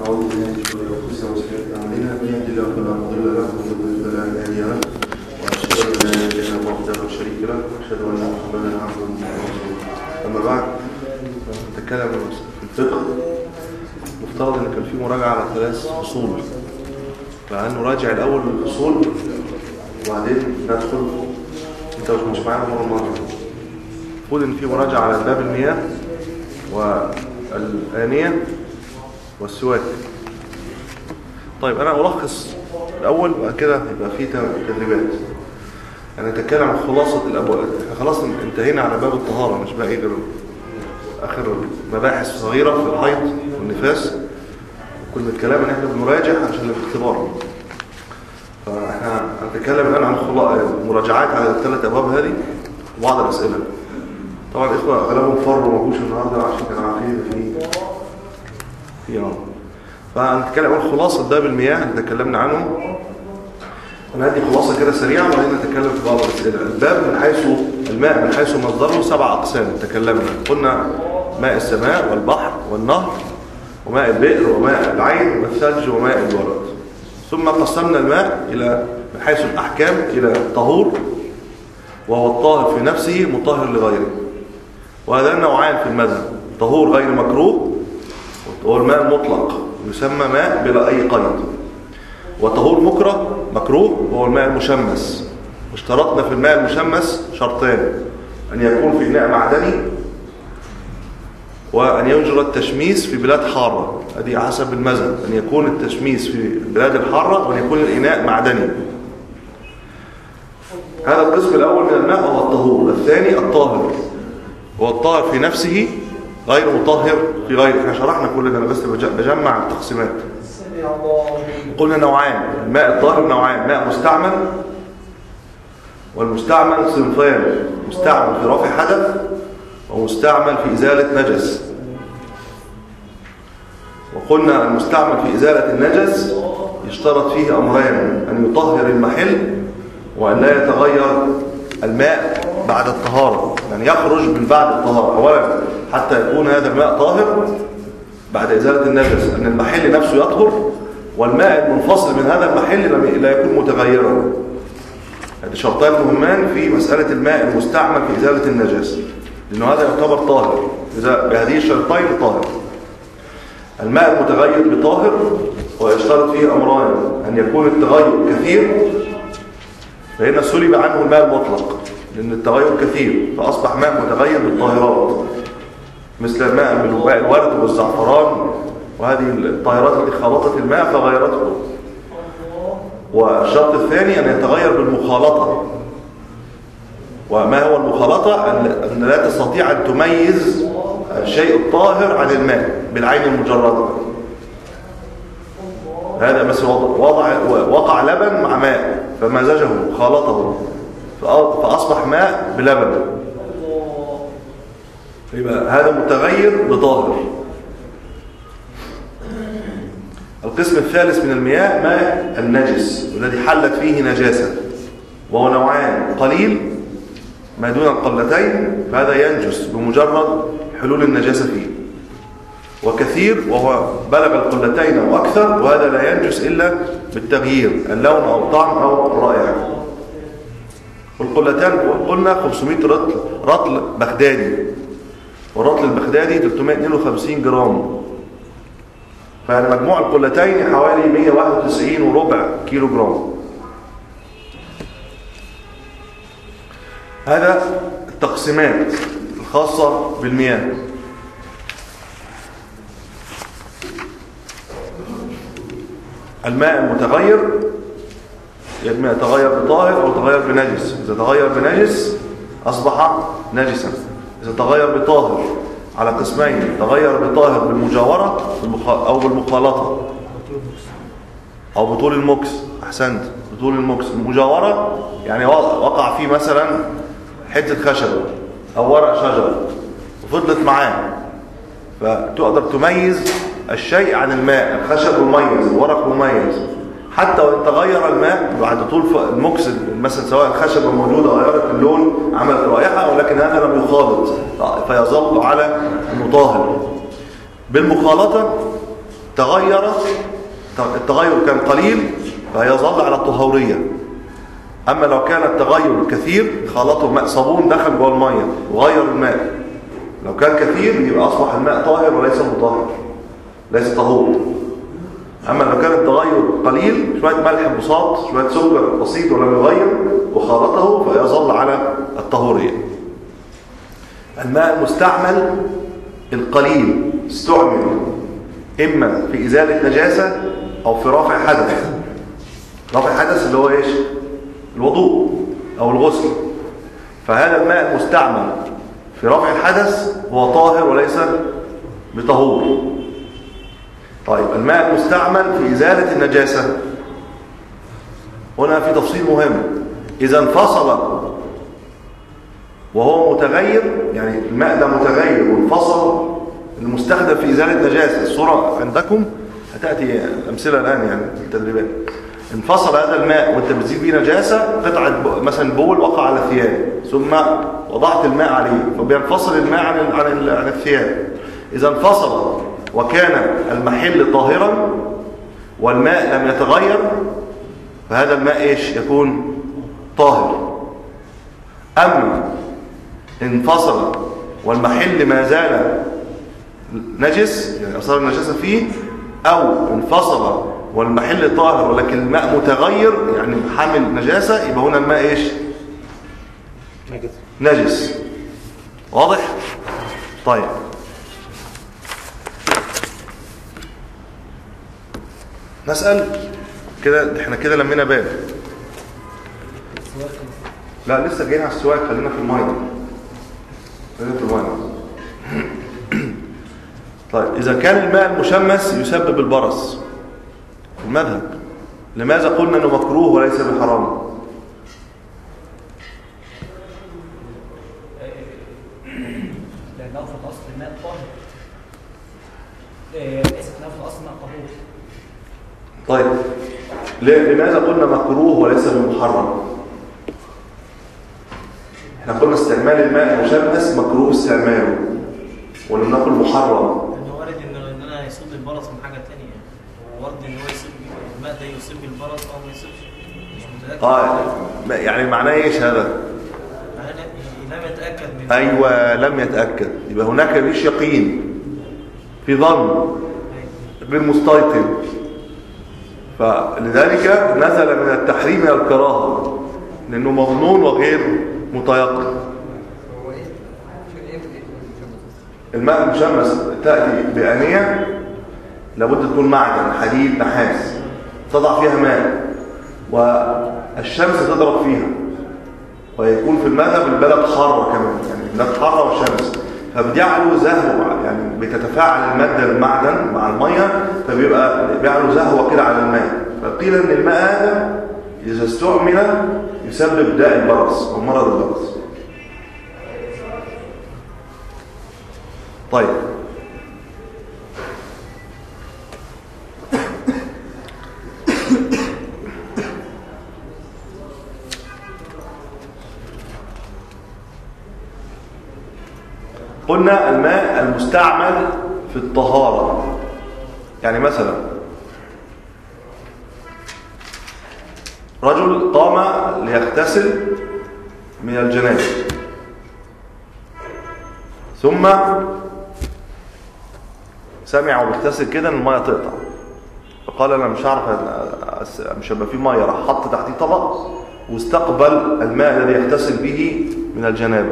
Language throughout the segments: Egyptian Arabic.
ونعوذ بالله من شرور انفسنا وسيئات اعمالنا من يهد الله فلا مضل له ومن يضلل فلا هادي له واشهد ان لا اله الا الله وحده لا شريك له واشهد ان محمدا عبده ورسوله اما بعد نتكلم في الفقه مفترض ان كان في مراجعه على ثلاث فصول فهل نراجع الاول الفصول وبعدين ندخل انت مش مش معانا مره المره المفروض ان في مراجعه على باب المياه والآنية والسواك طيب أنا ألخص الأول وبعد كده يبقى في تدريبات يعني نتكلم عن خلاصة الأبواب احنا خلاص انتهينا على باب الطهارة مش باقي غير آخر مباحث صغيرة في الحيض والنفاس كل الكلام ان احنا بنراجع عشان الاختبار فاحنا هنتكلم الآن عن مراجعات على الثلاث أبواب هذه وبعض الأسئلة طبعا الاخوه اغلبهم فروا ما جوش النهارده عشان كانوا عارفين في في يوم فهنتكلم عن خلاصه باب المياه اللي تكلمنا عنه انا هدي خلاصه كده سريعه وبعدين نتكلم في بعض الاسئله الباب من حيث الماء من حيث مصدره سبع اقسام تكلمنا قلنا ماء السماء والبحر والنهر وماء البئر وماء العين والثلج وماء الورد ثم قسمنا الماء الى من حيث الاحكام الى طهور وهو الطاهر في نفسه مطهر لغيره وهذا نوعان في المذهب طهور غير مكروه وهو الماء المطلق يسمى ماء بلا أي قيد وطهور مكره مكروه وهو الماء المشمس واشترطنا في الماء المشمس شرطان أن يكون في إناء معدني وأن يجرى التشميس في بلاد حارة هذه حسب المذهب أن يكون التشميس في البلاد الحارة وأن يكون الإناء معدني هذا القسم الأول من الماء هو الطهور الثاني الطاهر هو الطاهر في نفسه غير مطهر في غيره احنا شرحنا كل ده انا بس بجمع التقسيمات قلنا نوعان الماء الطاهر نوعان ماء مستعمل والمستعمل صنفان مستعمل في رفع حدث ومستعمل في إزالة نجس وقلنا المستعمل في إزالة النجس يشترط فيه أمران أن يطهر المحل وأن لا يتغير الماء بعد الطهارة يعني يخرج من بعد الطهارة أولا حتى يكون هذا الماء طاهر بعد إزالة النجس أن المحل نفسه يطهر والماء المنفصل من هذا المحل لا يكون متغيرا هذه شرطان مهمان في مسألة الماء المستعمل في إزالة النجس لأنه هذا يعتبر طاهر إذا بهذه الشرطين طاهر الماء المتغير بطاهر ويشترط فيه أمران أن يكون التغير كثير فهنا سلب عنه الماء المطلق لأن التغير كثير فأصبح ماء متغير بالطاهرات مثل الماء من ماء الورد والزعفران وهذه الطاهرات التي خلطت الماء فغيرته والشرط الثاني أن يتغير بالمخالطة وما هو المخالطة أن لا تستطيع أن تميز الشيء الطاهر عن الماء بالعين المجردة هذا بس وضع وقع لبن مع ماء فمزجه خالطه فأصبح ماء بلبن يبقى هذا متغير بطاهر القسم الثالث من المياه ماء النجس والذي حلت فيه نجاسة وهو نوعان قليل ما دون القلتين فهذا ينجس بمجرد حلول النجاسة فيه وكثير وهو بلغ القلتين وأكثر وهذا لا ينجس إلا بالتغيير اللون أو الطعم أو الرائحة والقلتان قلنا 500 رطل رطل بغدادي والرطل البغدادي 352 جرام فيعني مجموع القلتين حوالي 191 وربع كيلو جرام هذا التقسيمات الخاصة بالمياه الماء المتغير الماء تغير بطاهر أو تغير بنجس إذا تغير بنجس أصبح نجسا إذا تغير بطاهر على قسمين تغير بطاهر بالمجاورة أو بالمخالطة أو بطول المكس أحسنت بطول المكس المجاورة يعني وقع فيه مثلا حتة خشب أو ورق شجر وفضلت معاه فتقدر تميز الشيء عن الماء الخشب مميز الورق مميز حتى وان تغير الماء بعد طول المكس مثلا سواء الخشبه موجوده غيرت اللون عملت رائحه ولكن هذا لم يخالط فيظل على انه طاهر بالمخالطه تغيرت التغير كان قليل فيظل على الطهورية أما لو كان التغير كثير خلطه ماء صابون دخل جوه المية وغير الماء لو كان كثير يبقى أصبح الماء طاهر وليس مطهر ليس طهور أما لو كان التغير قليل شوية ملح بساط شوية سكر بسيط ولم يغير وخلطه فيظل على الطهورية الماء المستعمل القليل استعمل إما في إزالة نجاسة أو في رفع حدث رفع حدث اللي هو إيش الوضوء أو الغسل فهذا الماء المستعمل في رفع الحدث هو طاهر وليس بطهور طيب الماء المستعمل في إزالة النجاسة هنا في تفصيل مهم إذا انفصل وهو متغير يعني الماء ده متغير وانفصل المستخدم في إزالة نجاسة الصورة عندكم هتأتي أمثلة الآن يعني في التدريبات انفصل هذا الماء وانت بتزيد فيه نجاسة قطعة مثلا بول وقع على الثياب ثم وضعت الماء عليه فبينفصل الماء عن عن عن الثياب إذا انفصل وكان المحل طاهرا والماء لم يتغير فهذا الماء ايش يكون طاهر أما انفصل والمحل ما زال نجس يعني صار النجاسة فيه أو انفصل والمحل طاهر ولكن الماء متغير يعني حامل نجاسة يبقى هنا الماء ايش نجس نجس واضح طيب نسأل كده احنا كده لمينا باب لا لسه جايين على السواق خلينا في المايه خلينا في المايه طيب إذا كان الماء المشمس يسبب البرص في المذهب لماذا قلنا أنه مكروه وليس بحرام لأنه في الأصل الماء طاهر آه، ليس في الأصل ماء طهور طيب ل- لماذا قلنا مكروه وليس بمحرم احنا قلنا استعمال الماء المشمس مكروه استعماله ولم نقل محرم ان وارد ان ان انا يصيب البرص من حاجه ثانيه وارد ان هو يصيب الماء ده يصيب البرص او ما يصيبش مش متاكد اه ما- يعني معناه ايش هذا انا لم يتاكد من ايوه لم يتاكد يبقى هناك ليش يقين في ظن غير مستيقن فلذلك نزل من التحريم الى الكراهه لانه مظنون وغير متيقن الماء المشمس تأتي بآنية لابد تكون معدن حديد نحاس تضع فيها ماء والشمس تضرب فيها ويكون في المذهب البلد حارة كمان يعني البلد حارة والشمس فبيعلو زهو يعني بتتفاعل المادة المعدن مع المية فبيبقى بيعلو زهوة كده على الماء فقيل ان الماء هذا إذا استعمل يسبب داء البرص أو مرض البرص طيب قلنا الماء المستعمل في الطهارة يعني مثلا رجل قام ليغتسل من الجنابه ثم سمع وبيغتسل كده ان الميه تقطع فقال انا مش هعرف أس- مش هيبقى فيه ميه راح حط تحتيه طبق واستقبل الماء الذي يغتسل به من الجنابه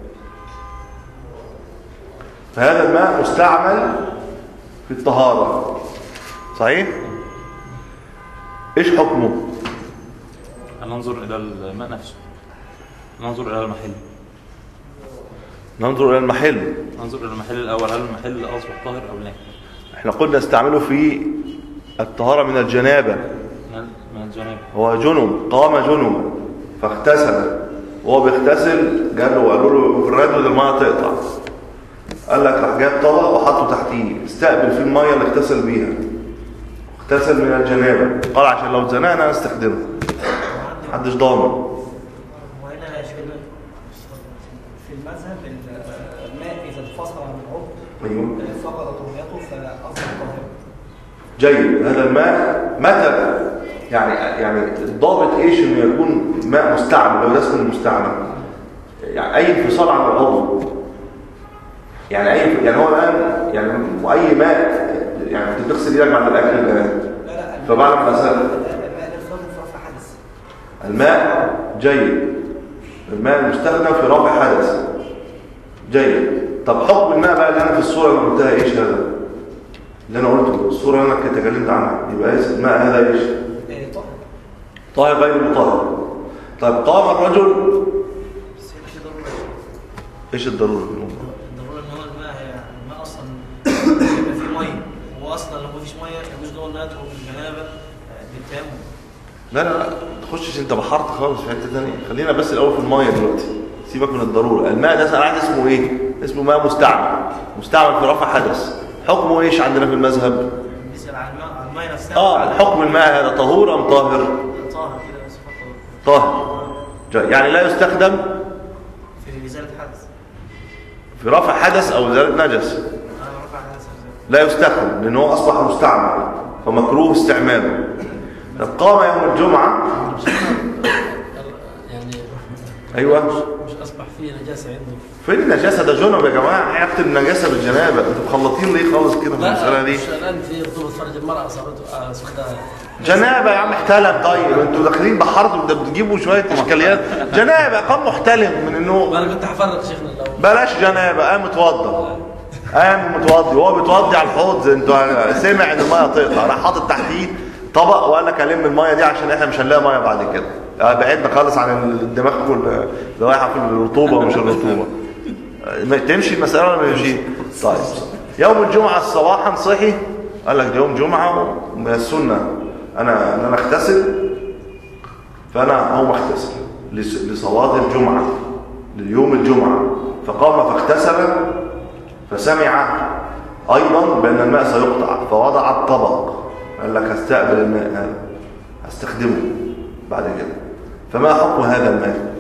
فهذا الماء مستعمل في الطهاره صحيح ايش حكمه ننظر إلى الماء نفسه ننظر إلى المحل ننظر الى المحل ننظر إلى المحل الأول هل المحل أصبح طاهر أو لا احنا قلنا استعمله في الطهاره من الجنابه من من الجنابة هو جنب قام جنبا فاغتسل وهو بيغتسل قال له قالوا له في الرجل الميه تقطع قال لك راح جاب طبق وحطه تحتيه استقبل فيه الميه اللي اغتسل بيها اغتسل من الجنابه قال عشان لو اتزنقنا نستخدمه محدش ضامن وهنا شبه في المذهب الماء إذا انفصل عن العضو ايوه آه، فقد طهوريته فأصبح طاهرا جيد هذا الماء متى يعني يعني الضابط ايش انه يكون ماء مستعمل لو ده اسمه المستعمل يعني اي انفصال عن العضو يعني اي يعني هو الان يعني اي ماء يعني انت بتغسل ايدك بعد الاكل الان لا لا فبعد ما غسلت الماء ده يستخدم في رفع حدث الماء جيد الماء المستخدم في رفع حدث جيد طب حكم الماء بقى اللي انا في الصوره اللي قلتها ايش هذا اللي انا قلته الصوره اللي انا تكلمت عنها يبقى ايش الماء هذا ايش إيه، طاهر طاهر غير مطهر طيب قام الرجل بس هنا في ضروره ايش الضروره في الموضوع الضروره ان هو الماء هي الماء اصلا يبقى فيه ميه هو اصلا لو مفيش ميه يجوز له انه يدخل بالجنابه آه، بالتيمم لا لا لا تخشش انت بحرت خالص في حته ثانيه خلينا بس الاول في الميه دلوقتي سيبك من الضروره الماء ده ساعات اسمه ايه اسمه ماء مستعمل مستعمل في رفع حدث حكمه ايش عندنا في المذهب بيسال عن الماء عن الميه نفسها اه حكم الماء هذا طهور ام طاهر طاهر كده صفات طاهر طاهر جاي. يعني لا يستخدم في ازاله حدث في رفع حدث او ازاله نجس انا رفع حدث إزالة. لا يستخدم لانه هو اصبح مستعمل فمكروه استعماله طب قام يوم الجمعه يعني ايوه مش اصبح فيه نجاسه عنده فين النجاسه ده جنب يا جماعه هيكتب النجاسه بالجنابه انتوا مخلطين ليه خالص كده في المساله دي مش الان في رطوبه فرج المراه اصابته آه، سخدها جنابه يا عم احتلم طيب انتوا داخلين بحرت ده بتجيبوا شويه اشكاليات جنابه قام محتلم من انه وانا كنت هفرق شيخنا لو بلاش جنابه قام متوضى قام متوضي وهو بيتوضي على الحوض انتوا سمع ان الميه تقطع راح حاطط تحتيه طبق وقال لك الم الميه دي عشان احنا مش هنلاقي ميه بعد كده آه، بعدنا خالص عن الدماغ كل اللي رايحه في الرطوبه ومش الرطوبه آه، ما تمشي المساله ولا ما تمشي طيب يوم الجمعه صباحا صحي قال لك ده يوم جمعه ومن السنه انا ان انا اغتسل فانا هقوم اغتسل لس- لصلاه الجمعه ليوم الجمعه فقام فاغتسل فسمع ايضا بان الماء سيقطع فوضع الطبق قال لك هستقبل الماء هذا هستخدمه بعد كده فما حكم هذا الماء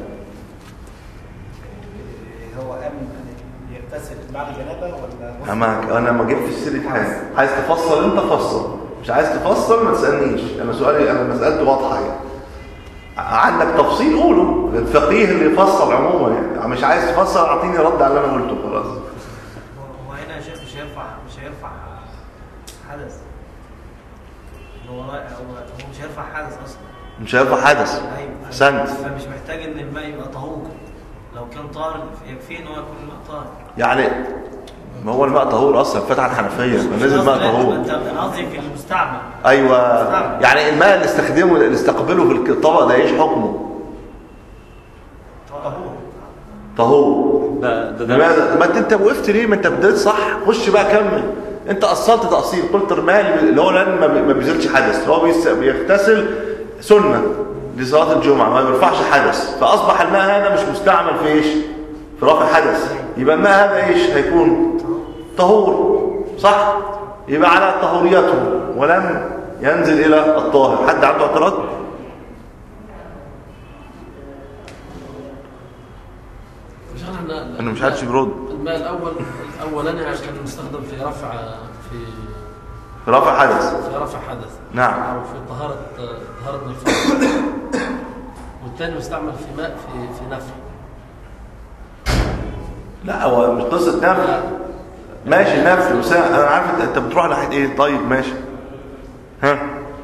هو قام يغتسل بعد جنابه ولا انا انا ما جبتش سيره حاجه عايز تفصل انت فصل مش عايز تفصل ما تسالنيش انا سؤالي انا مسالته واضحه يعني عندك تفصيل قوله الفقيه اللي يفصل عموما يعني مش عايز تفصل اعطيني رد على اللي انا قلته خلاص هو هو هنا يا شيخ مش هيرفع مش هيرفع حدث هو هو هو مش هيرفع حدث اصلا مش هيرفع حدث ايوه احسنت فمش محتاج ان الماء يبقى طهور لو كان طاهر يكفيه ان هو يكون الماء طاهر يعني ما هو الماء طهور اصلا فتح الحنفيه فنزل ماء لا، طهور انت انا قصدي في المستعمل ايوه يعني الماء اللي استخدمه اللي استقبله في الطبق ده ايش حكمه طهور طهور ده ده ده لماذا ما انت انت وقفت ليه ما انت بديت صح خش بقى كمل انت اصلت تاصيل قلت الماء اللي هو لان ما بي- ما بيزيلش حدث اللي هو بيس- بيغتسل سنه لصلاه الجمعه ما بيرفعش حدث فاصبح الماء هذا مش مستعمل في ايش في رفع حدث يبقى الماء هذا ايش هيكون طهور صح يبقى على طهوريته ولم ينزل الى الطاهر حد عنده اعتراض شيخنا احنا انا مش عارف بيرد الماء الاول الاولاني عشان يستخدم في رفع في في رفع حدث في رفع حدث نعم او في طهاره طهاره من الفرج والثاني مستعمل في ماء في في نفع لا هو مش قصه نفي ماشي نفي بس انا أنا عارف انت انت بتروح ناحيه ايه طيب ماشي ها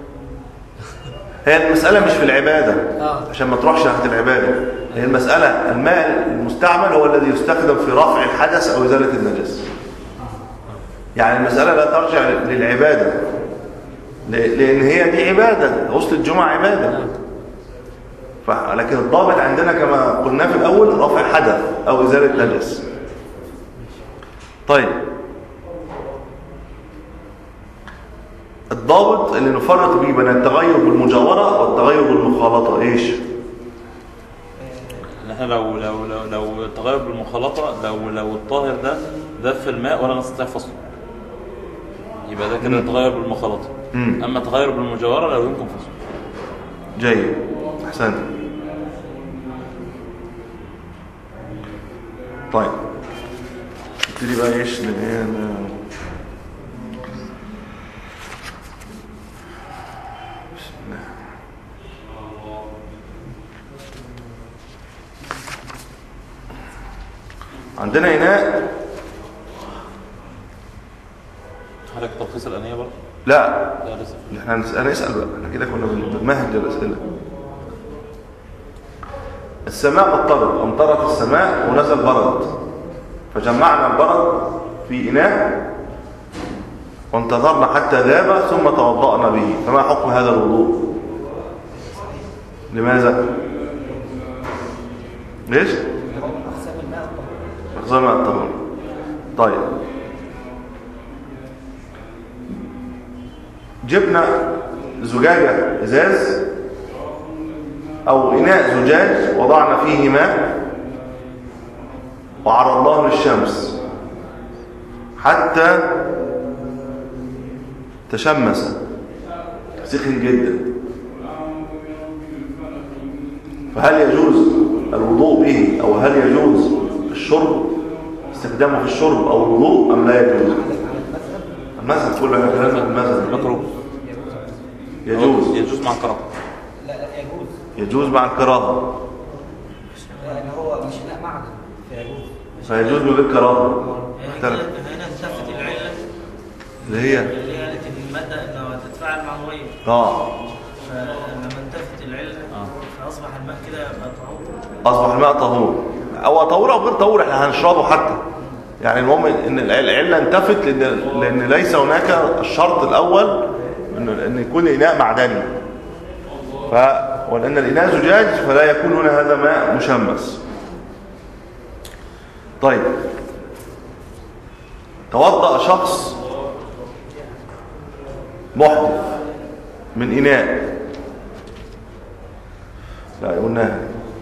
هي المسألة مش في العبادة آه. عشان ما تروحش ناحية العبادة هي المسألة الماء المستعمل هو الذي يستخدم في رفع الحدث أو إزالة النجس يعني المسألة لا ترجع للعبادة ل- لأن هي دي عبادة غسل الجمعة عبادة ف- لكن الضابط عندنا كما قلنا في الأول رفع حدث أو إزالة نجس طيب الضابط اللي نفرق به بين التغير بالمجاورة والتغير بالمخالطة ايش احنا لو لو لو لو التغير بالمخالطه لو لو الطاهر ده ده في الماء ولا نستطيع فصله يبقى ده كده تغير بالمخالطه مم. اما تغير بالمجاوره لو يمكن فصله جيد احسنت طيب نبتدي بقى ايش ن- ن- عندنا إناء حضرتك تلخيص الانيه برضه لا لا لسه احنا هنسأل نسأل بقى احنا كده كنا بنمهد للأسئلة السماء مطرت أمطرت السماء ونزل برد فجمعنا البرد في إناء وانتظرنا حتى ذاب ثم توضأنا به فما حكم هذا الوضوء لماذا ليش أقسام الماء الطهور أقسام الطهور طيب جبنا زجاجة إزاز أو إناء زجاج وضعنا فيه ماء وعرضناه للشمس حتى تشمس سخن جدا فهل يجوز الوضوء به أو هل يجوز الشرب استخدامه في الشرب أو الوضوء أم لا يجوز المذهب كله على كلام المذهب مكروه يجوز يجوز مع الكراهه لا لا يجوز يجوز مع الكراهة لأن هو مش ماء معدن فيجوز مش فيجوز من غير كراهة يعني اختلف كده هنا انتفت العله اللي هي اللي هي قالت ان الماده لو هتتفاعل مع الميه اه فلما انتفت العله آه. فاصبح الماء كده يبقى طهور اصبح الماء طهور او طهور او غير طهور احنا هنشربه حتى يعني المهم ان العله انتفت لان لان ليس هناك الشرط الاول ان ان يكون الاناء معدني ف ولان الاناء زجاج فلا يكون هنا هذا ماء مشمس طيب توضأ شخص محدث من إناء لا قلناها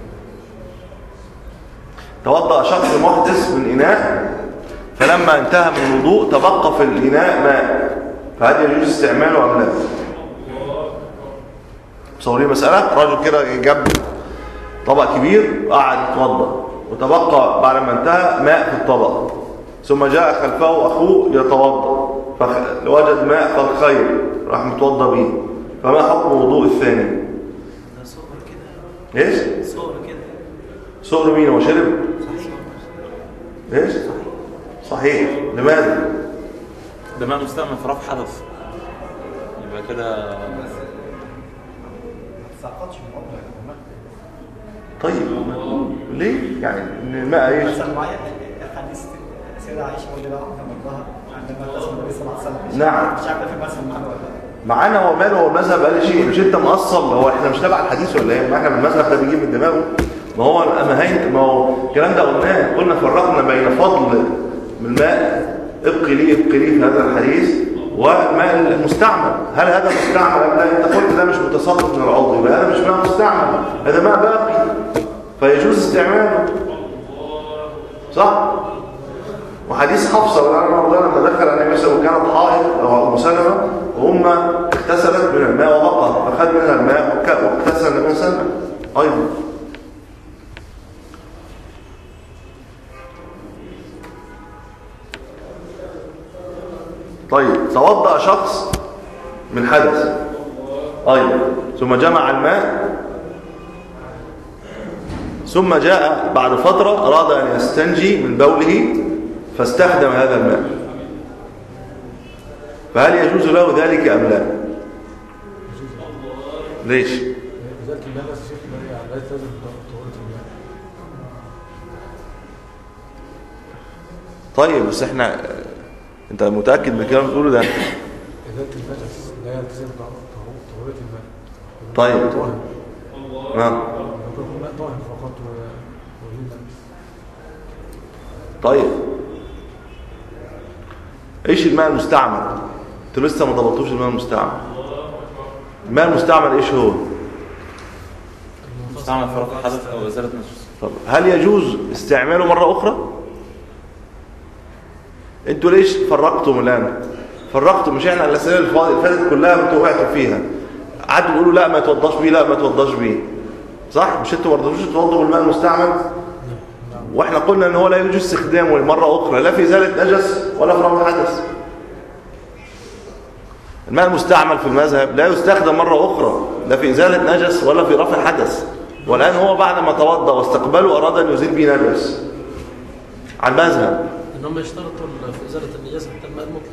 توضأ شخص محدث من إناء فلما انتهى من الوضوء تبقى في الإناء ماء فهل يجوز استعماله أم لا؟ مصورين مسألة رجل كده جاب طبق كبير وقعد يتوضأ وتبقى بعد ما انتهى ماء في الطبق ثم جاء خلفه أخوه يتوضأ فوجد ماء قد خير راح متوضأ به فما حكم وضوء الثاني؟ ده صغر كده ايش؟ صغر كده صغر مين هو شرب؟ صحيح ايش؟ صحيح لماذا؟ ده ماء مستعمل في رفع حدث يبقى كده ما تسقطش من عمره الماء طيب ليه؟ يعني ان الماء ايش؟ مثلا معايا حديث سيدة عائشة رضي الله عنها وارضاها عندما اغتسل النبي صلى الله عليه وسلم نعم. مش عارف في المثل معانا ولا لا معانا هو ماله هو المذهب قال شيء مش انت مقصل هو احنا مش تبع الحديث ولا ايه؟ ما احنا من المذهب ده بيجيب من دماغه ما هو ما هي ما هو الكلام ده قلناه قلنا فرقنا بين فضل من الماء ابقي لي ابقي لي في هذا الحديث والماء المستعمل هل هذا مستعمل ام لا انت قلت ده مش متصرف من العضو يبقى هذا مش ماء مستعمل هذا ماء باقي فيجوز استعماله صح وحديث حفصه رضي الله عنها لما دخل على النبي صلى الله عليه وسلم وكانت حائض او ام سلمه وهم اغتسلت من الماء وبقى فخد منها الماء وك- واغتسل النبي صلى الله عليه وسلم ايضا طيب توضأ شخص من حدث ايضا ثم جمع الماء ثم جاء بعد فترة أراد أن يستنجي من بوله فاستخدم هذا الماء فهل يجوز له ذلك أم لا ليش ذات الماء بس شيخ لا لا تلزم طهورة الماء طيب بس احنا انت متأكد من الكلام اللي بتقوله ده ذات النجس لا يلتزم طهو- طهورة الماء طيب. طاهر نعم يكون الماء طاهر فقط و- وجود نجس طيب ايش الماء المستعمل انتوا لسه ما ضبطوش الماء المستعمل الماء المستعمل ايش هو مستعمل في رفع حدث او ازاله نجس طب هل يجوز استعماله مرة أخرى؟ انتوا ليش فرقتم الآن؟ فرقتم مش احنا الأسئلة اللي فاض- اللي فاتت كلها انتوا وقعتوا فيها قعدوا تقولوا لا ما توضاش بيه لا ما توضاش بيه صح؟ مش انتوا ما رضيتوش توضوا بالماء المستعمل؟ واحنا قلنا ان هو لا يجوز استخدامه مرة أخرى لا في إزالة نجس ولا في رفع حدث الماء المستعمل في المذهب لا يستخدم مرة أخرى لا في إزالة نجس ولا في رفع حدث والآن هو بعد ما توضأ واستقبله أراد أن يزيل به نجس على المذهب ان هم يشترطوا في ازاله النجاسه حتى الماء المطلق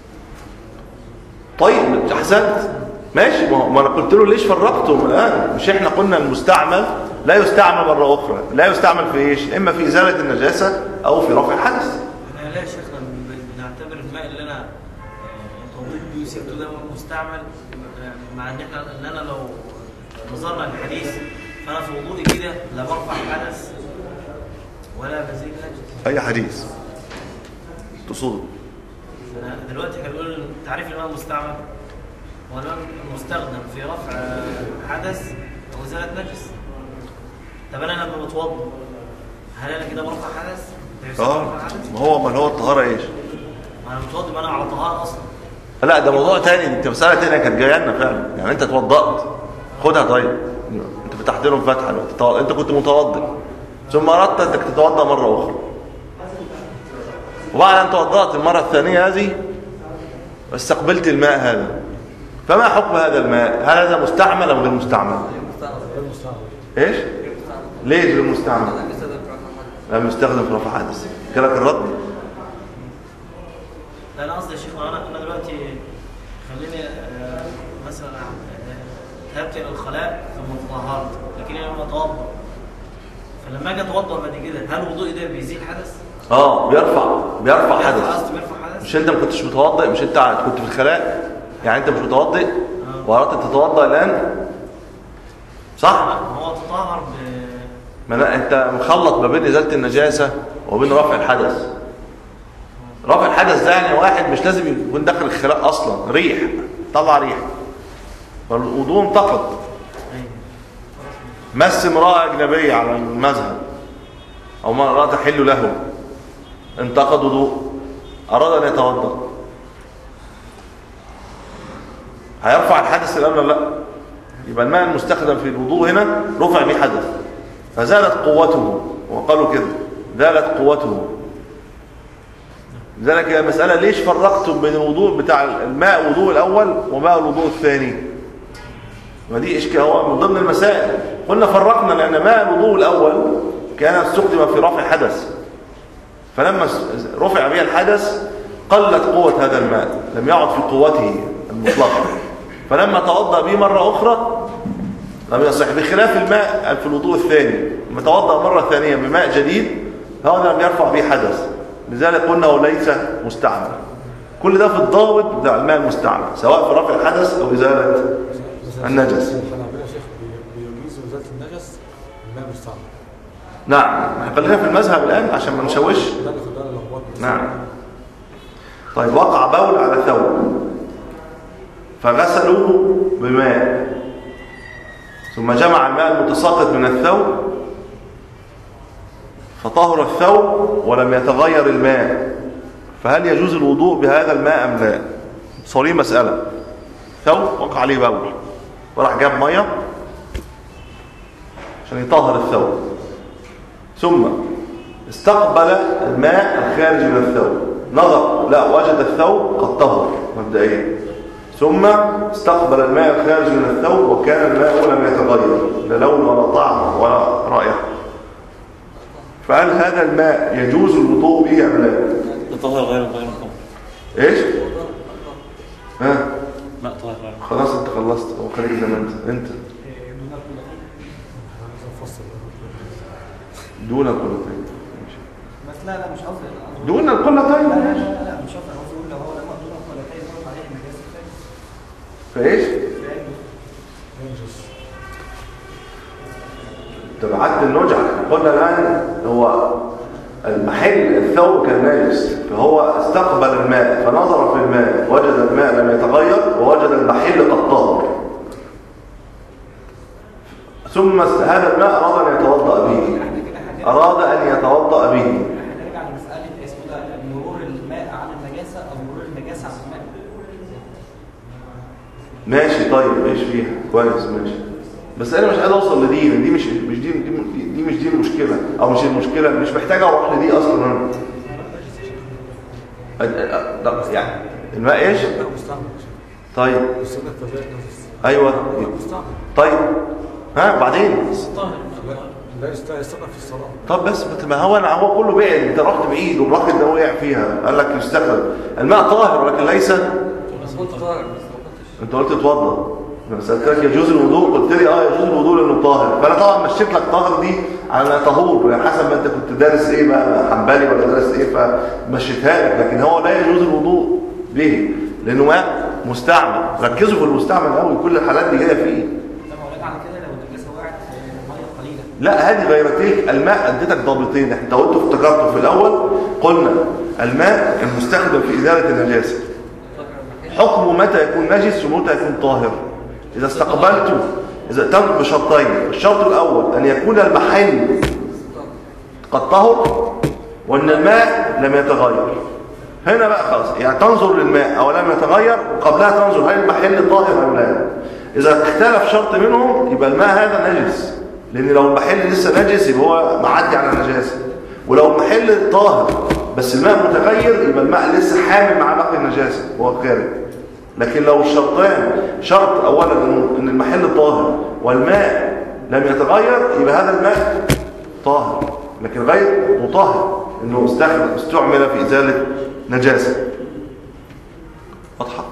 طيب احسنت ماشي ما هو- ما انا قلت له ليش فرقتم الان مش احنا قلنا المستعمل لا يستعمل مره اخرى لا يستعمل في ايش اما في ازاله النجاسه او في رفع الحدث احنا لا يا شيخنا بن- بنعتبر الماء اللي انا آه، طويت بيه وسبته ده مستعمل آه، مع ان احنا ان انا لو نظرنا للحديث فانا في وضوئي كده لا برفع حدث ولا بزيد نجس اي حديث تصود أنا دلوقتي احنا بنقول تعريف الماء المستعمل هو الماء المستخدم في رفع آه، حدث او ازاله نجس طب انا لما بتوضا هل انا كده برفع حدث؟ ده يسمى اه رفع حدث؟ ما هو ما هو الطهاره ايش ما انا متوضي ما انا على طهاره اصلا لا ده موضوع تاني انت مساله تانية كانت جايه لنا فعلا يعني انت اتوضأت خدها طيب انت فتحت لهم فتحه دلوقتي. تو- انت كنت متوضئ ثم اردت انك تتوضا مره اخرى وبعد ان توضأت المره الثانيه هذه واستقبلت الماء هذا فما حكم هذا الماء هل هذا مستعمل ام غير مستعمل غير مستعمل ايش ليه غير مستعمل لم يستخدم في رفع حدث كلك الرد لا انا قصدي يا شيخ انا انا دلوقتي خليني آه، مثلا آه، ذهبت الى الخلاء ثم تطهرت لكن انا لما اتوضا فلما اجي اتوضا بعد كده هل وضوئي ده بيزيل حدث؟ اه بيرفع بيرفع بيرفع حدث قصدي بيرفع حدث؟ مش انت ما كنتش متوضئ مش انت كنت في الخلاء يعني انت مش متوضئ واردت تتوضا الان صح ما هو تطهر ب ما لا انت مخلط ما بين ازاله النجاسه وبين رفع الحدث رفع الحدث ده يعني واحد مش لازم يكون داخل الخلاء اصلا ريح طلع ريح فالوضوء انتقد مس امراه اجنبيه على المذهب او امراه تحل له انتقد وضوء اراد ان يتوضا هيرفع الحدث الان ولا لا يبقى الماء المستخدم في الوضوء هنا رفع به حدث فزالت قوته وقالوا كده زالت قوته لذلك هي مسألة ليش فرقتم بين الوضوء بتاع الماء الوضوء الأول وماء الوضوء الثاني ما دي إشكال هو من ضمن المسائل قلنا فرقنا لأن ماء الوضوء الأول كان استخدم في رفع حدث فلما رفع به الحدث قلت قوة هذا الماء لم يعد في قوته المطلقة فلما توضأ به مرة أخرى لم يصح بخلاف الماء في الوضوء الثاني لما توضأ مرة ثانية بماء جديد هذا لم يرفع به حدث لذلك قلنا هو ليس مستعمل كل ده في الضابط بتاع الماء المستعمل سواء في رفع الحدث أو إزالة النجس. الحنابلة يا شيخ بي- بيجيزوا ازاله النجس الماء المستعمل نعم خلينا في المذهب الآن عشان ما نشوش ده اللي خلانا لخبطنا نعم طيب وقع بول على ثوب فغسلوه بماء ثم جمع الماء المتساقط من الثوب فطهر الثوب ولم يتغير الماء فهل يجوز الوضوء بهذا الماء أم لا صاري مسألة ثوب وقع عليه بول وراح جاب مية عشان يطهر الثوب ثم استقبل الماء الخارج من الثوب نظر لا وجد الثوب قد طهر مبدئيا ثم استقبل الماء الخارج من الثوب وكان الماء لم يتغير لا لون ولا طعم ولا رائحه فهل هذا الماء يجوز الوضوء به ام لا ده طاهر غير غير مطهر ايش ها ماء طاهر غير مطهر خلاص انت خلصت هو خليك زي ما انت انت نفصل دون القلتين بس لا لا مش قصدي أنا قصدي- دون لا القلتين لا لا لا مش قصدي أنا قصدي اقول لو هو لما دون القلتين يقول عليه النجاسه فايش ينجس تبعت النجع قلنا الآن هو المحل الثوب كان ناجس فهو استقبل الماء فنظر في الماء وجد الماء لم يتغير ووجد المحل قد طهر ثم است- هذا الماء أراد أن يتوضأ به احنا كده حاجه أراد أن يتوضأ به احنا نرجع لمساله اسمه ده مرور الماء على النجاسه او مرور النجاسه على الماء ماشي طيب ايش فيها كويس ماشي بس انا مش عايز اوصل لدي دي مش مش دي دي, دي مش دي المشكله او مش المشكله مش محتاج اروح لدي اصلا انا أ- أ- أ- طب يعني الماء ايش الماء مستعمل يا شيخ طيب يستخدم في ذات نفس ايوه مستعمل طيب ها بعدين طاهر لا لا يست- يستخدم في الصلاة طب بس ما هو انا هو كله بعد انت رحت بعيد وراح ده وقع فيها قال لك يستخدم الماء طاهر ولكن ليس كنت طاهر بس ما كنتش انت قلت اتوضى لما سالتك يجوز الوضوء قلت لي اه يجوز الوضوء لانه طاهر فانا طبعا مشيت لك طاهر دي على طهور يعني حسب ما انت كنت دارس ايه بقى حنبلي ولا دارس ايه فمشيتها لك لكن هو لا يجوز الوضوء به لانه ماء مستعمل ركزوا في المستعمل قوي كل الحالات دي جايه فيه طب اقول لك على كده لو النجاسه وقعت في ميه قليله لا هذه غير تلك الماء اديتك ضابطين انت قلت افتكرته في الاول قلنا الماء المستخدم في ازاله النجاسه حكمه متى يكون نجس ومتى يكون طاهر اذا استقبلته اذا تم بشرطين الشرط الاول ان يكون المحل قد طهر وان الماء لم يتغير هنا بقى خلاص يعني تنظر للماء او لم يتغير وقبلها تنظر هل المحل طاهر او لا اذا اختلف شرط منهم يبقى الماء هذا نجس لان لو المحل لسه نجس يبقى هو معدي على النجاسه ولو المحل طاهر بس الماء متغير يبقى الماء لسه حامل مع باقي النجاسه وهو خارج لكن لو الشرطان شرط اولا إنه- ان المحل طاهر والماء لم يتغير يبقى هذا الماء طاهر لكن غير مطهر انه استخدم استعمل في ازاله نجاسه واضحه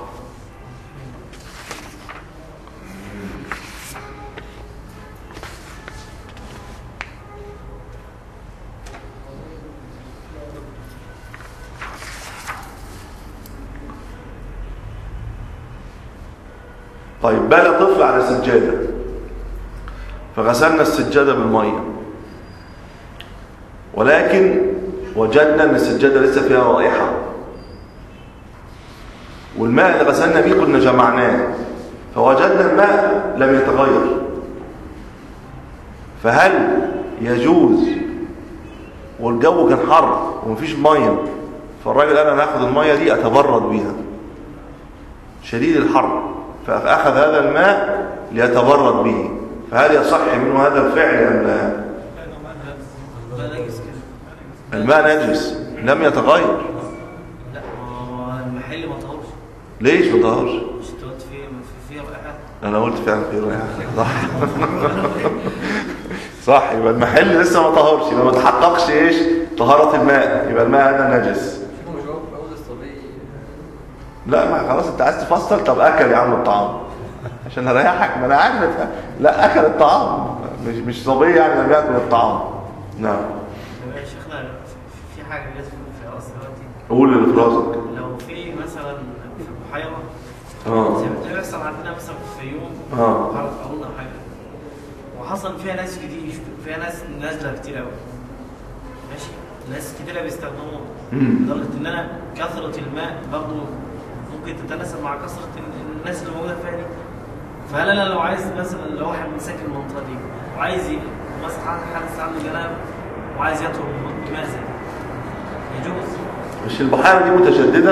طيب بال طفل على سجاده فغسلنا السجاده بالميه ولكن وجدنا ان السجاده لسه فيها رائحه والماء اللي غسلنا بيه كنا جمعناه فوجدنا الماء لم يتغير فهل يجوز والجو كان حر ومفيش ميه فالراجل قال انا هاخد الميه دي اتبرد بيها شديد الحر فاخذ هذا الماء ليتبرد به فهل يصح منه هذا الفعل ام لا لا نجس كده الماء نجس لم يتغير لا ما هو المحل ما طهوش ليش ما طهرش مش تقعد فيه في فيه رائحه انا قلت فعلا في رائحه صح صح يبقى المحل لسه ما طهرش يبقى ما تحققش ايش طهاره الماء يبقى الماء هذا نجس فيكم جواب اول الصبي لا ما خلاص انت عايز تفصل طب اكل يا عم الطعام عشان اريحك ما انا عارف إنت- لا اكل الطعام مش مش صبي يعني لم ياكل الطعام نعم طب يا شيخنا في- في حاجه جت في في راسي دلوقتي قول اللي في راسك لو في مثلا في بحيره اه زي ما بيحصل عندنا مثلا في الفيوم اه. بحيره قارون او حاجه وحصل فيها ناس كتير فيها ناس نازله كتير قوي ماشي ناس كتير بيستخدموها مم. لدرجه ان انا كثره الماء برضه ممكن تتناسب مع كثره ال- الناس اللي موجوده فيها دي فهل انا لو عايز مثلا لو واحد من ساكن المنطقه دي وعايز ي- مثلا حد عنده جناب وعايز يطلب ماء زي ده يجوز مش البحيره دي متجدده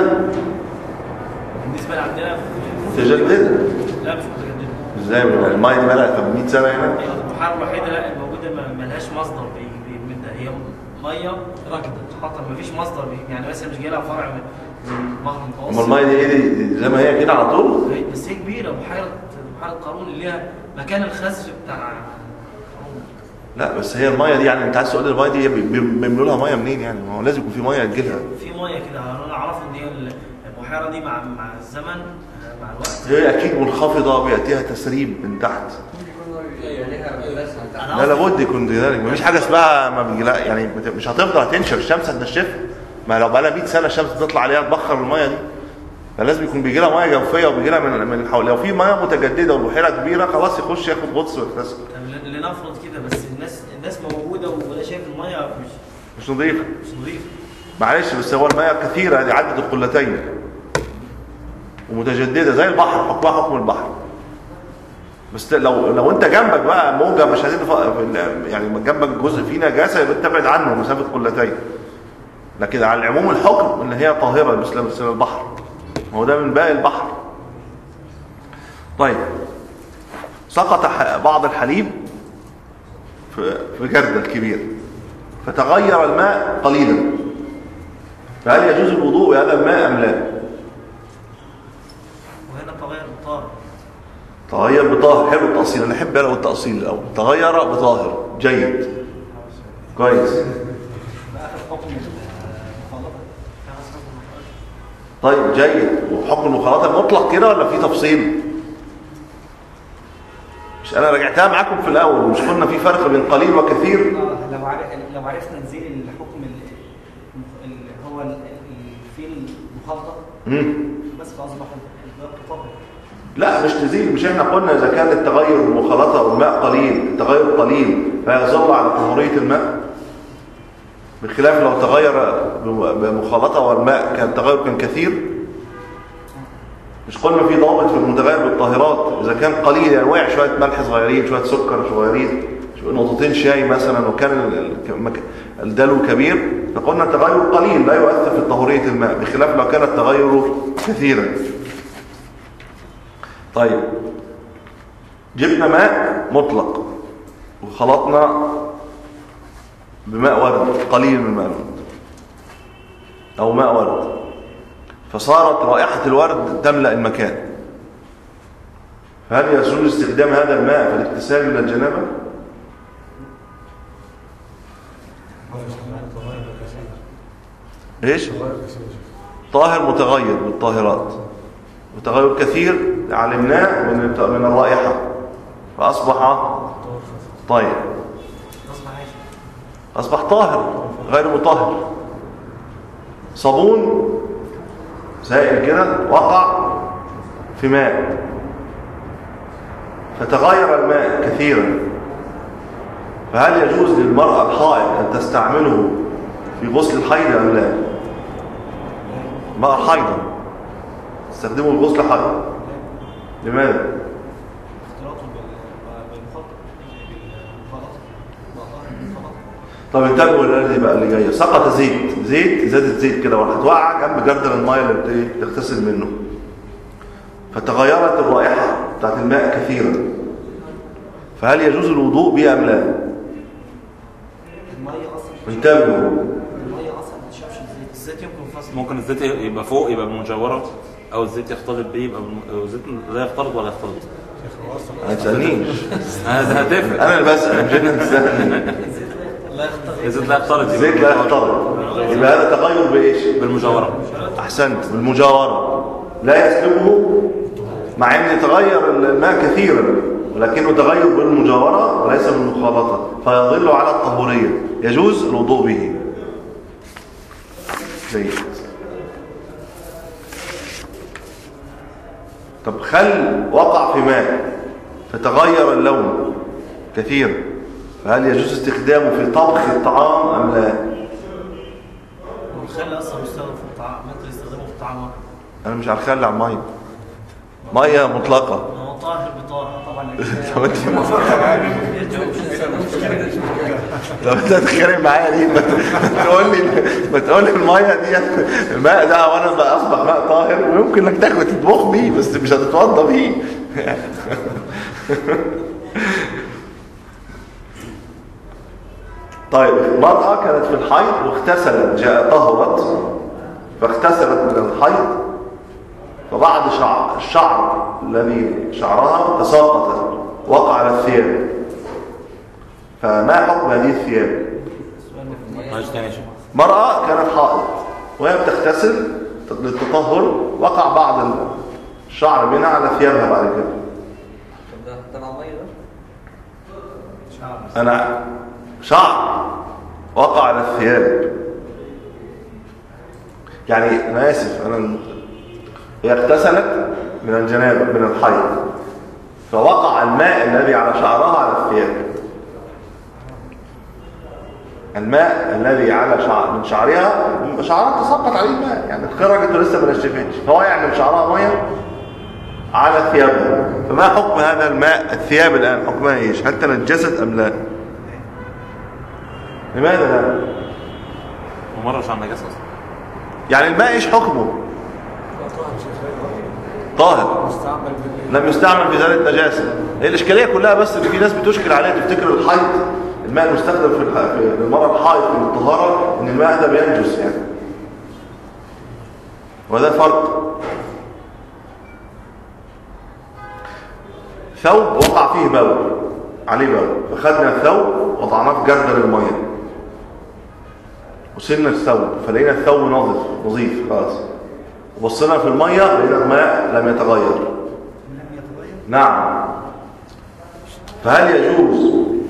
بالنسبه لعندنا في- متجدده لا مش متجدده ازاي المايه دي بقى لها 100 سنه هنا هي البحيره الوحيده لا الموجوده ما ما لهاش مصدر بي بي من ده هي ميه راكده حاطه ما فيش مصدر بي يعني مثلا مش جاي لها فرع من من البحر امال المتوسط المايه دي ايه دي زي ما هي كده على طول هي- بس هي كبيره بحيره بحيره قارون اللي ليها مكان الخزف بتاع قارون. لا بس هي المايه دي يعني انت عايز تقول لي المايه دي بي- بي- بيملوا لها ميه منين يعني ما هو لازم يكون في ميه تجيلها في ميه كده انا اعرف ان هي البحيره دي مع مع الزمن آه، مع الوقت هي اكيد منخفضه بياتيها تسريب من تحت ممكن يكون ليها بس من تحت أنا لا لابد يكون ذلك مفيش حاجه اسمها ما بيجي لا يعني مت- مش هتفضل هتنشف الشمس هتنشفها ما لو بقى لها 100 سنه الشمس بتطلع عليها تبخر الميه دي فلازم يكون بيجي لها ميه جوفيه وبيجي لها من من حول لو في ميه متجدده والبحيره كبيره خلاص يخش ياخد غطس ويغتسل طب لنفرض كده بس الناس الناس موجوده وانا شايف الميه مش مش نظيفه مش نظيفه معلش بس هو الميه كثيره دي عدت القلتين ومتجدده زي البحر حكمها حكم البحر بس لو لو انت جنبك بقى موجه مش عايزين نف- يعني جنبك جزء فيه نجاسه يبقى انت ابعد عنه مسافه قلتين لكن على العموم الحكم ان هي طاهره مثل مثل البحر ما هو ده من باقي البحر طيب سقط ح- بعض الحليب في في جردل كبير فتغير الماء قليلا فهل يجوز الوضوء بهذا الماء ام لا وهنا تغير تغير بطاهر حلو التأصيل أنا أحب أنا التأصيل الأول تغير بطاهر جيد كويس بقى اخر حكم المخالطه طيب جيد وحكم المخالطة مطلق كده ولا في تفصيل مش أنا رجعتها معاكم في الأول مش قلنا في فرق بين قليل وكثير آه، لو عرف لو عرفنا نزيل الحكم ال- اللي هو ال- ال- في المخالطه مم. بس فاصبح الباب طاهر لا مش تزيل مش احنا قلنا اذا كان التغير المخالطه والماء قليل التغير قليل فيظل على طهوريه الماء بخلاف لو تغير بمخالطه والماء كان التغير كان كثير مش قلنا في ضابط في المتغير بالطاهرات اذا كان قليل يعني وقع شويه ملح صغيرين شويه سكر صغيرين شوية نقطتين شاي مثلا وكان ال- ال- الدلو كبير فقلنا التغير قليل لا يؤثر في طهوريه الماء بخلاف لو كان التغير كثيرا طيب جبنا ماء مطلق وخلطنا بماء ورد قليل من ماء الورد أو ماء ورد فصارت رائحة الورد تملأ المكان فهل يجوز استخدام هذا الماء في الاغتسال من الجنابة؟ ايش؟ طاهر متغير بالطاهرات وتغير كثير علمناه من الت- من الرائحة فأصبح طيب اصبح عايش أصبح طاهر غير مطهر صابون سائل كده وقع في ماء فتغير الماء كثيرا فهل يجوز للمرأة الحائض أن تستعمله في غسل الحيض أم لا؟ المرأة الحائضة تستخدمه في غسل الحيض لماذا؟ اختلاطه بال- بالمخالطه بالمخالطه بقى طاهر بالمخالطه طب انتبهوا للي بقى اللي جايه سقط زيت زيت زادت زيت كده وراحت واقعه جنب جردل الميه اللي بت- ايه تغتسل منه فتغيرت الرائحه بتاعت الماء كثيرا فهل يجوز الوضوء به ام لا الميه اصلا انتبهوا الميه اصلا ما تشربش الزيت الزيت يمكن فصل ممكن الزيت يبقى فوق يبقى بالمجوره او الزيت يختلط بيه يبقى بالم... الزيت لا يختلط ولا يختلط ما تسالنيش هذا هتفرق انا اللي بسال مش انت تسالني لا يختلط الزيت لا يختلط الزيت لا يختلط يبقى هذا تغير بايش بالمجاوره احسنت بالمجاوره لا يسلبه مع ان تغير الماء كثيرا ولكنه تغير بالمجاوره وليس بالمخالطه فيظل على الطهوريه يجوز الوضوء به جيد طب خل وقع في ماء فتغير اللون كثيرا فهل يجوز استخدامه في طبخ الطعام ام لا والخل اصلا بيستخدم في الطعام ممكن يستخدمه في الطعام واحد. انا مش على الخل على الميه ميه مطلقه هو طاهر بطاهر طبعا طب انت طب انت تتخانق معايا ليه ما تقول لي ما تقول لي الميه دي الماء ده اولا بقى اصبح ماء طاهر ويمكن انك تاخد تطبخ بيه بس مش هتتوضى بيه طيب المرأة كانت في الحيض واغتسلت جاء طهرت فاغتسلت من الحيض فبعد شعر الشعر الذي شعرها تساقط وقع على الثياب فما حكم هذه الثياب معلش تاني يا شيخ مرأة كانت حائض وهي بتغتسل للتطهر وقع بعض الشعر منها على ثيابها بعد كده طب ده تبع الميه ده؟ أنا شعر وقع على الثياب يعني أنا آسف أنا هي اغتسلت من الجنابة من الحيض فوقع الماء الذي على شعرها على الثياب الماء الذي على شعر من شعرها شعرها تسقط عليه الماء يعني اتخرجت ولسه ما نشفتش فهو يعني من شعرها ميه على ثيابها فما حكم هذا الماء الثياب الآن حكمها ايش هل تنجست أم لا لماذا لا ومرش عن نجاسه اصلا يعني الماء ايش حكمه طاهر مستعمل بالليل لم يستعمل في ذلك نجاسة هي الإشكالية كلها بس إن في ناس بتشكل عليها تفتكر الحيض الماء المستخدم في الح- في المرأة الحائض في الطهارة إن الماء ده بينجس يعني وده فرق ثوب وقع فيه بول عليه بول فخدنا الثوب وضعناه في جردل الميه وسيلنا الثوب فلقينا الثوب نظيف نظيف خلاص وبصينا في الميه لقينا الماء لم يتغير لم يتغير نعم فهل يجوز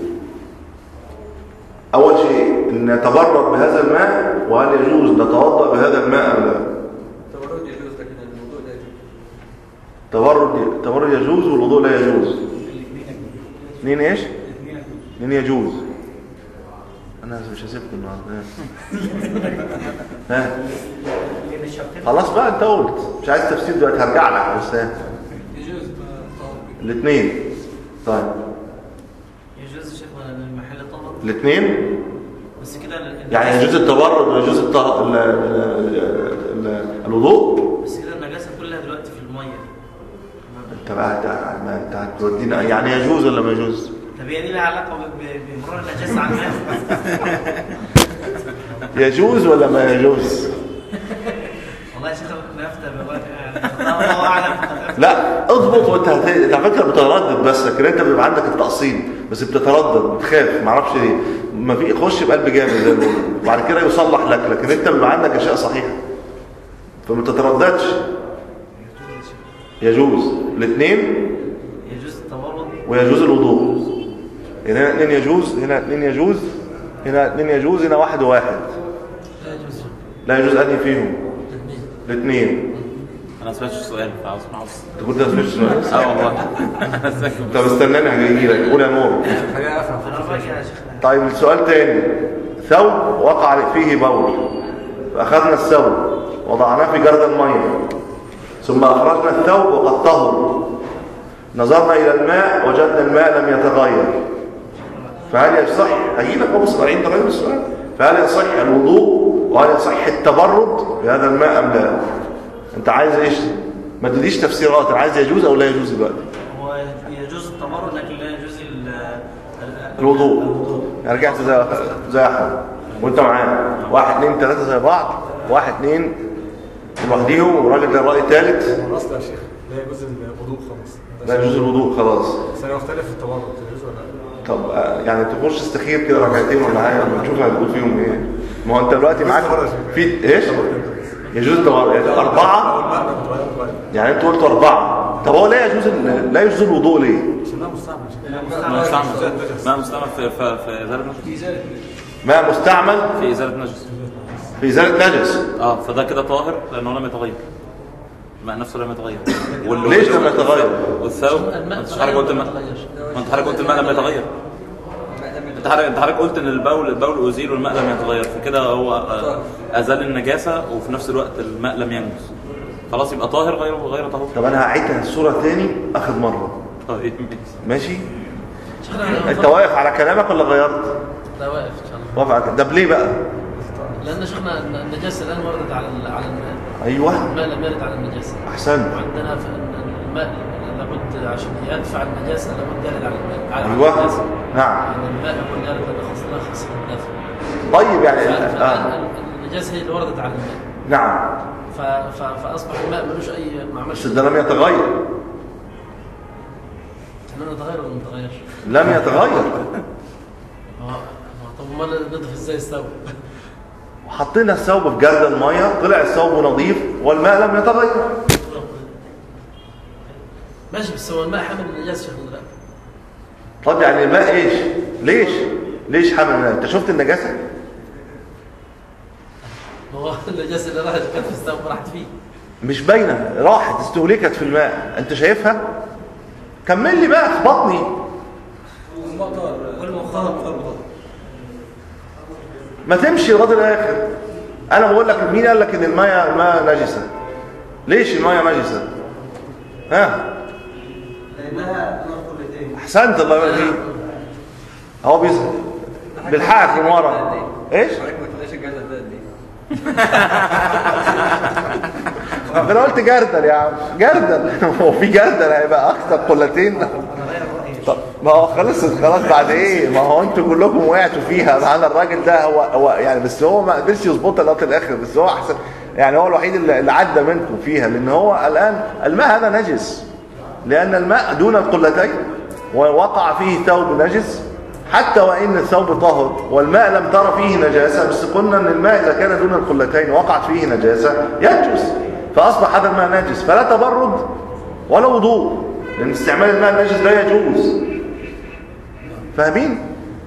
أول شيء أن نتبرد بهذا الماء وهل يجوز نتوضأ بهذا الماء أم لا التبرد يجوز لكن الوضوء لا يجوز تبرد تبرد يجوز والوضوء لا يجوز الاثنين يجوز اثنين ايش الاثنين يجوز اثنين يجوز انا مش هسيبكم النهارده ها. ها لان الشرطين خلاص بقى انت قلت مش عايز تفسير دلوقتي هرجع لك بس ها. يجوز الاثنين طيب يجوز يا شيخ المحل طلب الاثنين بس كده ال- يعني يجوز التبرد ويجوز الطه... ال... ال... ال... الوضوء بس كده النجاسه كلها دلوقتي في الميه دي انت بقى انت ما انت هتودينا يعني يجوز ولا ما يجوز طب هي دي لها علاقه ب- ب- بمرور النجاسه على الماء يجوز ولا ما يجوز والله يا شيخ انا افتى بقولك الله اعلم لا اضبط وانت هت... انت على فكره بتتردد بس لكن انت بيبقى عندك التأصيل بس بتتردد بتخاف ما اعرفش ليه ما في خش بقلب جامد زي ما بيقولوا وبعد كده يصلح لك لكن انت بيبقى عندك اشياء صحيحه فما تترددش يجوز الاثنين يجوز التبرد ويجوز الوضوء هنا اثنين يجوز هنا اثنين يجوز هنا اثنين يجوز هنا واحد وواحد لا يجوز لا يجوز انهي فيهم الاثنين الاثنين انا ما سمعتش السؤال فعاوز اسمعه بس تقول ده مش سؤال اه والله انا ساكت طب استناني هجي لك قول يا نور حاجة افهم انا باجي يا شيخ طيب السؤال تاني ثوب وقع فيه بول فأخذنا الثوب وضعناه في جرد المية ثم أخرجنا الثوب وقد طهر نظرنا إلى الماء وجدنا الماء لم يتغير فهل يصح هجي لك بص بعيد تغير السؤال فهل يصح الوضوء وهل يصح التبرد بهذا الماء أم لا أنت عايز إيش ما تديش تفسيرات أنا عايز يجوز أو لا يجوز دلوقتي هو يجوز التبرد لكن لا يجوز ال- ال- الوضوء الوضوء يعني رجعت زي زي احمد وانت معانا واحد اتنين تلاته زي بعض واحد اتنين لوحديهم والراجل ده راي تالت الاصل يا شيخ لا يجوز الوضوء خالص لا يجوز الوضوء خلاص بس انا مختلف في التورط يجوز ولا لا؟ طب آه، يعني تخش استخير كده ركعتين ولا حاجه لما تشوف هتقول فيهم ايه ما هو انت دلوقتي معاك في ايش يجوز التبرع يعني لو اربعه الماء لم يتغير اتغير يعني انت قلت اربعه طب هو لا يجوز ال- لا يجوز الوضوء ليه عشان ده مستعمل عشان ما مستعمل ما مستعمل في في في ازاله نجس ماء مستعمل في ازاله نجس في ازاله نجس اه فده كده طاهر لانه لم يتغير الماء نفسه لم يتغير وال- ليش لم يتغير والثوب الماء انت حضرتك قلت الماء ما انت حضرتك قلت الماء لم يتغير انت حضرتك انت حضرتك قلت ان البول البول ازيل والماء لم يتغير فكده هو آه، ازال النجاسه وفي نفس الوقت الماء لم ينجس خلاص يبقى طاهر غير غير طهور طب انا هعيدها الصوره تاني اخر مره طيب ماشي شيخنا انت واقف على كلامك ولا غيرت لا واقف ان شاء الله واقف على كلامك. طب ليه بقى لان شيخنا النجاسه الان وردت على ال- على الماء ايوه الماء لم يرد على النجاسه احسنت وعندنا في ان الماء لابد عشان يدفع النجاسه لابد يرد على الماء على ايوه النجاسة. نعم يعني الماء هو اللي يرد لخص لخص الدفع طيب يعني فالآن آه. النجاسه هي اللي وردت على الماء نعم ف... ف... فاصبح الماء ملوش اي ما عملش بس ده لم يتغير احنا نتغير ولا ما نتغيرش؟ لم يتغير هو- هو طب امال نضيف ازاي الثوب؟ حطينا الثوب في جرد الميه طلع الثوب نظيف والماء لم يتغير ماشي بس هو الماء حامل النجاسه يا شيخ لا طب يعني الماء ايش ليش ليش حمل الماء انت شفت النجاسه هو النجاسه اللي راحت كانت في الثوب راحت فيه مش باينه راحت استهلكت في الماء انت شايفها كمل لي بقى اخبطني والمخاط ما تمشي لغايه الاخر انا بقول لك مين قال لك ان الماء الماء نجسه ليش الماء نجسه ها لانها نقطتين احسنت الله يبارك فيك اهو بيظهر بالحقك من ورا ايش حضرتك ما تلاقيش الجزء ده قد ايه ده انا قلت جردل يا عم جردل هو في جردل هيبقى اكثر قلتين انا غير رايي طب ما هو خلصت خلاص بعد ايه ما هو انتوا كلكم وقعتوا فيها معانا الراجل ده هو هو يعني بس هو ما قدرش يظبطها لغايه الاخر بس هو احسن يعني هو الوحيد اللي اللي عدى منكم فيها لان هو الان الماء هذا نجس لأن الماء دون القلتين ووقع فيه ثوب نجس حتى وإن الثوب طاهر والماء لم ترى فيه نجاسة بس قلنا أن الماء إذا كان دون القلتين وقعت فيه نجاسة ينجس فأصبح هذا الماء نجس فلا تبرد ولا وضوء لأن استعمال الماء النجس لا يجوز فاهمين؟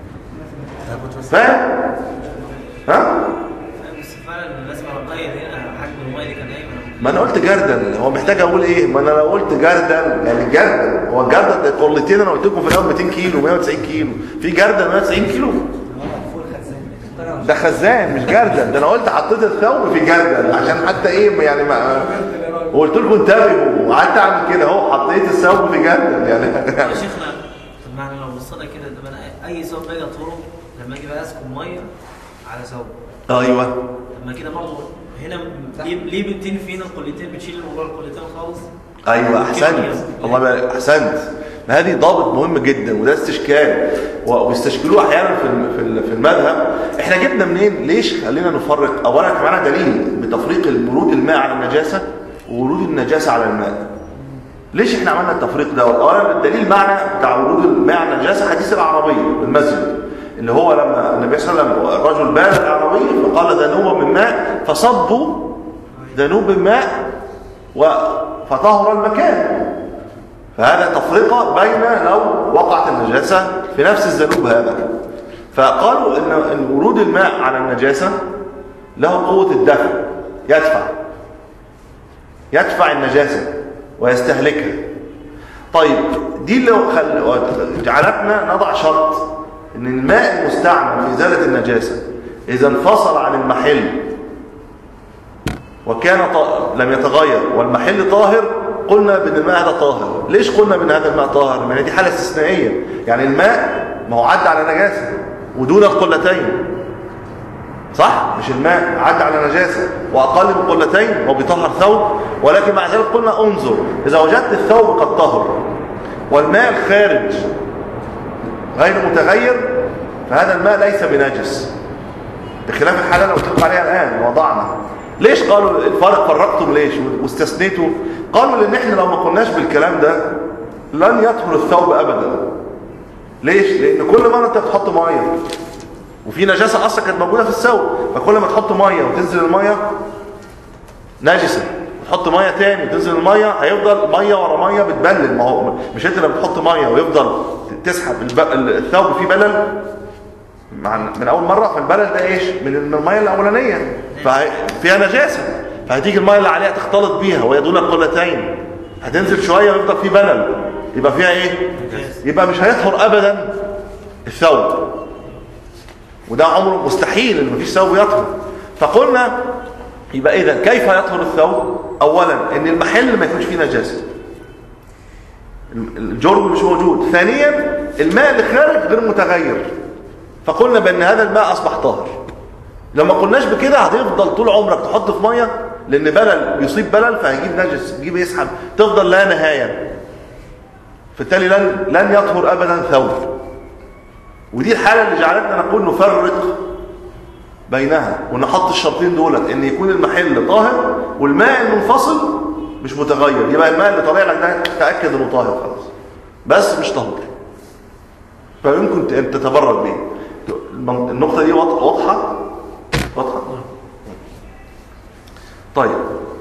فاهم؟ ها؟ بس فعلا لازم اقيد هنا حجم الميه اللي كان قايم ما انا قلت جردل هو محتاج اقول ايه ما انا لو قلت جردل يعني جردل هو الجردل ده قلتين انا قلت لكم في الاول 200 كيلو 190 كيلو في جردل 190 كيلو فوق الخزان ده خزان مش جردل ده انا قلت حطيت الثوب في جردل عشان حتى ايه يعني ما وقلت لكم انتبهوا وقعدت اعمل كده اهو حطيت الثوب في جردل يعني يا شيخنا طب ما احنا لو بصينا كده طب انا اي ثوب باجي اطهره لما اجي بقى اسكب ميه على ثوب ايوه طب ما كده برضه هنا ليه ليه بنتين فينا القلتين بتشيل موضوع القلتين خالص ايوه احسنت الله يبارك احسنت ما هذه ضابط مهم جدا وده استشكال وبيستشكلوه احيانا في الم- في ال- في المذهب احنا جبنا منين ليش خلينا نفرق اولا كمان معانا دليل بتفريق ورود الماء على النجاسه وورود النجاسه على الماء ليش احنا عملنا التفريق ده اولا الدليل معنى بتاع ورود الماء على النجاسه حديث العربي المسجد اللي هو لما النبي صلى الله عليه وسلم الرجل بال العربي فقال ذنوب من ماء فصبوا ذنوب من ماء و- فطهر المكان فهذا تفرقة بين لو وقعت النجاسة في نفس الذنوب هذا فقالوا ان إن ورود الماء على النجاسة له قوة الدفع يدفع يدفع النجاسة ويستهلكها طيب دي لو خل... جعلتنا نضع شرط ان الماء المستعمل في ازاله النجاسه اذا انفصل عن المحل وكان ط... لم يتغير والمحل طاهر قلنا بان الماء هذا طاهر ليش قلنا بان هذا الماء طاهر لان دي حاله استثنائيه يعني الماء ما هو عدى على نجاسه ودون القلتين صح مش الماء عدى على نجاسه واقل من قلتين وبيطهر ثوب ولكن مع ذلك قلنا انظر اذا وجدت الثوب قد طهر والماء الخارج غير متغير فهذا الماء ليس بنجس بخلاف الحاله اللي قلت لكم عليها الان وضعنا ليش قالوا الفرق فرقتم ليش واستثنيتوا قالوا لان احنا لو ما قلناش بالكلام ده لن يطهر الثوب ابدا ليش لان كل مره انت بتحط ميه وفي نجاسه اصلا كانت موجوده في الثوب فكل ما تحط ميه وتنزل الميه نجسه وتحط ميه تاني وتنزل الميه هيفضل ميه ورا ميه بتبلل ما هو مش انت لما بتحط ميه ويفضل تسحب الب- الثوب فيه بلل مع من اول مره فالبلل ده ايش من الميه الاولانيه ففيها نجاسه فهتيجي الميه اللي عليها تختلط بيها وهي دون القلتين هتنزل شويه ويفضل فيه بلل يبقى فيها ايه يبقى مش هيطهر ابدا الثوب وده عمره مستحيل ان مفيش ثوب يطهر فقلنا يبقى اذا كيف يطهر الثوب اولا ان المحل ما يكونش فيه نجاسه الجرم مش موجود ثانيا الماء اللي خارج غير متغير فقلنا بان هذا الماء اصبح طاهر لما قلناش بكده هتفضل طول عمرك تحط في ميه لان بلل يصيب بلل فهيجيب نجس يجيب يسحب تفضل لا نهايه بالتالي لن لن يطهر ابدا ثوب ودي الحاله اللي جعلتنا نقول نفرق بينها ونحط الشرطين دولت ان يكون المحل طاهر والماء المنفصل مش متغير يبقى الماء اللي طالع لك ده تاكد انه طاهر خلاص بس مش طهور فيمكن ان تتبرد به النقطه دي واضحه واضحه واضحه طيب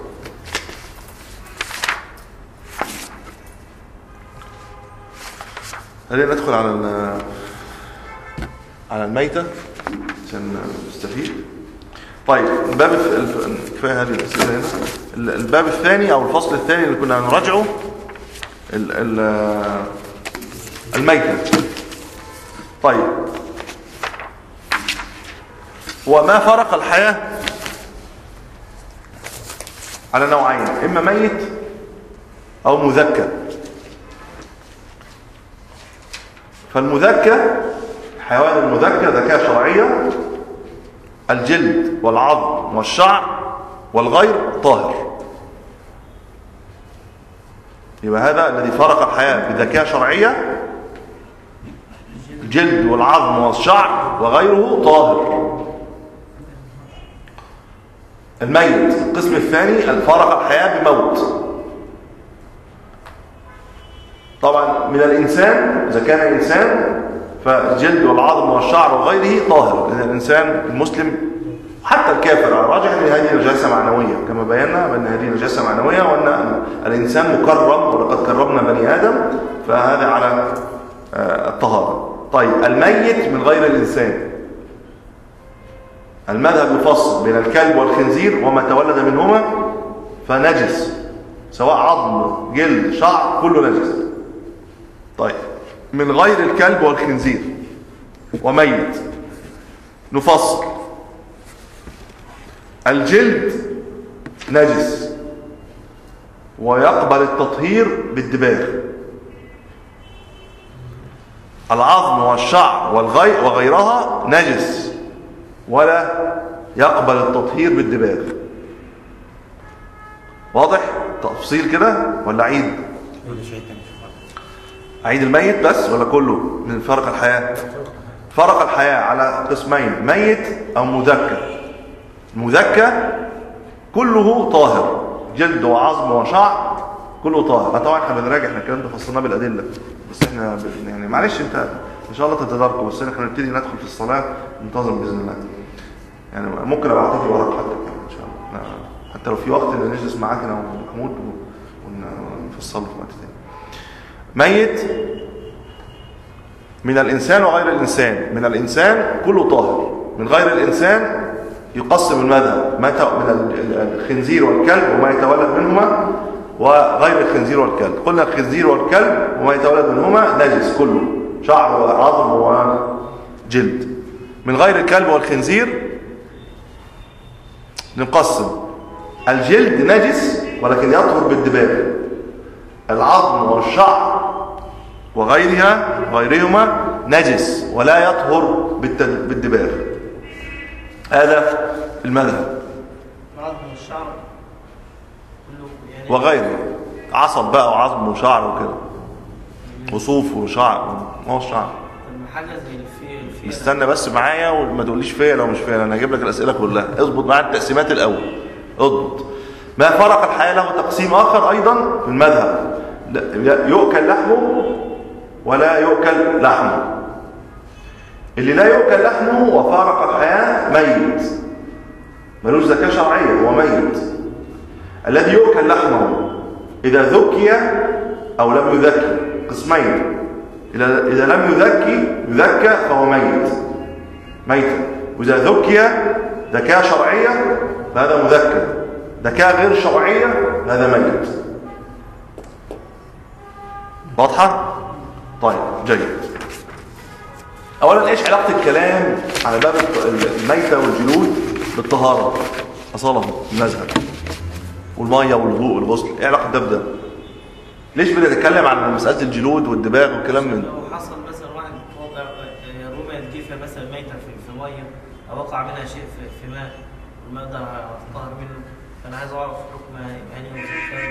خلينا ندخل على ال- على الميتة عشان نستفيد طيب الباب الث- الف- كفايه هذه الاسئله هنا ال- الباب الثاني او الفصل الثاني اللي كنا هنراجعه ال- ال- الميتة طيب وما فرق الحياة على نوعين اما ميت او مذكى فالمذكى الحيوان المذكى ذكاء شرعية الجلد والعظم والشعر والغير طاهر يبقى هذا الذي فرق الحياة بذكاء شرعية الجلد والعظم والشعر وغيره طاهر الميت القسم الثاني فرق الحياة بموت طبعا من الإنسان إذا كان إنسان فالجلد والعظم والشعر وغيره طاهر لأن الإنسان المسلم حتى الكافر على الراجح أن هذه نجاسة معنوية كما بينا بأن هذه نجاسة معنوية وأن الإنسان مكرم ولقد كرمنا بني آدم فهذا على آه، الطهارة طيب الميت من غير الإنسان المذهب يفصل بين الكلب والخنزير وما تولد منهما فنجس سواء عظم جلد شعر كله نجس طيب من غير الكلب والخنزير وميت نفصل الجلد نجس ويقبل التطهير بالدباغ العظم والشعر والغي وغيرها نجس ولا يقبل التطهير بالدباغ واضح تفصيل كده ولا عيد عيد الميت بس ولا كله من فرق الحياة فرق الحياة على قسمين ميت او مذكى المذكى كله طاهر جلد وعظم وشعر كله طاهر آه طبعا احنا بنراجع احنا الكلام ده فصلناه بالادله بس احنا ب- يعني معلش انت ان شاء الله تتداركوا بس احنا نبتدي ندخل في الصلاه منتظم باذن الله يعني ممكن ابقى اعطيك ورق حتى كمان ان شاء الله لا- حتى لو في وقت ان نجلس معاك انا ومحمود ونفصله في وقت تاني ميت من الإنسان وغير الإنسان من الإنسان كله طاهر من غير الإنسان يقسم المذهب ما ت- من ال- ال- الخنزير والكلب وما يتولد منهما وغير الخنزير والكلب قلنا الخنزير والكلب وما يتولد منهما نجس كله شعر وعظم وجلد من غير الكلب والخنزير نقسم الجلد نجس ولكن يطهر بالدباغ العظم والشعر وغيرها غيرهما نجس ولا يطهر بالت- بالدباغ هذا المذهب العظم والشعر كله يعني وغيره عصب بقى وعظم وشعر وكده وصوف وشعر ما هو الشعر طب حاجه زي الفي الفي استنى بس معايا وما تقوليش فيا لو مش فيا انا هجيب لك الاسئله كلها اضبط معايا التقسيمات الاول اضبط ما فرق الحياه له تقسيم اخر ايضا في المذهب لا- يؤكل لحمه ولا يؤكل لحمه اللي لا يؤكل لحمه وفارق الحياه ميت ملوش زكاه شرعيه هو ميت الذي يؤكل لحمه اذا ذكي او لم يذكي قسمين إذا إذا لم يذكي يذكى فهو ميت ميتا وإذا ذكي ذكاء شرعية فهذا مذكى ذكاء غير شرعية هذا ميت واضحة؟ طيب جيد أولا إيش علاقة الكلام على باب الط- الميتة والجلود بالطهارة أصالة المذهب والمية والوضوء والغسل إيه علاقة ده بده؟ ليش بنتكلم عن مسألة الجلود والدباغ والكلام من ده؟ لو حصل مثلا واحد وضع آه، رمى الجيفه مثلا ميته في في ميه او وقع منها شيء في في ماء والماء ده هيطهر منه فانا عايز اعرف حكم يعني وزكاه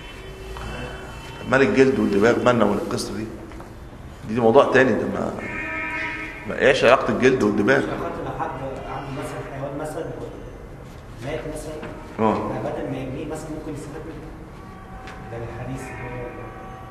مال الجلد والدماغ مالنا من القصه دي دي موضوع تاني ده ما ما ايش علاقه الجلد والدماغ لو حد عنده مثلا حيوان مثلا مات مثلا اه بدل ما يجنيه مثلا ممكن يستفاد منه ده الحديث اللي هو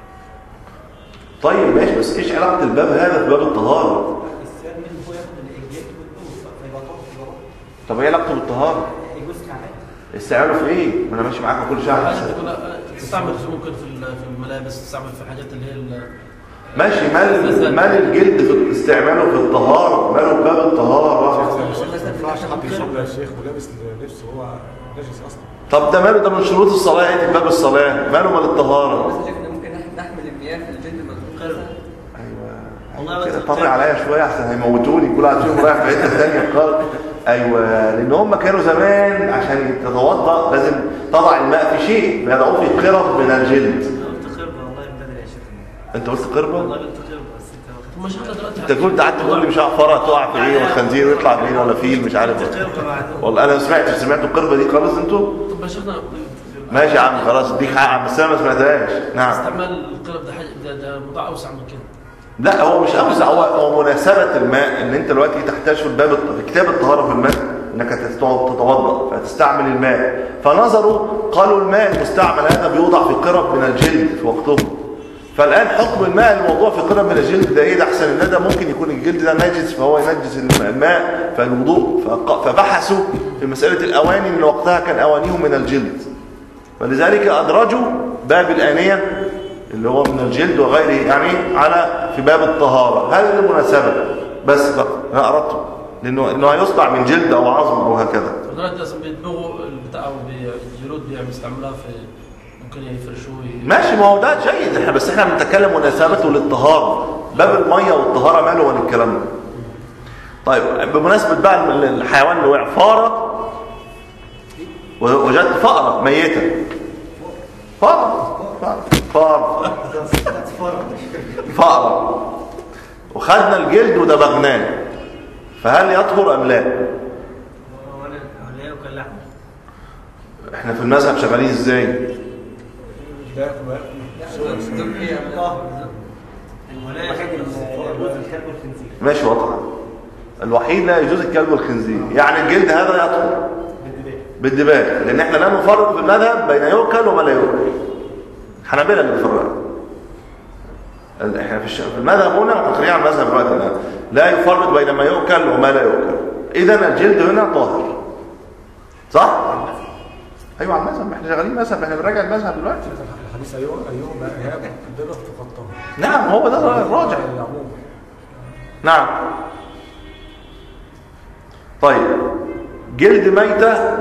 طيب ماشي بس ايش علاقه الباب هذا بباب الطهاره السبب منه هو ياخد الجلد والدوس فيبقى طاهر يبقى طاهر. طب ايه علاقته بالطهاره يجوز كعبات استعماله في ايه ما انا ماشي معاكم كل شهر عايز تقول تستعمل ممكن في ال- في الملابس تستعمل في حاجات اللي هي ال- ماشي مال مال الجلد في استعماله في الطهاره ماله بباب الطهاره ما ينفعش حد يصلي يا شيخ ولابس لبس وهو نجس اصلا طب ده ماله ده من شروط الصلاه يعني في باب الصلاه ماله مال الطهاره بس شيخنا ممكن نح- نحمل المياه في الجلد مظبوط مثلا والله ايوه بس كده طري عليا شويه احسن هيموتوني كل واحد فيهم رايح في حته ثانيه خالص ايوه لان هم كانوا زمان عشان تتوضا لازم تضع الماء في شيء فيضعوه في قرب من الجلد انا قلت خربه والله من بدري يا شيخنا انت قلت قربه والله قلت خربه بس انت واخد طب ما شيخنا دلوقتي انت كنت قعدت تقول لي مش عارف فرع تقع في ايه والخنزير يطلع في ايه ولا فيل مش عارف قلت خربه بعد والله انا ما سمعتش سمعتوا القربه دي خالص انتوا طب ما شيخنا ماشي يا عم خلاص اديك حق عم بس انا ما سمعتهاش نعم استعمال القلب ده حاجه ده, ده موضوع اوسع من كده لا هو مش اوسع هو هو مناسبه الماء ان انت دلوقتي تحتاج في الباب في كتاب الطهاره في الماء انك تستوعب- تتوضا فتستعمل الماء فنظروا قالوا الماء المستعمل هذا بيوضع في قرب من الجلد في وقتهم فالان حكم الماء الموضوع في قدر من الجلد ده ايه ده احسن ان ده ممكن يكون الجلد ده نجس فهو ينجس الم- الماء فالوضوء فق- فبحثوا في مساله الاواني ان وقتها كان اوانيهم من الجلد فلذلك ادرجوا باب الانيه اللي هو من الجلد وغيره يعني على في باب الطهاره هذه المناسبه بس فقط انا اردته لانه انه هيصنع من جلد او عظم او هكذا دلوقتي اصلا بيدمغوا البتاع او بي- الجلود بيعمل يستعملوها في ممكن يفرشوه ي- ماشي ما هو ده جيد احنا بس احنا بنتكلم مناسبته للطهاره باب الميه والطهاره ماله ولا الكلام ده طيب بمناسبه بقى ال- الحيوان اللي وقع فاره وجدت فأرة ميتة فأرة فأرة فأرة فأرة وخدنا الجلد ودبغناه فهل يطهر أم لا؟ ولا ولا ياكل لحم احنا في المذهب شغالين ازاي؟ ده ياكل وياكل ولا الوحيد ياكل اللي يجوز الكلب والخنزير ماشي واضحة الوحيد لا يجوز الكلب والخنزير يعني الجلد هذا يطهر بالدباغ بالدباغ لان احنا لا نفرق في المذهب بين يؤكل وما لا يؤكل حنابلة اللي بيفرقوا احنا في الش- في المذهب هنا تقريبا على المذهب دلوقتي الآن. لا يفرق بين ما يؤكل وما لا يؤكل اذا الجلد هنا طاهر صح ايوه على المذهب احنا شغالين مذهب احنا بنراجع المذهب دلوقتي الحديث ايوه ايوه ايهاب الدبغ تقطعه نعم هو ده الراجع العموم نعم طيب جلد ميتة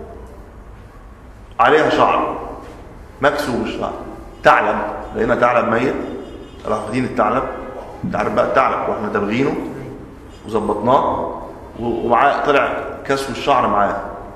عليها شعر مكسور شعر ثعلب لقينا ثعلب ميت راح واخدين الثعلب انت عارف بقى الثعلب واحنا دابغينه وظبطناه و- ومعاه طلع كسو الشعر معاه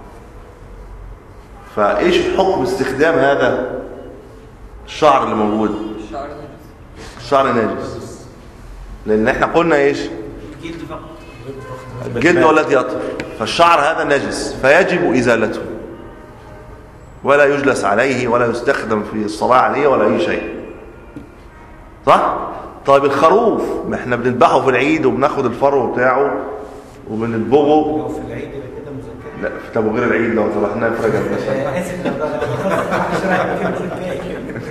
فايش حكم استخدام هذا الشعر اللي موجود الشعر نجس الشعر ناجس لان احنا قلنا ايش الجلد فقط الجلد هو الذي يطهر فالشعر هذا نجس فيجب ازالته ولا يجلس عليه ولا يستخدم في الصلاة عليه ولا اي شيء صح طيب الخروف ما احنا بنذبحه في العيد وبناخد الفرو بتاعه وبنطبغه لو في العيد يبقى كده مذكر لا طب وغير العيد لو ذبحناه في رجب مثلا اسف لو ده مش رايح كده مذكر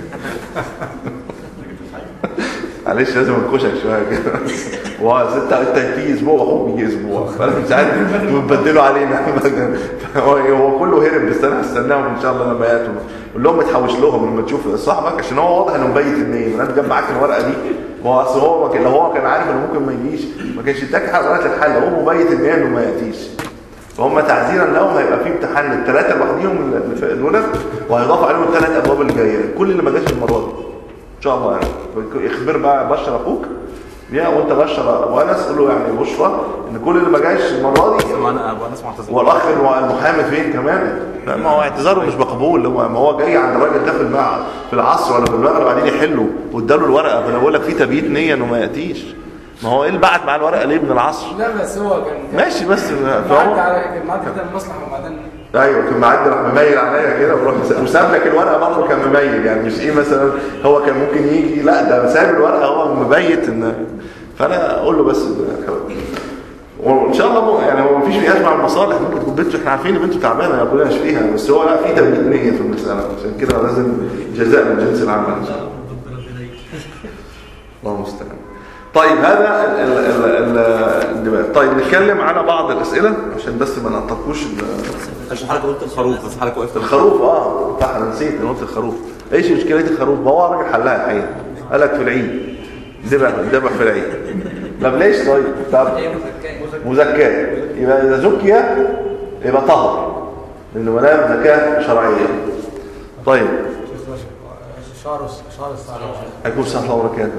معلش لازم انكشك شويه كده هو ست انت في اسبوع واخوك بيجي اسبوع فانا مش عارف انتوا بتبدلوا علينا هو هو كله هرب بس انا هستناهم ان شاء الله لما ياتوا قول لهم ما تحوش لهم لما تشوف صاحبك عشان هو واضح انه مبيت النيم انا جاب معاك الورقه دي ما هو اصل هو ما كان- لو هو كان عارف انه ممكن ما يجيش ما كانش اداك حق ورقه الحل هو مبيت النيم انه ما ياتيش فهم تعزيرا لهم هيبقى في امتحان للثلاثه لوحديهم اللي في دول وهيضاف عليهم الثلاث ابواب اللي جايه كل اللي ما جاش المره دي ان شاء الله يعني اخبر بقى بشر اخوك يا وانت بشر وانس قول له يعني بشرى ان كل اللي ما جاش المره دي انا ابو انس معتذر والاخ المحامي فين كمان لا ما هو اعتذاره مش مقبول هو ما هو جاي عند الراجل ده في المع في العصر ولا في المغرب بعدين يحله واداله الورقه فانا بقول لك في تبييت نيه انه ما ياتيش ما هو ايه اللي بعت معاه الورقه ليه من العصر لا بس هو كان ماشي بس معدي فهو على كان معدي كده المصلحه وبعدين ايوه كان معدي راح مميل عليا كده وروح وساب لك الورقه برضه كان مميل يعني مش ايه مثلا هو كان ممكن يجي لا ده ساب الورقه هو مبيت ان فانا اقول له بس وان شاء الله مو- يعني هو مفيش فيه مع المصالح ممكن تكون بنته احنا عارفين ان بنته تعبانه ربنا يشفيها بس هو لا في تبييت نيه في المساله عشان كده لازم جزاء من جنس العمل ان شاء الله الله المستعان طيب هذا ال ال ال ال الدماغ طيب نتكلم على بعض الاسئله عشان بس ما نعطلكوش ال- عشان حضرتك قلت الخروف بس حضرتك وقفت الخروف اه صح انا نسيت انا قلت الخروف ايش مشكله الخروف ما هو راجل حلها الحقيقه قال لك في العيد ذبح ذبح في العيد طب ليش طيب طب هي مزكاه مزكاه يبقى اذا زكي يبقى طهر لانه منام زكاه شرعيه طيب شيخ باشا شعر شعر الثعلب عليكم السلام ورحمه الله وبركاته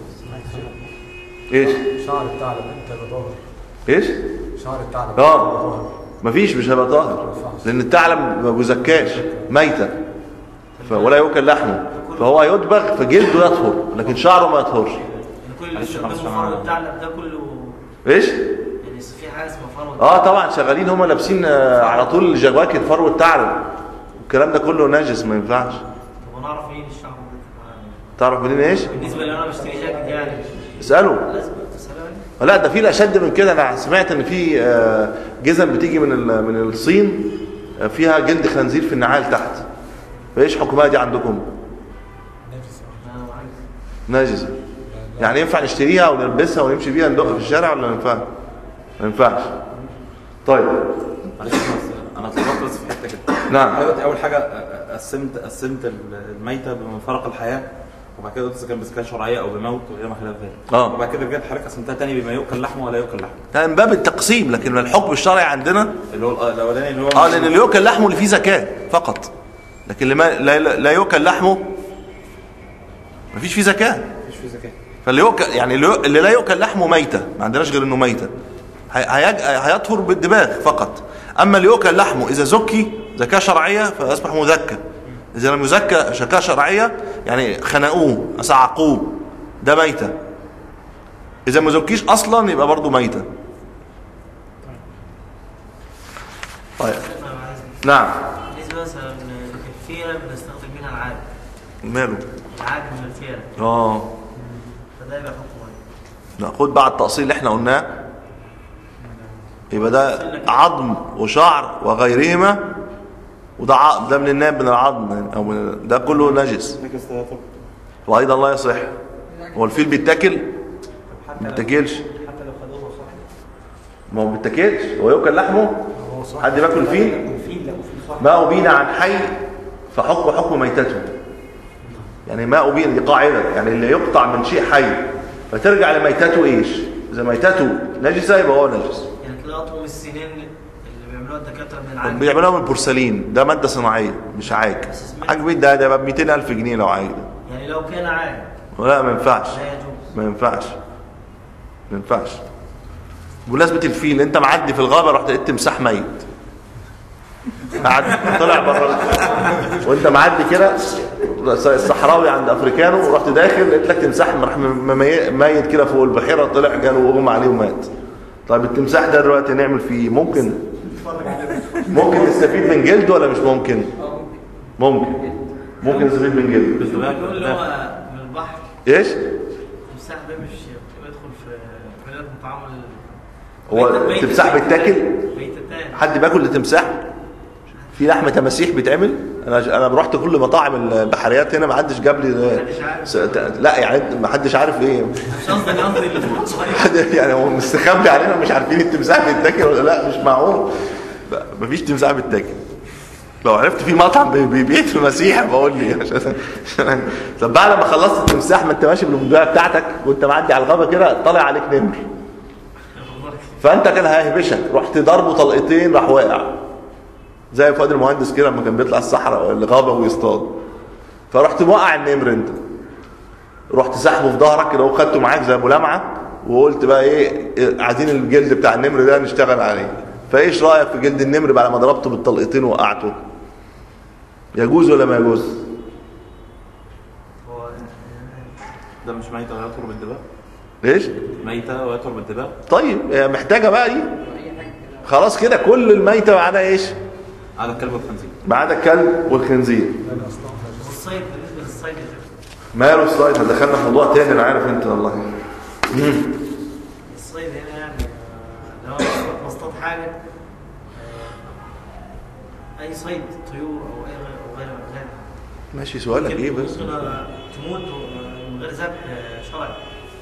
ايش شعر الثعلب انت بطاهر ايش شعر الثعلب اه مفيش مش هيبقى طاهر لان الثعلب ما بيزكاش ميتة ف- ولا يؤكل لحمه فهو يدبغ فجلده يطهر لكن شعره ما يطهرش يعني كل اللي معلش استخدمه معلش فرو أنا- الثعلب ده كله ايش يعني في حاجه اسمها فرو اه طبعا شغالين هم لابسين آه، على طول جواكت فرو الثعلب والكلام ده كله نجس ما ينفعش طب انا اعرف ايه الشعب ده تعرف منين ايش بالنسبه لو انا بشتري جاكيت يعني اساله لازم تسالوا عليه لا ده في الاشد من كده انا سمعت ان في آه، جزم بتيجي من ال- من الصين آه، فيها جلد خنزير في النعال تحت فايش حكمها دي عندكم انا معاك نجسة يعني ينفع نشتريها ونلبسها ونمشي بيها ندق في الشارع ولا ما ينفعش؟ ما ينفعش طيب معلش بس انا اتلخبطت بس في حته كده نعم. دلوقتي اول حاجه قسمت قسمت الميته بمفارق الحياه وبعد كده قلت اذا كان بذكاء شرعيه او بموت والى ما خلاف ذلك آه. وبعد كده رجعت حضرتك قسمتها تاني بما يؤكل لحمه ولا يؤكل لحمه ده من باب التقسيم لكن الحكم الشرعي عندنا اللي هو الأ- الاولاني اللي هو اه لان اللي يؤكل لحمه اللي فيه زكاه فقط لكن اللي ما لا, لا يؤكل لحمه مفيش فيه زكاه مفيش فيه زكاه فاللي يؤكل يعني اللي اللي لا يؤكل لحمه ميته ما عندناش غير انه ميته هي- هيج- هيطهر بالدباغ فقط اما اللي يؤكل لحمه اذا زكي زكاه شرعيه فاصبح مزكى اذا لم يزكى زكاه شرعيه يعني خنقوه صعقوه ده ميته اذا ما زكيش اصلا يبقى برضه ميته طيب نعم بالنسبه مثلا الفيره بنستخدم منها العاد ماله العاد من الفيره اه فده يبقى حكم واحد. ناخد بقى التأصيل اللي احنا قلناه يبقى ده عظم وشعر وغيرهما وده عظم ده من الناب من العظم او من ده كله نجس وايضا لا يصح هو الفيل بيتاكل ما بيتاكلش حتى لو خدوه صح ما هو بيتاكلش هو ياكل لحمه حد بياكل فيل الفيل لو في صح ما أبين عن حي فحكم حكم ميتته يعني ما أبين دي قاعدة يعني اللي يقطع من شيء حي فترجع لميتته إيش إذا ميتته نجسة يبقى هو نجس يعني تلاقي اطول السنين اللي بيعملوها الدكاتره من العاد بيعملوها من البورسلين ده مادة صناعية مش عاج عاج بيت ده ده ب 200 ألف جنيه لو عاج ده يعني لو كان عاد لا ما ينفعش لا يجوز ما ينفعش ما ينفعش بمناسبة الفيل انت معدي في الغابة رحت لقيت تمساح ميت قعد طلع بره وانت معدي كده الصحراوي عند افريكانو ورحت داخل لقيت لك تمساح راح م- مي- ميت كده فوق البحيرة طلع جاله واغمى عليه ومات طيب التمساح ده دلوقتي نعمل فيه ممكن ممكن نستفيد من جلده ولا مش ممكن ممكن ممكن نستفيد من جلده بيقول اللي هو من البحر ايش التمساح ده مش بيدخل في عمليات متعامل هو ميتة- ميتة- التمساح بيتاكل ميتتان حد بياكل التمساح في لحم تماسيح بيتعمل انا انا رحت كل مطاعم البحريات هنا ما حدش جاب لي محدش عارف. س- لا يعني ما حدش عارف ايه مش قصدي قصدي اللي في الصغير حد يعني هو مستخبي علينا مش عارفين التمساح بيتاكل ولا لا مش معقول لا مفيش تمساح بيتاكل لو عرفت في مطعم بي- بيبيع تماسيح بقول لي عشان عشان- طب بعد ما خلصت التمساح ما انت ماشي بالمندويه بتاعتك وانت معدي على الغابه كده طالع عليك نمر فانت كان هيهبشك رحت ضربه طلقتين راح واقع زي فؤاد المهندس كده لما كان بيطلع الصحراء الغابه ويصطاد فرحت موقع النمر انت رحت سحبه في ظهرك كده وخدته معاك زي ابو لمعه وقلت بقى ايه عايزين الجلد بتاع النمر ده نشتغل عليه فايش رايك في جلد النمر بعد ما ضربته بالطلقتين وقعته يجوز ولا ما يجوز هو ده مش ميته ويطهر بالدباغ ليش ميته ويطهر بالدباغ طيب هي محتاجه بقى دي خلاص كده كل الميته ما عدا ايش على الكلب والخنزير ما عدا الكلب والخنزير الصيد بالنسبه للصيد يا شيخ. ماله الصيد إحنا دخلنا في موضوع تاني انا عارف انت والله الصيد هنا يعني آه، لو أنا بصطاد حاجه آه، اي صيد طيور او اي غير او غير ذلك ماشي سؤالك ايه بس ممكن آه، تموت من غير ذبح آه، شرعي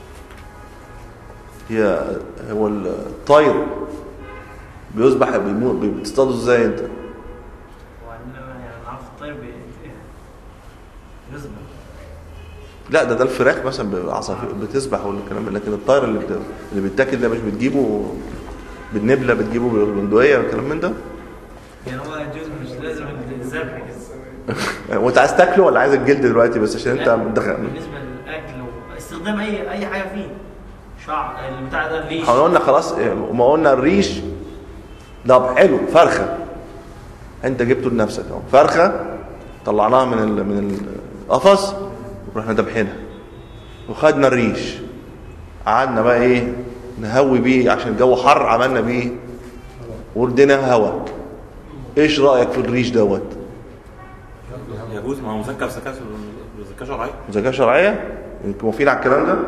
هي هو الطير بيصبح بيموت بتصطاده ازاي انت وعندنا يعني نعرف الطير بي- يذبح لا ده ده الفراخ مثلا بالعصافير بتسبح ولا الكلام ده لكن الطير اللي بت... اللي بيتاكل ده مش بتجيبه بالنبله بتجيبه بالبندقيه والكلام من ده يعني هو يجوز مش لازم الذبح كده وانت عايز تاكله ولا عايز الجلد دلوقتي بس عشان انت لا، مدخل بالنسبه للاكل واستخدام اي اي حاجه فيه شعر البتاع ده الريش احنا قلنا خلاص إيه، ما قلنا الريش ده حلو فرخه انت جبته لنفسك اهو فرخه طلعناها من ال... من القفص ورحنا ذبحينها وخدنا الريش قعدنا بقى ايه نهوي بيه عشان الجو حر عملنا بيه وردنا هوا ايش رايك في الريش دوت يجوز ما هو مذكر زكاه زكاه شرعيه زكاه شرعيه انتوا موافقين على الكلام ده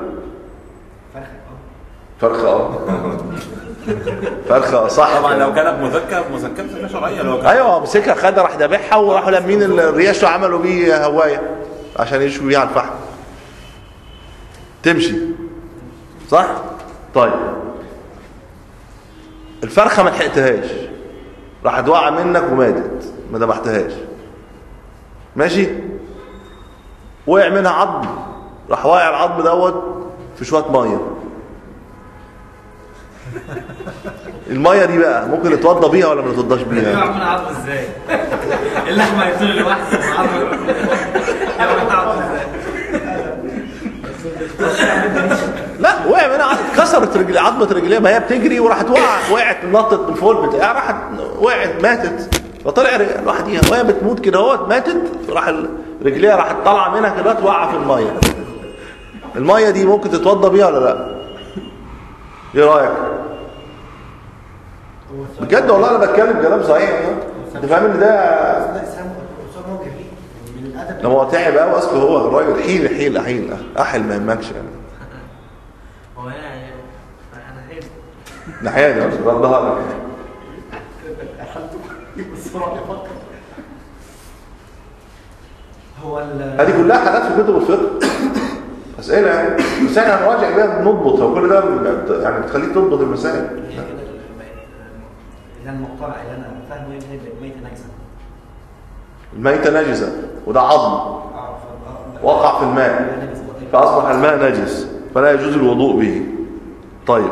فرخه اه فرخه صح طبعا لو كان بمذكر مذكر زكاه شرعيه لو كان ايوه مسكها خدها راح ذابحها وراحوا لامين الريش وعملوا بيه هوايه عشان يشوي بيها على الفحم تمشي صح طيب الفرخه ما لحقتهاش راحت واقعه منك وماتت ما ذبحتهاش ماشي وقع منها عظم راح واقع العظم دوت في شويه ميه الميه دي بقى ممكن نتوضى بيها ولا ما نتوضاش بيها بعمل عظم ازاي؟ اللحمه هيطير لوحده والعظم يعمل عظم ازاي؟ لا وقع منها عظم اتكسرت رجل عظمه رجليها ما هي بتجري وراحت وقع وقعت نطت من الفول بتاعها راحت وقعت ماتت فطلع ر- لوحديها وهي بتموت كده اهوت ماتت راح ال- رجليها راحت طالعه منها كده واقعه في الميه الميه دي ممكن تتوضى بيها ولا لا؟ ايه رايك؟ بجد والله انا بتكلم كلام صحيح انت فاهم ان ده لا اسلام اسلام موجه ليه من الادب لما هو تعب قوي اصل هو الراجل حيل حيل حيل احل ما يهمكش يعني هو هنا انا حلو ناحيه دي بس ردها لك هو ال- هذه كلها حاجات في كتب الفقه اسئله يعني بس احنا هنراجع بيها بنضبط هو كل ده يعني بتخليك تضبط المسائل هي كده بقت- اللي انا مقتنع اللي انا فاهمه ايه هي بقت ميته نجسه الميتة نجسة وده عظم اه ف- وقع في الماء نجسة بطيئة. فأصبح الماء نجس فلا يجوز الوضوء به طيب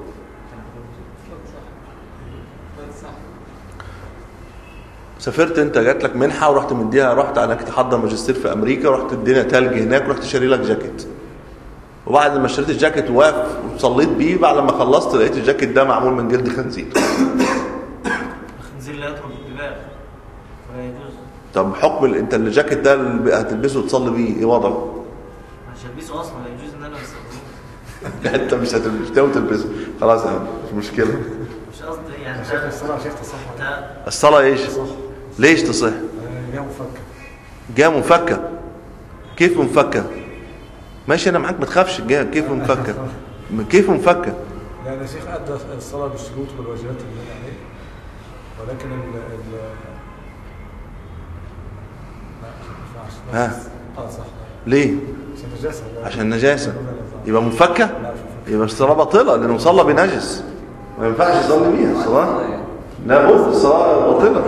سافرت انت جات لك منحه ورحت مديها رحت انك تحضر ماجستير في امريكا ورحت الدنيا تلج هناك ورحت شاري لك جاكيت وبعد ما اشتريت الجاكيت واقف وصليت بيه بعد ما خلصت لقيت الجاكيت ده معمول من جلد خنزير الخنزير لا يترك الدباغ ولا يجوز طب حكم ال- انت الجاكيت ده اللي هتلبسه وتصلي بيه ايه وضعه؟ مش هلبسه اصلا لا يجوز ان انا استخدمه لا انت مش هتلبسه مش ناوي تلبسه خلاص يا عم مش مشكله مش قصدي يعني شايف ده- الصلاة شايف صح ولا لا؟ ده الصلاه ايش؟ ليش تصح؟ آه، جاء مفكر جاء منفكه كيف منفكه؟ ماشي انا معاك ما تخافش جاء كيف منفكه؟ كيف منفكه؟ لأن الشيخ أدى الصلاة بالشروط والواجبات اللي هي عليه ولكن ال ال لا ما ينفعش ها. اه صح ليه؟ عشان نجاسة عشان نجاسه يبقى منفكه؟ لا مش مفكر يبقى الصلاه باطله لانه صلى بنجس ما ينفعش يصلي بيها الصلاه لابد الصلاه باطله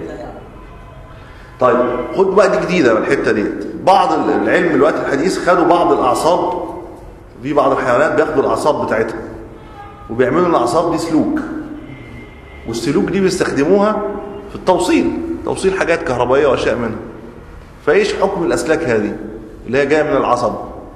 طيب خد بقى دي جديده من الحته ديت بعض العلم الوقت الحديث خدوا بعض الاعصاب في بعض الحيوانات بياخدوا الاعصاب بتاعتها وبيعملوا الاعصاب دي سلوك والسلوك دي بيستخدموها في التوصيل توصيل حاجات كهربائيه واشياء منها فايش حكم الاسلاك هذه اللي هي جايه من العصب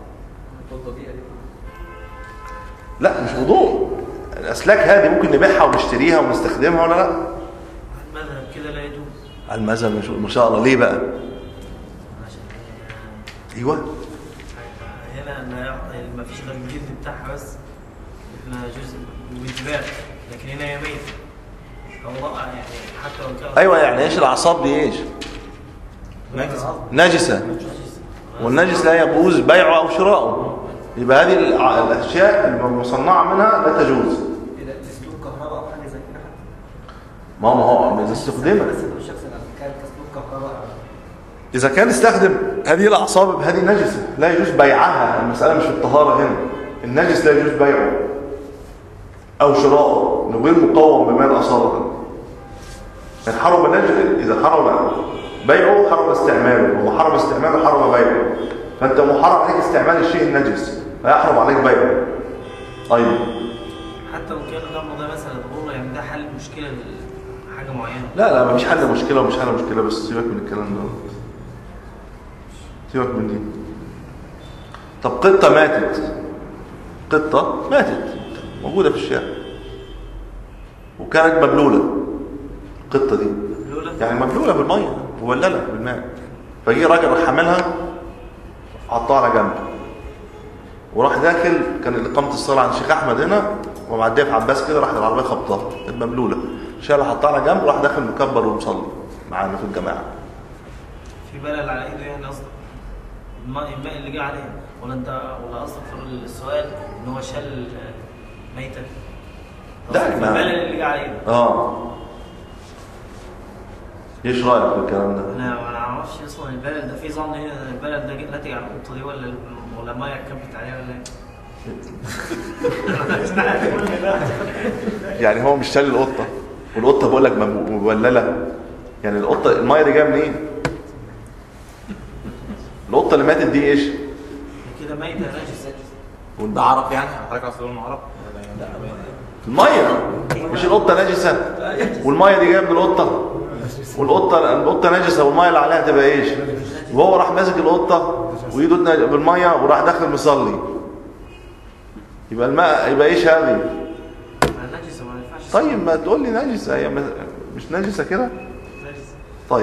لا مش وضوء الاسلاك هذه ممكن نبيعها ونشتريها ونستخدمها ولا لا المذهب كده لا يجوز على المذهب ما شاء- ما شاء الله ليه بقى عشان ايوه هنا لا يعطي ما فيش غير الجلد بتاعها بس هنا جزء وانتباه لكن هنا هي ميتة أو ضاع يعني حتى لو كان ايوه يعني ايش الاعصاب دي ايش نجس نجسه والنجس لا يجوز بيعه او شراؤه يبقى هذه الع- الاشياء المصنعه منها لا تجوز إذا اسلوب كهرباء او حاجه زي كده حتى ما هو- ما هو اذا استخدمت بس مش شخص كان كاسلوب كهرباء اذا كان استخدم هذه الاعصاب هذه نجسه لا يجوز بيعها المساله مش في الطهاره هنا النجس لا يجوز بيعه او شراؤه انه غير مقوم بمال اصاله يعني حرم النجس اذا حرم بيعه حرم استعماله وما حرم استعماله حرم بيعه فانت محرم عليك استعمال الشيء النجس فيحرم عليك بيعه طيب حتى لو كان الأمر ده مثلا ضرورة يعني ده حل مشكلة لحاجة معينة لا لا مفيش حل مشكله ومش حل مشكله بس سيبك من الكلام ده سيبك من دي طب قطه ماتت قطه ماتت موجوده في الشارع وكانت مبلوله القطه دي لولا يعني مبلوله بالميه مبلله بالماء فجي راجل راح حاملها حطها على جنب وراح داخل كان اقامه الصلاه عند الشيخ احمد هنا ومعديه في عباس كده راح العربيه خبطها كانت مبلوله شالها حطها على جنب وراح داخل مكبر ومصلي معانا في الجماعه في بلل على ايده يعني قصدك الماء الماء اللي جه عليه ولا انت ولا قصدك في السؤال ان هو شال آه، ميتة لا، قصدك في ما- البلل اللي جه على ايده اه ايش رايك في الكلام ده انا ما اعرفش اصلا البلد ده في ظن هنا ان البلد ده ناتج عن النقطه دي ولا ولا ميه كبت عليها ولا ايه؟ يعني هو مش شال القطه والقطه بقول لك مب- مبلله يعني القطه الميه دي جايه منين القطه اللي ماتت دي ايش كده ميته نجس ده عرق يعني حضرتك عايز تقول انه عرق الميه مش القطه نجسه والميه دي جايه من القطه والقطه القطه نجسه والميه اللي عليها تبقى ايش وهو راح ماسك القطه وايده اتنج- بالميه وراح داخل مصلي يبقى الماء يبقى ايش هذه نجسه ما ينفعش طيب ما تقول لي نجسه هي مس- مش نجسه كده نجسه طيب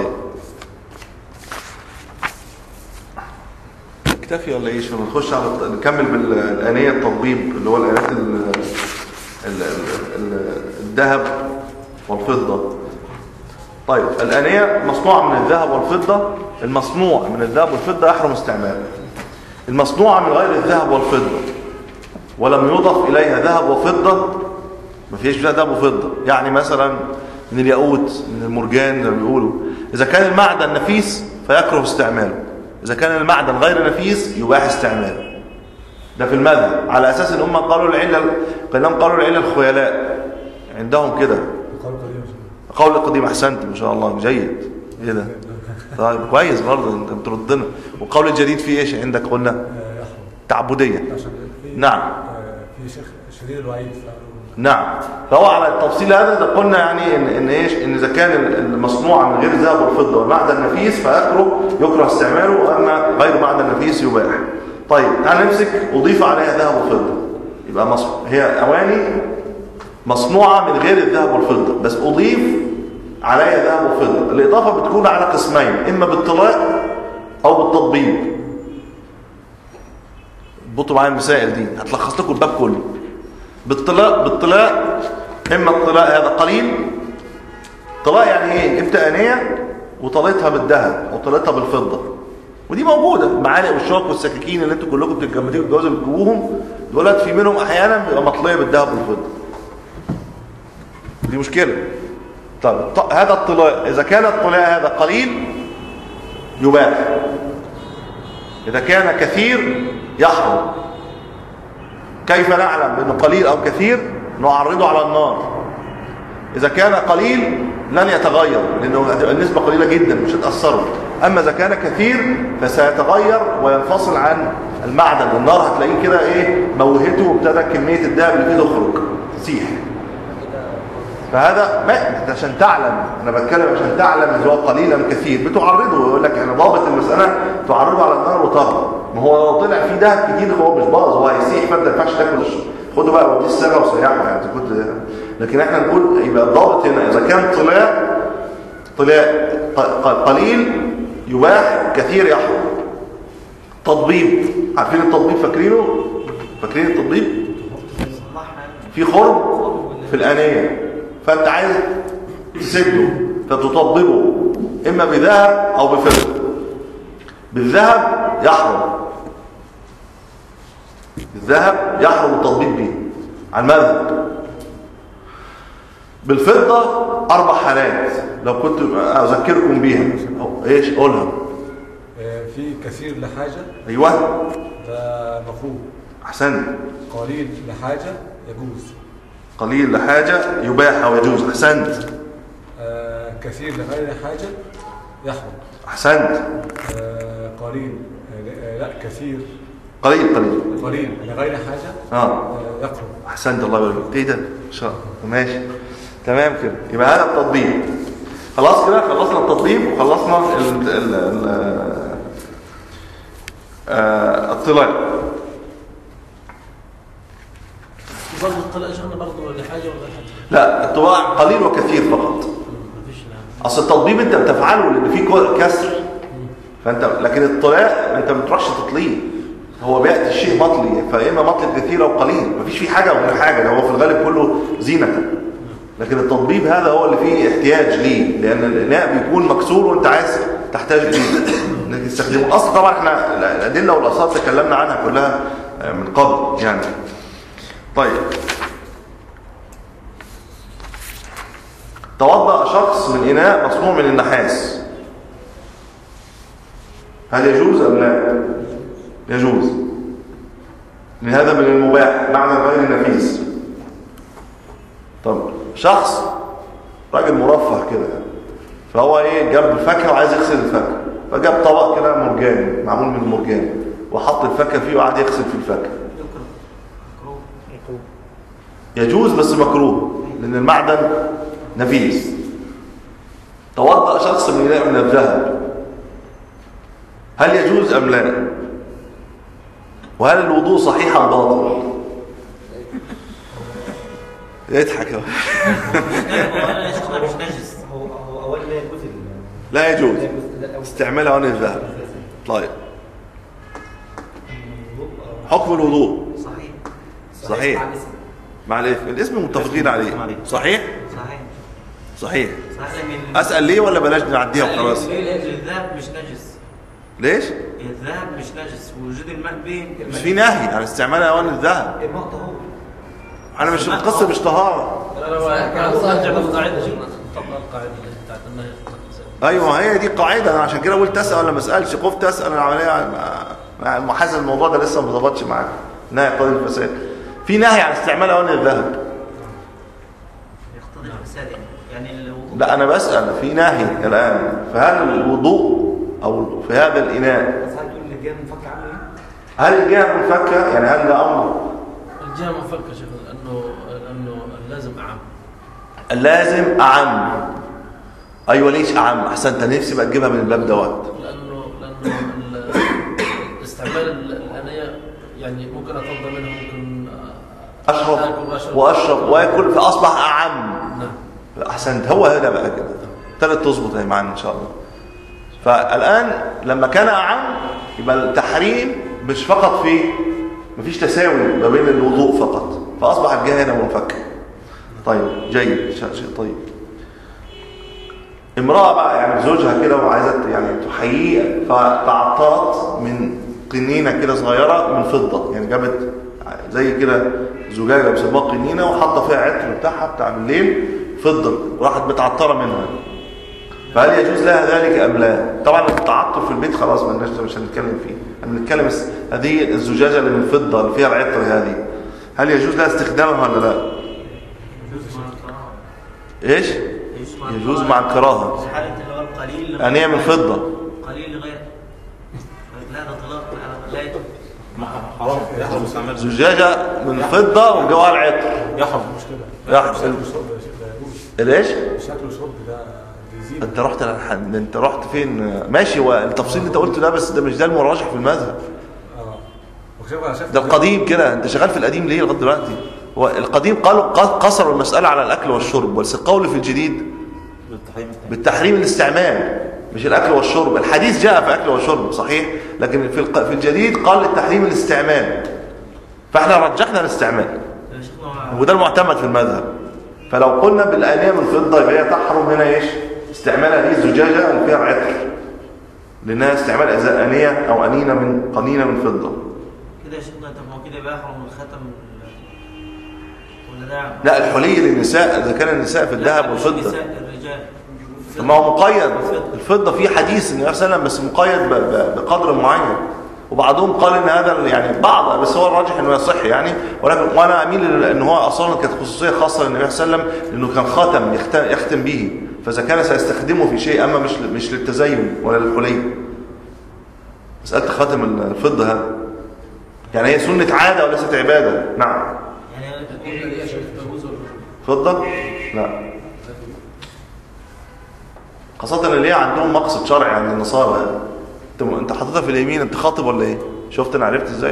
اكتفي ولا ايش لما نخش على الت- نكمل بالآنية التطبيب اللي هو الآنيات ال- ال- ال- ال- الذهب والفضة طيب الآنية مصنوعة من الذهب والفضة المصنوع من الذهب والفضة يحرم استعماله المصنوعة من غير الذهب والفضة ولم يضف إليها ذهب وفضة ما فيش فيها ذهب وفضة يعني مثلا من الياقوت من المرجان زي ما بيقولوا إذا كان المعدن نفيس فيكره استعماله إذا كان المعدن غير نفيس يباح استعماله ده في المذهب على أساس إن هم قالوا العلة كلام قالوا العلة الخيلاء عندهم كده قال قديم قول القديم أحسنت ما شاء الله جيد إيه ده طيب كويس برضه انت بتردنا والقول الجديد فيه ايش عندك قلنا آه، يحرم تعبدية عشان في نعم. آه، في شيخ شديد الوعيد فقالوا نعم فهو على التفصيل هذا ده قلنا يعني ان, إن ايش ان اذا كان المصنوع من غير الذهب والفضه والمعدن نفيس فيكره يكره استعماله واما غير معدن نفيس يباح طيب تعال نمسك اضيف عليها ذهب وفضه يبقى مصنوع هي اواني مصنوعه من غير الذهب والفضه بس اضيف عليها ذهب وفضه الاضافه بتكون على قسمين اما بالطلاق او بالتطبيب اضبطوا معايا المسائل دي هتلخص لكم الباب كله بالطلاق بالطلاق اما الطلاق هذا قليل طلاق يعني ايه جبت انيه وطليتها بالذهب او طليتها بالفضه ودي موجوده المعالق والشوك والسكاكين اللي انتوا كلكم بتتجمدوا الجواز بتجيبوهم دولت في منهم احيانا بيبقى مطليه بالذهب والفضه دي مشكله طيب الط- هذا الطلاق اذا كان الطلاق هذا قليل يباح اذا كان كثير يحرم كيف نعلم بأنه قليل أو كثير نعرضه على النار إذا كان قليل لن يتغير لأنه هتبقى النسبة قليلة جدا مش هتأثره أما إذا كان كثير فسيتغير وينفصل عن المعدن النار هتلاقيه كده إيه موهته وابتدى كمية الذهب اللي فيه تخرج تسيح فهذا ما أنت عشان تعلم انا بتكلم عشان تعلم ان هو قليل ام كثير بتعرضه يقول لك يعني ضابط المساله تعرضه على النار وتهرب ما هو لو طلع فيه دهب كتير هو مش باظ هو هيسيح فانت ما ينفعش تاكل الش- خده بقى وديه السجا وسيحه يعني إذا كنت لكن احنا نقول يبقى الضابط هنا اذا كان طلاع طلاع ق- ق- قليل يباح كثير يحرم تطبيب عارفين التطبيب فاكرينه فاكرين التطبيب في خرم في الآنية فأنت عايز تسده فتطببه إما بذهب أو بفضة بالذهب يحرم الذهب يحرم التطبيب به على المذهب بالفضة أربع حالات لو كنت أذكركم بيها أو إيش قولها آه، في كثير لحاجة أيوه ده مفهوم أحسنت قليل لحاجة يجوز قليل لحاجة يباح أو يجوز أحسنت آه، كثير لغير حاجة يحرم أحسنت آه، قليل آه، لا كثير قليل قليل قليل لغير حاجة اه آه، يقرب احسنت الله يبارك فيك. ايه ده ان شاء الله ماشي تمام كده يبقى هذا التطبيق خلاص كده خلصنا التطبيق وخلصنا ال ال ال آه الطلاق برضه الطلاق شغله برضه لحاجه ولا حاجه لا الطباع قليل وكثير فقط مفيش لا اصل التطبيق انت بتفعله لان فيه كو- كسر فانت لكن الطلاق انت ما بتروحش تطليه هو بياتي الشيء مطلي فاما مطلي كثير او قليل مفيش فيه حاجه وغير حاجه ده هو في الغالب كله زينه لكن التطبيب هذا هو اللي فيه احتياج ليه لان الاناء بيكون مكسور وانت عايز تحتاج اليه انك تستخدمه اصلا طبعا احنا الادله والاثار تكلمنا عنها كلها آه، من قبل يعني طيب توضأ شخص من إناء مصنوع من النحاس هل يجوز أم لا؟ يجوز ان هذا من المباح معنى غير نفيس طب شخص راجل مرفه كده فهو ايه جاب الفاكهه وعايز يغسل الفاكهه فجاب طبق كده مرجان معمول من المرجان وحط الفاكهه فيه وقعد يغسل في الفاكهه يجوز بس مكروه لان المعدن نفيس توضأ شخص من إناء من الذهب هل يجوز أم لا وهل الوضوء صحيح أم باطل يضحك هو. هو يا شيخنا مش نجس هو هو اولا لا يجوز ال- لا يجوز لا يجوز لا- استعمالها عن الذهب طيب الوضوء، آه، حكم الوضوء صحيح صحيح. مع الاسم. مع الاسم الاسم متفقين عليه صحيح صحيح صحيح صحيح لأن أسأل ليه ولا بلاش نعديها وخلاص الذهب مش نجس ليش الذهب مش نجس ووجود الماء به مش في نهي عن استعمال أواني الذهب الماء طهور أنا مش القصة مش طهارة انا عاوز ارجع للقاعده شيخنا طبق القاعده اللي بتاعت النهي ايوه هي دي قاعده انا عشان كده قلت اسال ولا ما اسالش خفت اسال العمليه مع- مع محاسب الموضوع ده لسه ما ظبطش معاك نهي قضيه الفساد في نهي عن استعمال اواني الذهب يقتضي الفساد يعني يعني الوضوء لا انا بسال في نهي الان فهل الوضوء او في هذا الاناء بس هل تقول اللي جاي من فك عنه ايه؟ هل الجهه منفكه يعني هل ده امر الجهه منفكه شيخنا لانه لانه اللازم اعم اللازم اعم ايوه ليش اعم احسنت أنا نفسي بقى تجيبها من الباب دوت لانه لانه ال- استعمال ال- الانيه يعني ممكن اتوضا منها ممكن اشرب آكل واشرب واشرب واكل فاصبح اعم نعم احسنت هو هنا بقى كده ابتدت تظبط هي معانا ان شاء الله فالان لما كان اعم يبقى التحريم مش فقط في مفيش تساوي ما بين الوضوء فقط فاصبح الجهه هنا منفكه طيب جيد شيء شيء طيب امراه بقى يعني زوجها كده وعايزه يعني تحييه فتعطات من قنينه كده صغيره من فضه يعني جابت زي كده زجاجه بيسموها قنينه وحاطه فيها عطر بتاعها بتاع بالليل فضه وراحت متعطره منها فهل يجوز لها ذلك ام لا طبعا التعطر في البيت خلاص ما لناش مش هنتكلم فيه احنا بنتكلم بس هذه الزجاجه اللي من فضه اللي فيها العطر هذه هل يجوز لها استخدامها ولا لا يجوز مع الكراهه ايش يجوز مع الكراهه في حالة اللي هو القليل لغير- يعني هي من فضه قليل لغير لا ده طلاق لا يجوز حرام يحرم استعمال زجاجه من فضه وجواها العطر يحرم يحرم شكل الشرب يا شيخ لا يجوز ليش شكل الشرب ده بيزيد انت رحت للح- انت رحت فين ماشي والتفصيل اللي انت قلته ده بس ده مش ده المراجح في المذهب اه وشوف انا شايف ده القديم كده انت شغال في القديم ليه لغايه دلوقتي هو القديم قالوا ق- قصروا المساله على الاكل والشرب بس القول في الجديد بالتحريم بالتحريم الاستعمال مش الاكل والشرب الحديث جاء في اكل والشرب صحيح لكن في الق- في الجديد قال التحريم الاستعمال فاحنا رجحنا الاستعمال يا شيخنا وده المعتمد في المذهب فلو قلنا بالآنية من فضة يبقى هي تحرم هنا ايش استعمال هذه الزجاجة اللي فيها العطر لأنها استعمال أزاء آنية أو أنينة من قنينة من فضة كده يا شيخنا طب ما هو كده يبقى يحرم الختم ولا ده لا الحلي للنساء إذا كان النساء في الذهب لا، مش والفضة النساء، الرجال طب ما هو مقيد الفضة فيه حديث النبي صلى الله عليه وسلم بس مقيد ب- ب- بقدر معين وبعضهم قال ان هذا يعني بعض بس هو الراجح انه يصح يعني ولكن وانا اميل ان هو اصلا كانت خصوصيه خاصه للنبي صلى الله عليه وسلم لانه كان خاتم يختم, يختم به فاذا كان سيستخدمه في شيء اما مش مش للتزين ولا للحلي مساله خاتم الفضه هذا يعني هي سنه عاده وليست عباده نعم يعني الجمله دي يا شيخ تجوز ولا فضه لا خاصة اللي هي عندهم مقصد شرعي عند النصارى يعني. انت انت حاططها في اليمين انت خاطب ولا ايه؟ شفت انا عرفت ازاي؟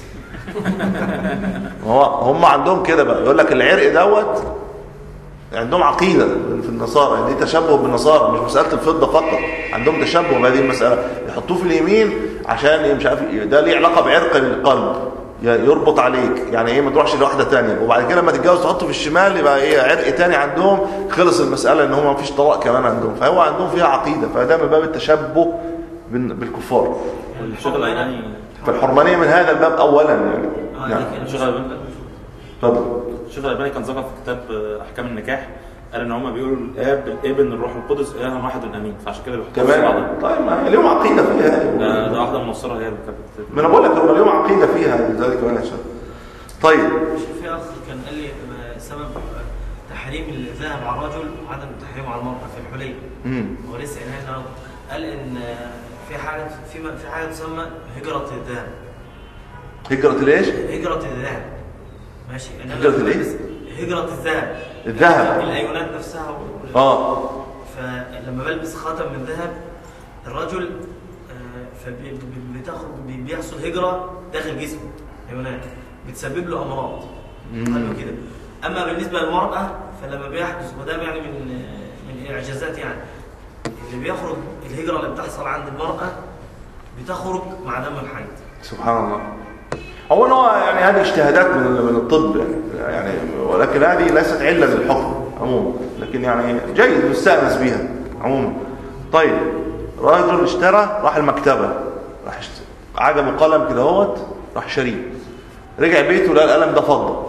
ما هو هم عندهم كده بقى يقول لك العرق دوت عندهم عقيدة في النصارى دي تشبه بالنصارى مش مسألة الفضة فقط عندهم تشبه بهذه المسألة يحطوه في اليمين عشان إيه مش عارف إيه، ده ليه علاقة بعرق القلب ي- يربط عليك يعني ايه ما تروحش لواحدة تانية وبعد كده لما تتجوز تحطه في الشمال يبقى ايه عرق تاني عندهم خلص المسألة ان هم ما فيش طلاق كمان عندهم فهو عندهم فيها عقيدة فده من باب التشبه بال- بالكفار والشيخ الألباني فالحرمانية من هذا الباب اولا يعني آه، نعم دي كده. الشيخ الألباني اتفضل الشيخ الألباني كان ذكر في كتاب آه، أحكام النكاح قال ان هم بيقولوا الاب الابن الروح القدس اله واحد امين فعشان كده بيحطوا في بعضها. تمام طيب ما ليهم عقيده فيها يعني. ده ده واحده منصره هي اللي كانت ما انا بقول لك هم ليهم عقيده فيها لذلك كمان عشان طيب في اخ كان قال لي آه، سبب تحريم الذهب على الرجل وعدم تحريمه على المرأة في الحلي امم هو لسه قايلها النهارده قال ان آه، في حاجه في في حاجه تسمى هجره الذهب هجره ليش؟ هجره الذهب ماشي إن أنا هجرة لما الإيه؟ بلبس- هجره الذهب الذهب الايونات نفسها وال- اه فلما بلبس خاتم من ذهب الرجل فبتاخد بيحصل هجره داخل جسمه ايونات بتسبب له امراض قالوا كده اما بالنسبه للمراه فلما بيحدث وده يعني من من الاعجازات يعني اللي بيخرج الهجره اللي بتحصل عند المراه بتخرج مع دم الحيض سبحان الله اولا هو يعني هذه اجتهادات من من الطب يعني يعني ولكن هذه ليست عله للحكم عموما لكن يعني جيد نستانس بها عموما طيب رجل اشترى راح المكتبه راح اشترى عجبه قلم كده اهوت راح شاريه رجع بيته لقى القلم ده فضه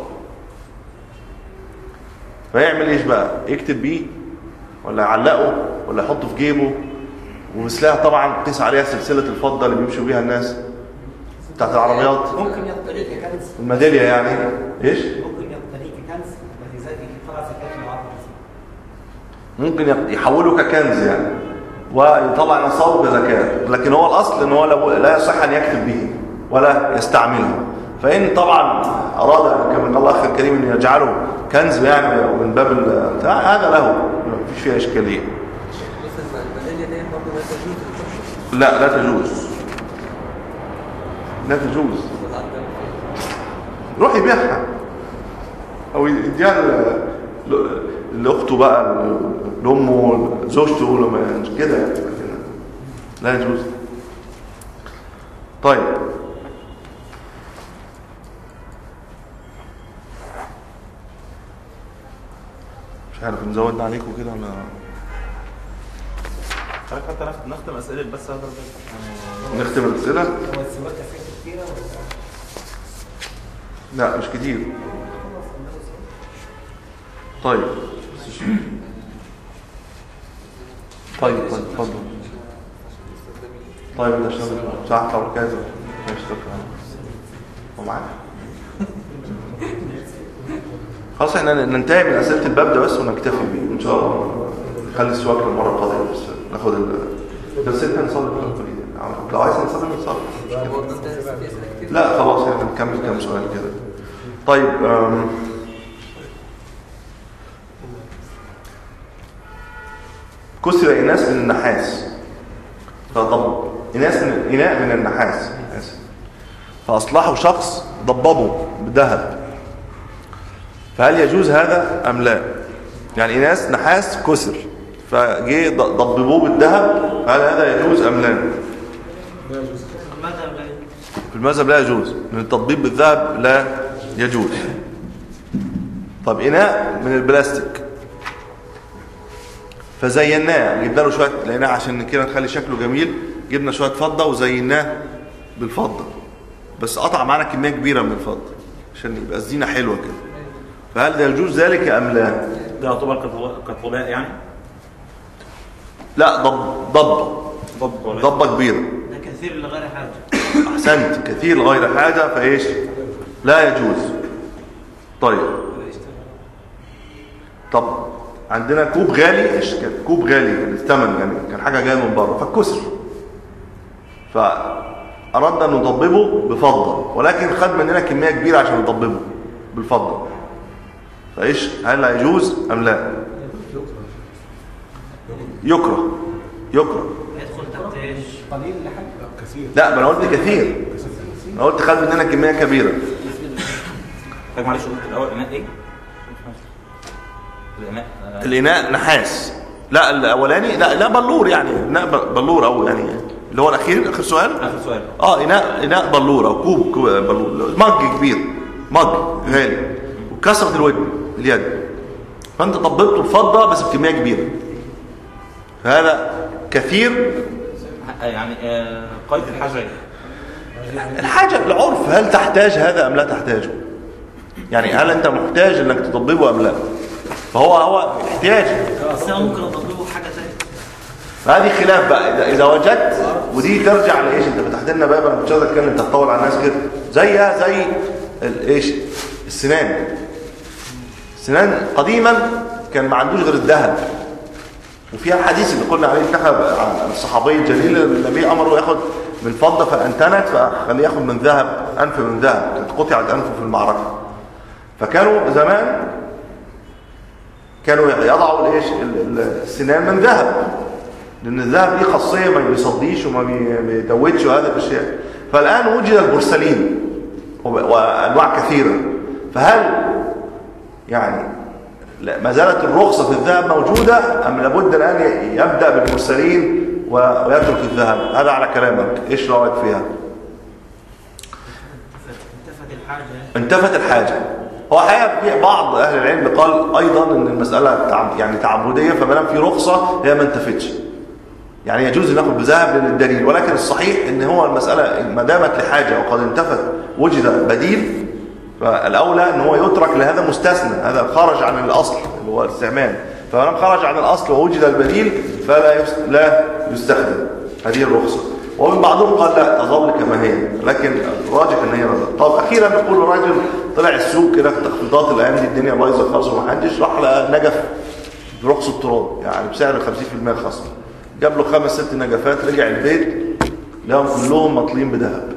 فيعمل ايش بقى يكتب بيه ولا يعلقه ولا يحطه في جيبه ومثلها طبعا قيس عليها سلسله الفضه اللي بيمشوا بيها الناس بتاعت العربيات ممكن يقتني ككنز الميداليه يعني ايش ممكن يقتني ككنز ولذلك طلع زكاة العرض ممكن يق- يحوله ككنز يعني ويطلع نصابه كزكاه لكن هو الاصل ان هو لا- لا يصح ان يكتب به ولا يستعمله فان طبعا اراد كما قال الله اخي الكريم ان يجعله كنز يعني من باب ال- بتاع هذا له ما فيش فيها اشكاليه مثل الميدالية دي برضه لا تجوز الحكم لا لا تجوز لا تجوز يروح يبيعها او يديها ل- ل- لاخته بقى ل- لامه زوجته لما كده يعني لكن لا يجوز طيب مش عارف نزودنا عليكم كده ولا حضرتك حتى نخ- نختم اسئله بس هذا يعني نختم الاسئله هو السواق كفاية كتيرة ولا لا مش كتير طيب طيب طيب اتفضل طيب انت اشتغل ساعة او كذا ماشي شكرا هو معاك خلاص احنا ننتهي من اسئله الباب ده بس ونكتفي بيه ان شاء الله نخلي السواق للمره القادمه بس ناخد ال درستنا نصلي بقى الفريد. لو عايز نصلي نصلي هو انت في اسئله كتير لا خلاص يعني نكمل كام سؤال كده طيب أم. كسر إناث من النحاس فضب إناث من إناء من النحاس آسف. فأصلحه شخص ضببه بذهب فهل يجوز هذا أم لا يعني إناث نحاس كسر فجي ض- ضببوه بالذهب فهل هذا يجوز أم لا المذهب لا في المذهب لا يجوز من التطبيب بالذهب لا يجوز طب إناء من البلاستيك فزيناه جبنا له شويه لقيناه عشان كده نخلي شكله جميل جبنا شويه فضه وزيناه بالفضه بس قطع معانا كميه كبيره من الفضه عشان يبقى الزينه حلوه كده فهل ده يجوز ذلك ام لا ده يعتبر كطباء- كطباء يعني لا ضب ضبه ضب ولا ضبه كبيره ده كثير لغير حاجه احسنت كثير لغير حاجه فايش لا يجوز طيب طب عندنا كوب غالي إيش كان كوب غالي كان الثمن يعني كان حاجه جايه من بره فكسر فاردنا ان نضببه بفضه ولكن خد مننا كميه كبيره عشان نضببه بالفضه فايش هل يجوز ام لا يكره يكره يدخل تحت ايش؟ قليل لحد كثير لا ما انا قلت كثير انا قلت خد مننا كميه كبيره طيب معلش قلت الاول اناء ايه؟ الاناء آه، الاناء نحاس لا الاولاني لا لا بلور يعني اناء ب- بلور او يعني اللي هو الاخير اخر سؤال اخر سؤال اه اناء اناء بلور او كوب كوب بلور مج كبير مج غالي وكسرت الودن اليد فانت طبقته بفضه بس بكميه كبيره فهذا كثير آه، يعني آه، قيد الحاجه إيه؟ الحاجه العرف هل تحتاج هذا ام لا تحتاجه يعني هل انت محتاج انك تطببه ام لا فهو هو احتياج بس انا ممكن اضيف له حاجه ثانيه فهذه خلاف بقى اذا اذا وجدت ودي ترجع لايش انت فتحت لنا باب انا مش عايز اتكلم تطول على الناس كده زيها زي الايش السنان السنان قديما كان ما عندوش غير الذهب وفيها الحديث اللي قلنا عليه انتهى عن الصحابي الجليل النبي امره ياخد من فضه فانتنت فخليه ياخد من ذهب انف من ذهب كانت قطعت انفه في المعركه فكانوا زمان كانوا يضعوا الايش ال- ال- السنان من ذهب لان الذهب ليه خاصيه ما بيصديش وما بي- بيدوتش وهذه الاشياء فالان وجد البورسلين وب- وانواع كثيره فهل يعني لا ما زالت الرخصه في الذهب موجوده ام لابد الان ي- يبدا بالبورسلين و- ويترك الذهب هذا على كلامك ايش رايك فيها انتفت الحاجه انتفت الحاجة هو حقيقة في بعض أهل العلم قال أيضا أن المسألة تعب- يعني تعبدية فما دام في رخصة هي ما انتفتش يعني يجوز ناخد بذهب للدليل ولكن الصحيح ان هو المسألة ما دامت لحاجة وقد انتفت وجد بديل فالأولى ان هو يترك لهذا مستثنى هذا خرج عن الأصل اللي هو الاستعمال فما دام خرج عن الأصل ووجد البديل فلا يس- لا يستخدم هذه الرخصة ومن بعضهم قال لا تظل كما هي لكن الراجح ان هي نظر طب اخيرا نقول راجل طلع السوق كده في تخفيضات الايام دي الدنيا بايظه خالص ومحدش راح لقى نجف برخص التراب يعني بسعر 50% خصم جاب له خمس ست نجفات رجع البيت لقاهم كلهم مطلين بذهب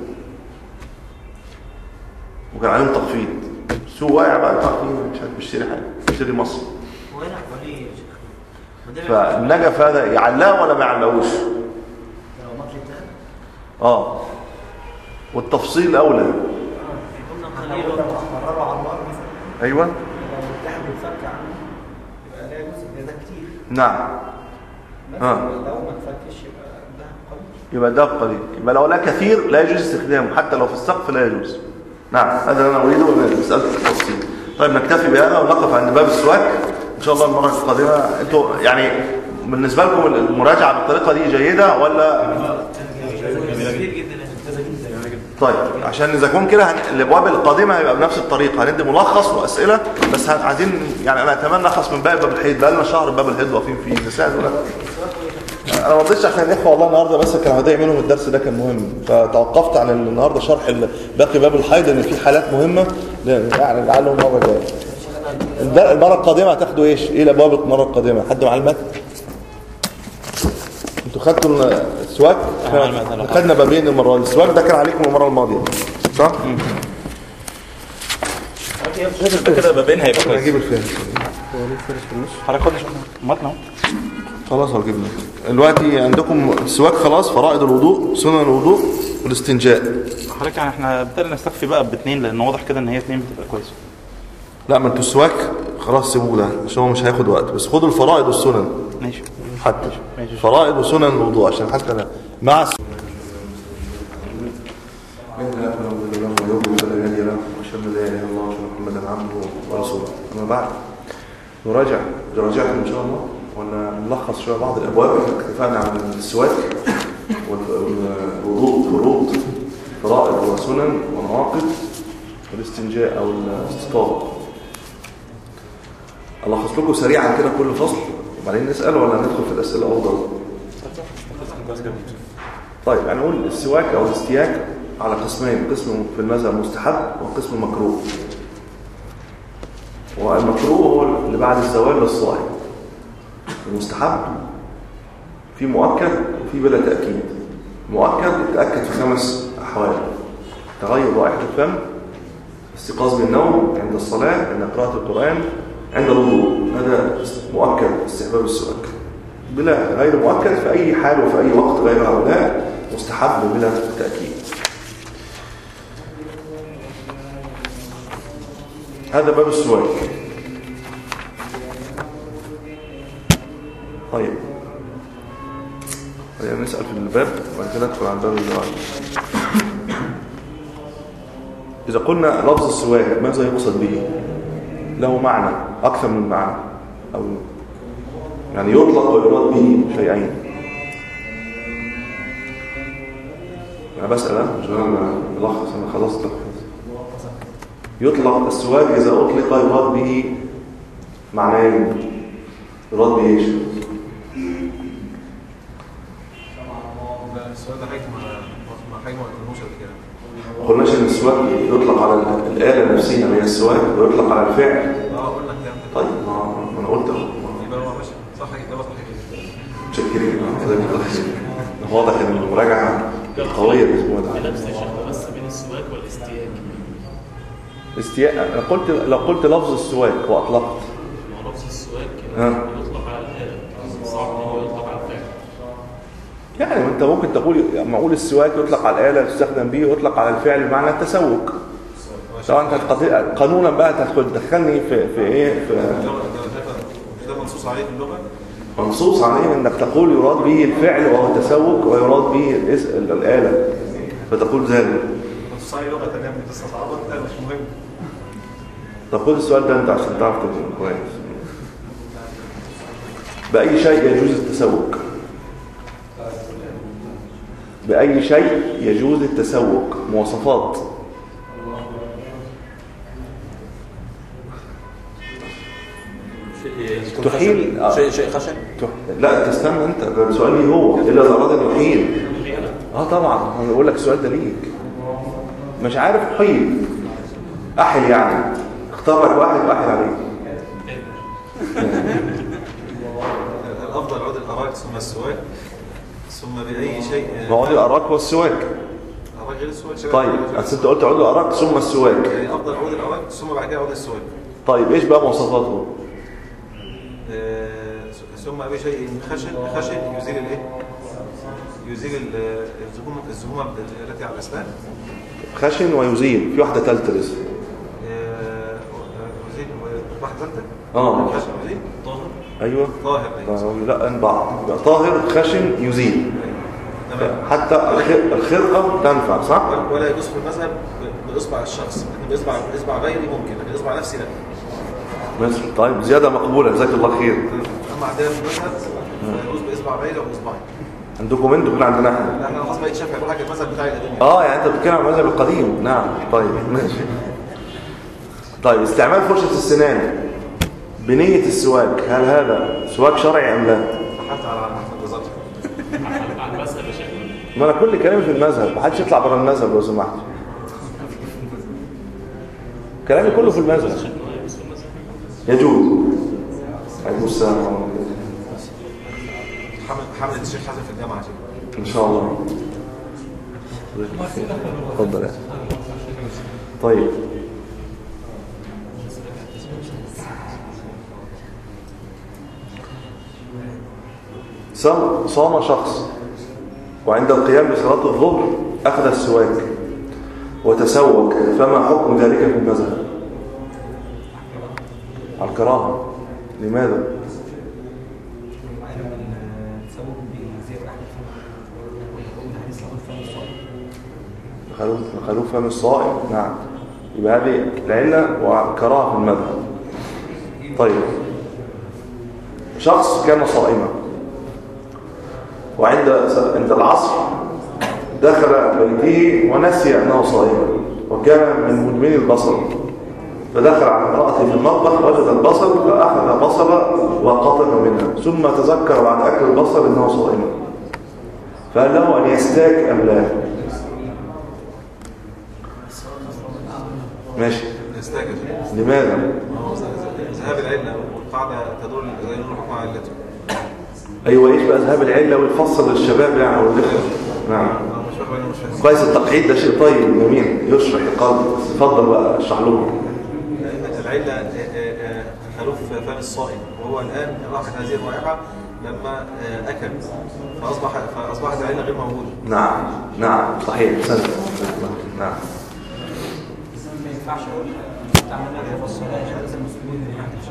وكان عليهم تخفيض السوق واقع بقى تخفيض مش عارف بيشتري حاجه بيشتري مصر هو هنا حواليه يا شيخ وده فالنجف هذا يعلقه ولا ما يعلقوش لو مطلع الذهب اه والتفصيل اولى قلنا قليل مرروا على النار مثلا ايوه لو الذهب انفك عنه يبقى لا يجوز ده كتير نعم بس آه. لو ما انفكش يبقى الذهب قليل يبقى ده قليل يبقى لو لا كثير لا يجوز استخدامه حتى لو في السقف لا يجوز نعم هذا اللي انا اريده من مساله التفصيل طيب نكتفي بهذا ونقف عند باب السواك ان شاء الله المره القادمه انتوا يعني بالنسبه لكم المراجعه بالطريقه دي جيده ولا كتير جدا طيب عشان اذا كون كده هن... الابواب القادمه هيبقى بنفس الطريقه هندي ملخص واسئله بس هن- عايزين يعني انا اتمنى نخلص من باقي باب الحيض بقى لنا شهر باب الحيض واقفين فيه نساء دول انا ما رضيتش عشان الاخوه والله النهارده بس كان هضيع منهم الدرس ده كان مهم فتوقفت عن النهارده شرح ال- باقي باب الحيض ان في حالات مهمه ل- يعني لعلهم المره الجايه الب- المره القادمه هتاخدوا ايش ايه الابواب المره القادمه حد مع المتن انتوا خدتوا السواك مع المتن، لو خدنا بابين المره دي السواك ده كان عليكم المره الماضيه صح كده بابين هيبقى كويس هجيب الفهرس حضرتك خد متن اهو خلاص هجيب لك دلوقتي عندكم السواك خلاص فرائض الوضوء سنن الوضوء والاستنجاء حضرتك يعني احنا بالتالي نستكفي بقى باثنين لان واضح كده ان هي اثنين بتبقى كويسه لا ما انتوا السواك خلاص سيبوه ده عشان هو مش هياخد وقت بس خدوا الفرائض والسنن ماشي حتى ماشي. فرائض وسنن الوضوء عشان حتى انا مع الس- واشهد ان لا اله الا الله واشهد ان محمدا عبده ورسوله اما بعد نراجع نراجعها ان شاء الله ولا نلخص شويه بعض الابواب احنا اتفقنا عن السواك وال- والوضوء فروض فرائض وسنن ومواقف والاستنجاء او الاستطابه الخص لكم سريعا كده كل فصل وبعدين نسال ولا ندخل في الاسئله افضل طيب يعني نقول السواك او الاستياك على قسمين قسم في المذهب مستحب وقسم مكروه والمكروه هو اللي بعد الزوال للصائم المستحب في مؤكد وفي بلا تأكيد مؤكد يتأكد في خمس أحوال تغير رائحة الفم استيقاظ من النوم عند الصلاة عند قراءة القرآن عند الوضوء هذا مؤكد استحباب السواك بلا غير مؤكد في أي حال وفي أي وقت غير هؤلاء مستحب بلا تأكيد هذا باب السواك طيب خلينا نسأل في الباب وبعد كده ندخل على الباب اللي بعده إذا قلنا لفظ السواك ماذا يقصد به؟ له معنى أكثر من معنى أو يعني يطلق ويراد به شيئين أنا بسأل أنا مش أنا ملخص أنا خلصت يطلق السواك إذا أطلق يراد به معناه ايه يراد بيه ايش السؤال ده حضرتك ما ما حضرتك ما قلتلهوش قبل كده ما قلناش ان السواك يطلق على ال- الاله نفسها اللي هي السواك ويطلق على الفعل اه قلنا الكلام ده طيب ما ما انا قلت اهو يبقى هو ماشي صح يبقى صح كده متشكرين آه، جزاك الله خير. واضح ان المراجعه قويه الاسبوع ده نفس يا شيخ بس بين السواك والاستياك استياء انا قلت لو قلت لفظ السواك واطلقت ما هو لفظ السواك ها. يطلق على الآلة صعب ان هو يطلق على الفعل يعني انت ممكن تقول لما اقول السواك يطلق على الاله يستخدم به ويطلق على الفعل بمعنى التسوق سواء انت هتقضي- قانونا بقى تدخل تدخلني في في ايه في مش ده منصوص عليه في اللغه منصوص عليه انك تقول يراد به الفعل وهو التسوق ويراد به الاس- الاله فتقول ذلك منصوص عليه لغه ثانيه من تستصعبها ده مش مهم طب خد السؤال ده انت عشان تعرف تفهم كويس بأي شيء يجوز التسوق بأي شيء يجوز التسوق مواصفات شيء تحيل- خشن. آه. شيء شيء خشن تح- لا تستنى انت ده سؤالي هو الا اذا اراد ان يحيل اه طبعا انا بقول لك السؤال ده ليك مش عارف حيل احل يعني اختار لك واحد واحل عليه الافضل عود الاراك ثم السواك ثم باي شيء ما هو الاراك والسواك اراك غير السواك شباب. طيب اصل انت قلت عود الاراك ثم السواك يعني افضل عود الاراك ثم بعد كده عود السواك طيب ايش بقى مواصفاته آه، ثم باي شيء خشن خشن يزيل الايه يزيل ال- الزهوم الزهوم التي على الاسنان خشن ويزيل في واحده ثالثه لسه آه، يزيل واحده ثالثه اه خشن يزيل طاهر ايوه طاهر أيوة. آه، لا ان بعض يبقى طاهر خشن يزيل تمام حتى الخ- الخرقه تنفع صح ولا يجوز في المذهب ب- باصبع الشخص لكن باصبع باصبع غيري ممكن لكن باصبع نفسي لا ماشي طيب زياده مقبوله جزاك الله خير اما عندنا في المذهب يجوز باصبع غيري او باصبعي عندكم انتوا كده عندنا احنا لا انا خلاص بقيت شافعي بقول لك المذهب بتاعي القديم اه يعني انت بتتكلم عن المذهب القديم نعم طيب ماشي طيب استعمال فرشة السنان بنية السواك هل هذا سواك شرعي ام لا؟ حتى على احمد بالظبط على المذهب يا شيخ ما انا كل كلامي في المذهب محدش يطلع بره المذهب لو سمحت كلامي كله في المذهب يجوز عليكم السلام ورحمة الله حمل حملة الشيخ حسن في الجامعة عشان ان شاء الله اتفضل يا طيب صام صام شخص وعند القيام بصلاة الظهر أخذ السواك وتسوك فما حكم ذلك في المذهب على الكراهة لماذا التسوق بزيادة أحد الفم الحديث الأول فم الصائم خلوف خلوف فم الصائم نعم يبقى هذه العلة وكراهة في المذهب طيب شخص كان صائما وعند عند العصر دخل بيته ونسي أنه صائم وكان من مدمن البصر فدخل على امرأته في المطبخ وجد البصل فأخذ بصلة وقطم منها ثم تذكر بعد أكل البصل أنه صائم فهل له أن يستاك أم لا؟ ماشي يستاجر لماذا؟ ما هو ذهاب العلة والقاعدة تدل زي نور الحكم على علته ايوه ايش بقى ذهاب العله ويفصل للشباب يعني او الاخوه نعم أنا مش فاهم أنا مش فاهم كويس التقعيد ده شيء طيب جميل يشرح القلب اتفضل بقى اشرح لهم لأن العلة آه، آه، آه، خلوف فم الصائم وهو الآن راحت هذه الرائحة لما آه، أكل فأصبح فأصبحت العلة غير موجودة نعم نعم صحيح سنة. نعم ما ينفعش أقول تعمل لك في الصلاة عشان لازم المسلمين اللي عندك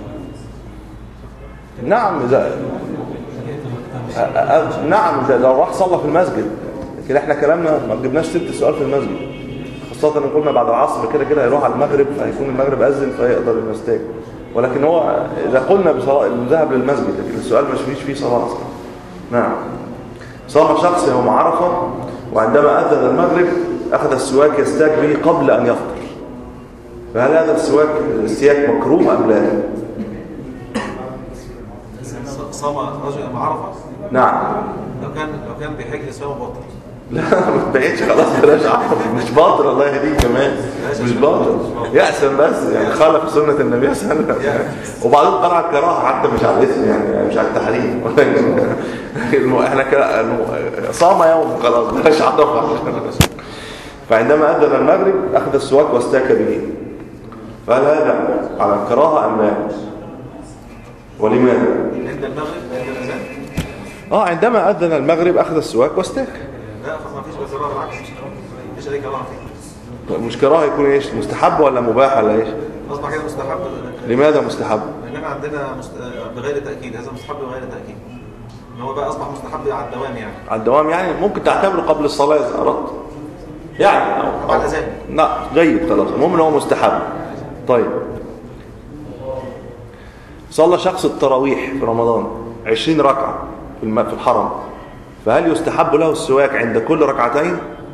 نعم اذا أ- أ- نعم ده لو راح صلى في المسجد لكن احنا كلامنا ما جبناش ست السؤال في المسجد خاصة ان قلنا بعد العصر كده كده هيروح على المغرب فهيكون المغرب أذن فيقدر يستاك ولكن هو إذا قلنا بصلاة الذهاب للمسجد لكن السؤال مش فيش فيه صلاة أصلا نعم صام شخص يوم عرفة وعندما أذن المغرب أخذ السواك يستاك به قبل أن يفطر فهل هذا السواك السياك مكروه أم لا؟ صام رجل يوم عرفه نعم لو كان لو كان بيحج صيام بطل لا ما بقتش خلاص بلاش عفو مش باطل الله يهديك كمان مش باطل يأسم بس يعني خالف سنة النبي صلى الله عليه وسلم وبعدين قال على الكراهة حتى مش على الاسم يعني مش على التحريم الم- احنا كده الم- صام يوم خلاص بلاش عرفة فعندما أذن المغرب أخذ السواك واستاك به فهل هذا على الكراهة أم لا؟ ولماذا؟ عند المغرب عند الاذان اه عندما أذن المغرب أخذ السواك واستاك لا ما فيش كراهه بالعكس مفيش اي كراهه فيه مش كراهه يكون ايش مستحب ولا مباح ولا ايش اصبح كده مستحب لماذا مستحب لان احنا عندنا مست... بغير تاكيد هذا مستحب بغير تاكيد ان هو بقى اصبح مستحب على الدوام يعني على الدوام يعني ممكن تعتبره قبل الصلاة إذا أردت يعني أو- بعد الأذان. لا جيد خلاص المهم ان هو مستحب طيب صلى شخص التراويح في رمضان 20 ركعة في الم- في الحرم فهل يستحب له السواك عند كل ركعتين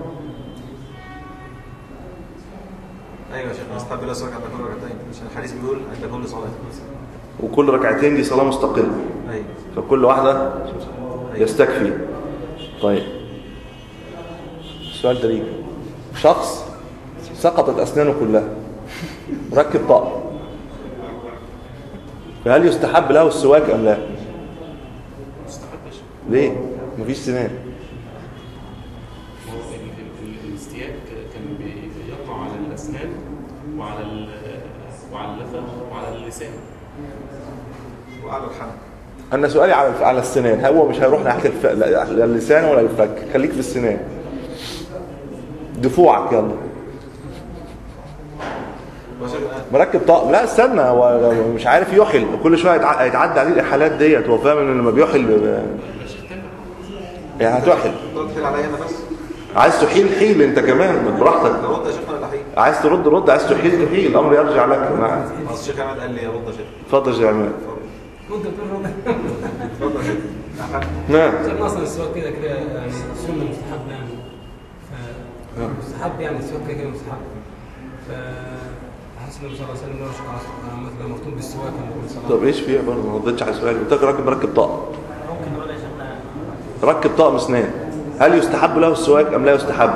ايوه يا شيخ مستحب لا سواك عند كل ركعتين عشان الحديث بيقول عند كل صلاه وكل ركعتين دي صلاة مستقلة ايوه فكل واحدة يستكفي طيب السؤال ده ليك شخص سقطت أسنانه كلها ركب طقم فهل يستحب له السواك أم لا مستحبش ليه مفيش سنان هو ال- ال- الاستياك كان بي- بيقع على الاسنان وعلى ال- وعلى اللثه وعلى اللسان وعلى الحمد أنا سؤالي على على السنان هو مش هيروح ناحية الف... لا لا اللسان ولا الفك خليك في السنان دفوعك يلا وشيخ الان مركب طقم لا استنى هو مش عارف يحل وكل شويه يتع- يتعدى عليه الاحالات ديت هو فاهم ان لما بيحل ب- يعني هتحل تقعد تحيل عليا انا بس عايز تحيل حيل انت كمان براحتك رد يا شيخنا ولا حيل عايز ترد رد عايز تحيل تحيل الامر يرجع لك أنا- خلاص الشيخ احمد قال لي رد يا شيخ اتفضل يا جماعه كنت بتقول ربع اتفضل يا شيخ أحمد. نعم شايف اصلا السواك كده كده يعني سنه مستحب يعني ف مستحب يعني السواك كده كده مستحب ف حاسس النبي صلى الله عليه وسلم لو شكر عصر مثلا مفتون بالسواك لما يقول صلاه طب ايش فيها برضه ما ردتش على السؤال قلت لك راكب مركب طقم ممكن نقول يا شيخنا ركب طقم اسنان هل يستحب له السواك ام لا يستحب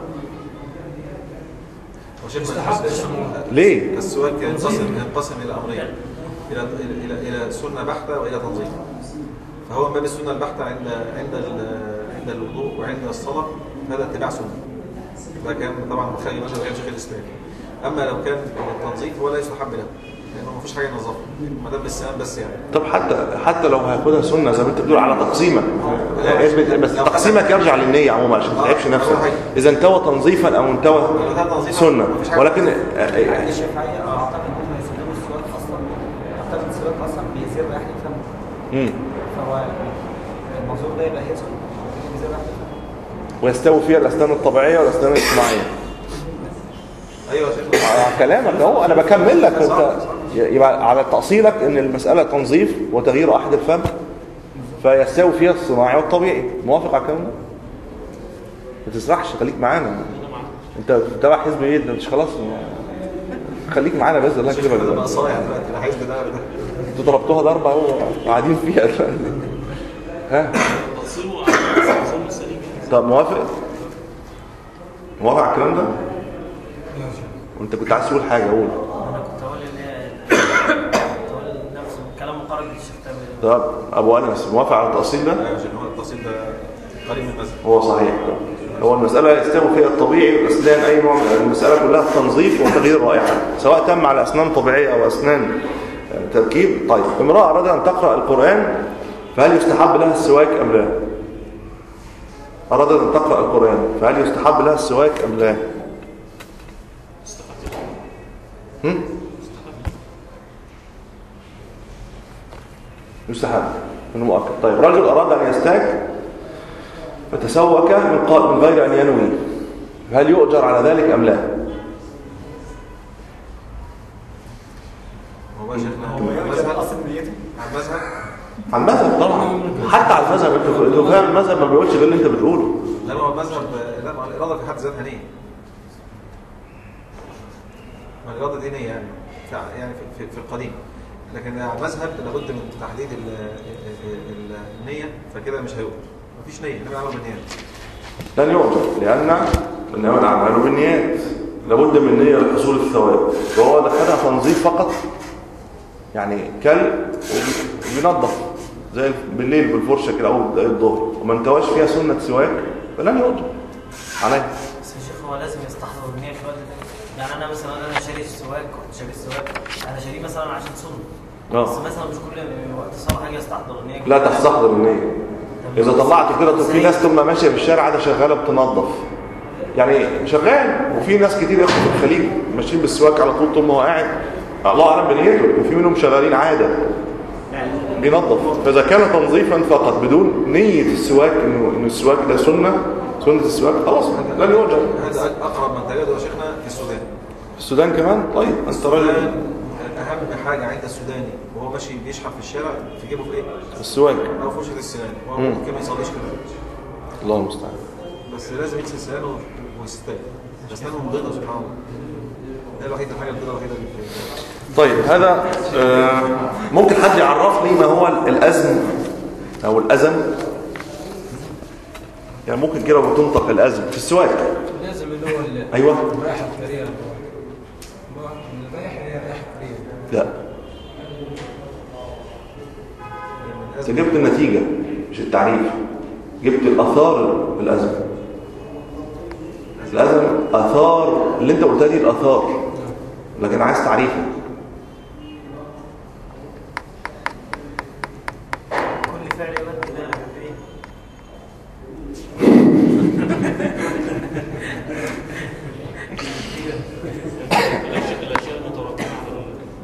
وشيخنا مستحب الس- ليه السؤال كان ينقسم ينقسم الى امرين الى الى الى سنه بحته والى تنظيم فهو من باب السنه البحته عند عند ال- عند الوضوء وعند الصلاه هذا اتباع سنه ده كان طبعا مخالف مثلا غير شيخ الاسلام اما لو كان التنظيف هو لا يستحب له لانه ما فيش حاجه ينظفها ما دام بالسنان بس يعني طب حتى حتى لو هياخدها سنه زي ما انت بتقول على تقسيمك بس تقسيمك يرجع للنيه عموما عشان ما تتعبش نفسك اذا انتوى تنظيفا او انتوى سنه ولكن يعني الشافعية أعتقد إن هم يستخدموا السواك أصلا أعتقد السواك أصلا بيزيل ريحة الفم مم. فهو المنظور ده يبقى هي سنة بيزيل ريحة الفم ويستوي فيها الاسنان الطبيعيه والاسنان الاصطناعيه ايوه يا شيخ على كلامك اهو انا بكمل لك انت يبقى على تأصيلك ان المسألة تنظيف وتغيير احد الفم فيستوي فيها الصناعي والطبيعي موافق على الكلام ده ما تسرحش خليك معانا انت تبع حزب ايه انت مش خلاص خليك معانا بس الله الشيخ ده بقى يكرمك صايع دلوقتي انا عايز ده ده انتوا ضربتوها ضربه اهو قاعدين فيها دلوقتي. ها تقسيمه على النظام السليم طب موافق موافق على الكلام ده وانت كنت عايز تقول حاجه قول أنا كنت أقول إن هي كنت أقول نفس الكلام مقارب للشيخ تامر طب ابو انس موافق على التأصيل ده ايوه يا شيخ هو التفصيل ده قريب من المذهب هو صحيح هو المسألة يستوي فيها الطبيعي والأسنان أي نوع من المسألة كلها تنظيف وتغيير رائحة سواء تم على أسنان طبيعية أو أسنان آه، تركيب طيب امرأة أراد أن تقرأ القرآن فهل يستحب لها السواك أم لا أرادت أن تقرأ القرآن فهل يستحب لها السواك أم لا هم؟ يستحب انه مؤكد طيب رجل اراد ان يستاك فتسوك من قا- من غير ان ينوي هل يؤجر على ذلك ام لا هو بقى شيخنا هو المذهب أصل نيته على المذهب على المذهب طبعا حتى على المذهب انت انت فاهم المذهب ما بيقولش غير اللي انت بتقوله لا ما هو المذهب لا ما هو الاراده في حد ذاتها نيه ما الاراده دي نيه يعني في يعني في, في, في القديم لكن على المذهب لابد من تحديد ال- ال- ال- النية فكده مش هيقبل مفيش نية انما عمل بالنيات لن يؤجر لأن إنما الأعمال بالنيات لابد من نية لحصول الثواب وهو دخلها تنظيف فقط يعني كل وبينظف زي بالليل بالفرشة كده أو الظهر وما انتواش فيها سنة سواك فلن يؤجر عليه بس يا شيخ هو لازم يستحضر النية في الوقت ده يعني انا مثلا انا شاري السواك كنت شاري السواك انا شاريه مثلا عشان سنة آه. بس مثلا مش كل وقت صلاة حاجة استحضر النية لا تستحضر النية إذا طلعت كده طب في ناس طول ما ماشية في الشارع قاعدة شغالة بتنظف يعني شغال وفي ناس كتير ياخدوا في الخليج ماشيين بالسواك على طول طول ما هو قاعد الله أعلم بنيته وفي منهم شغالين عادة بينظف فإذا كان تنظيفا فقط بدون نية السواك إنه إنه السواك ده سنة سنة السواك خلاص لن يؤجر هذا اقرب من تجده يا شيخنا في السودان في السودان كمان طيب أنت راجل السودان اهم حاجه عند السوداني وهو ماشي بيشحن في الشارع في جيبه في ايه؟ السواك او فرشه السنان هو مم. ممكن ما يصليش كده الله المستعان بس لازم يغسل سنانه ويستاك اسنانهم بيضة سبحان الله ده الوحيد الحاجه البيضة الوحيده اللي في طيب هذا آه، ممكن حد يعرف لي ما هو الأزم أو الأزم يعني ممكن كده بتنطق الأزم في السواك لازم اللي هو ال- أيوة. الرائحة الكريهة الرائحة هي الرائحة الكريهة لا انت جبت النتيجة مش التعريف جبت الأثار الأزم الأزم أثار اللي انت قلتها دي الأثار لكن عايز تعريفها كل فعل يؤدي الى ايه؟ الاشياء الاشياء المترتبه على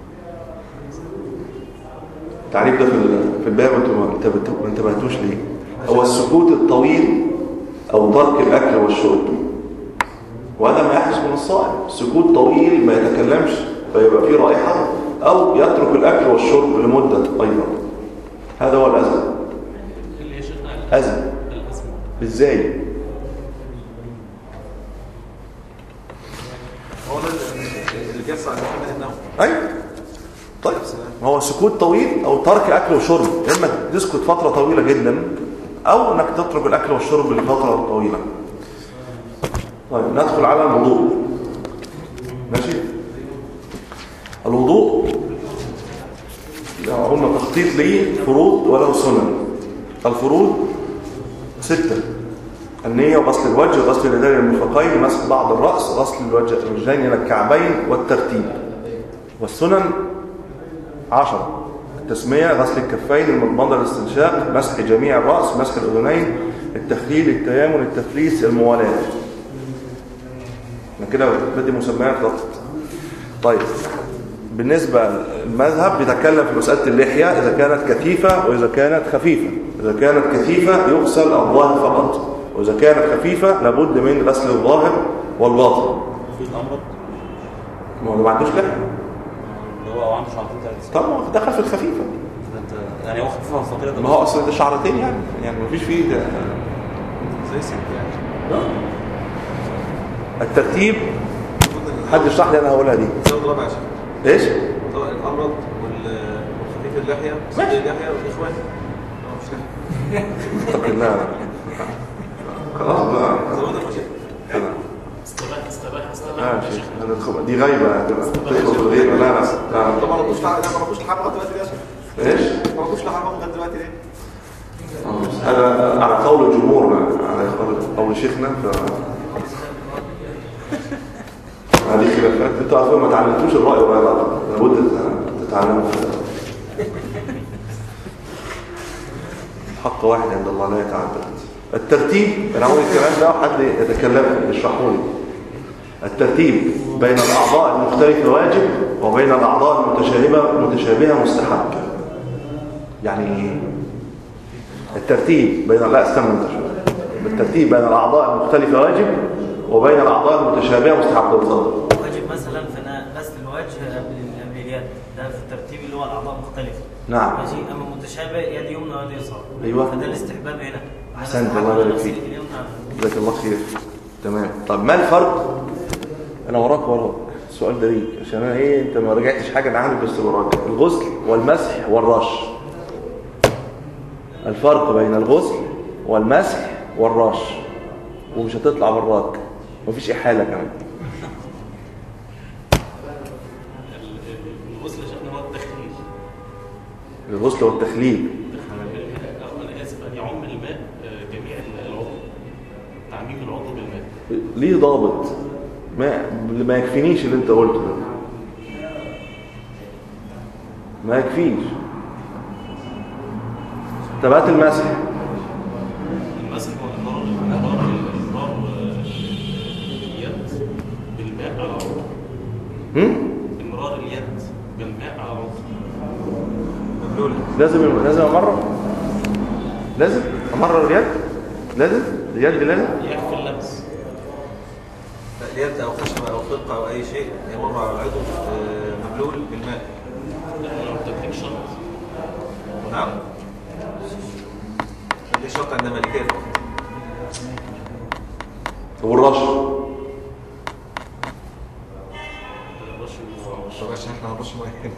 التعريف ده في ال- في الباب انتوا ما انتبهتوا- ما انتبهتوش ليه هو السكوت الطويل او ترك الاكل والشرب وهذا ما يحدث من الصائم سكوت طويل ما يتكلمش فيبقى فيه رائحه او يترك الاكل والشرب لمده ايضا هذا هو الازم اللي هي شيخنا ازم الازمه ازاي هو ده اللي- اللي بيحصل عند محمد النووي ايوه طيب ما هو سكوت طويل او ترك اكل وشرب يا اما تسكت فتره طويله جدا او انك تترك الاكل والشرب لفتره طويله طيب ندخل على الوضوء ماشي الوضوء لو قلنا تخطيط ليه فروض وله سنن الفروض ستة النية وغسل الوجه وغسل اليدين المرفقين مسح بعض الرأس غسل الوجه الرجلين إلى الكعبين والترتيب والسنن عشرة التسمية غسل الكفين المضمضة الاستنشاق مسح جميع الرأس مسح الأذنين التخليل التيامن التفليس الموالاة احنا كده بدي مسميات فقط طيب بالنسبة المذهب بيتكلم في مسألة اللحية إذا كانت كثيفة وإذا كانت خفيفة إذا كانت كثيفة يغسل الظاهر فقط وإذا كانت خفيفة لابد من غسل الظاهر والباطن في الامرض ما هو ما عندوش لحية اللي هو عنده شعرتين ثلاثه طبعا دخل في الخفيفه انت يعني هو خفيفه مستطيله ما هو اصلا ده شعرتين يعني يعني ما فيش فيه ده زي ست يعني الترتيب حد يشرح لي انا هقولها دي الزود الرابع يا شيخ ايش طبعا الامرض وال- والخفيف اللحيه ماشي. سيد اللحيه والاخوان اه مش لحيه اتق الله خلاص بقى زودها يا شيخ كده استباح استباح لا استباح يا شيخ أنا الخب- دي غيبه هتبقى تدخل في الغيبه لا لا لا طب ما ردوش لحد لا ما ردوش لحد لغايه دلوقتي ليه يا شيخ ايش ما ردوش لحد لغايه دلوقتي ليه هذا على قول الجمهور على قول شيخنا ف هذه خلافات انتوا عارفين ما تعلمتوش الراي ولا لا لابد تتعلموا حق واحد عند الله لا يتعدد الترتيب انا عاوز الكلام ده حد يتكلم يشرحه لي الترتيب بين الاعضاء المختلفه واجب وبين الاعضاء المتشابهه متشابهه مستحب يعني ايه الترتيب بين لا استنى انت شويه الترتيب بين الاعضاء المختلفه واجب وبين الاعضاء المتشابهه مستحب اتفضل واجب مثلا في إن غسل الوجه قبل قبل اليد ده في الترتيب اللي هو الاعضاء مختلفه نعم. ماشي اما متشابه يد يمنى ويد يسرى أيوة. فده الاستحباب هنا أحسنت، الله يبارك فيك. جزاك الله خير تمام طب ما الفرق انا وراك وراك السؤال ده ليك عشان انا ايه انت ما رجعتش حاجه انا عندي بس براجع الغسل والمسح والرش الفرق بين الغسل والمسح والرش ومش هتطلع براك مفيش احاله كمان الغسل يا شيخنا هو التخليل الغسل والتخليل انا اسف ان يعم الماء آه، جميع العضو تعميم العضو بالماء ليه ضابط ما ما يكفينيش اللي انت قلته ده ما يكفيش طب هات المسح المسح هو امرار امرار امرار آه، اليد بالماء على العضو هم؟ امرار اليد بالماء على العضو مبلولة لازم لازم امرر لازم امرر اليد لازم اليد لازم يكفي اللمس لا، اليد او خشبه او خلقه او اي شيء يمر على العضو آه، مبلول بالماء لو تدريك شرط نعم دي شرط عند مالكيه فقط والرش الرش هو- طب عشان احنا هنرش ميه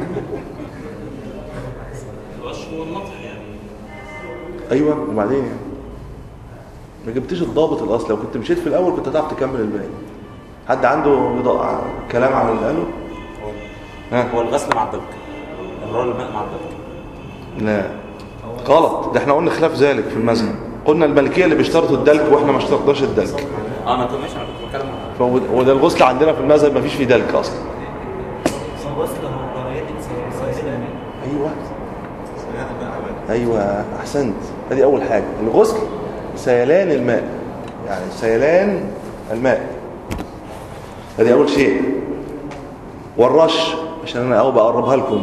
الرش هو النطح يعني ايوه وبعدين يعني ما جبتش الضابط الاصلي لو كنت مشيت في الاول كنت هتعرف تكمل الباقي حد عنده بضاعة- كلام عن اللي قاله ها هو الغسل مع الدلك امرار الماء مع الدلك لا غلط ده احنا قلنا خلاف ذلك في المذهب قلنا الملكيه اللي بيشترطوا الدلك واحنا ما اشترطناش الدلك اه انا كنت ماشي انا كنت بتكلم عن- فهو- وده الغسل عندنا في المذهب ما فيش فيه دلك اصلا الغسل هو الضروريات دي سيدنا الماء ايوه سيان الماء على العضو. ايوه احسنت ادي اول حاجه الغسل سيلان الماء يعني سيلان الماء ادي اول شيء والرش عشان انا اهو بقربها لكم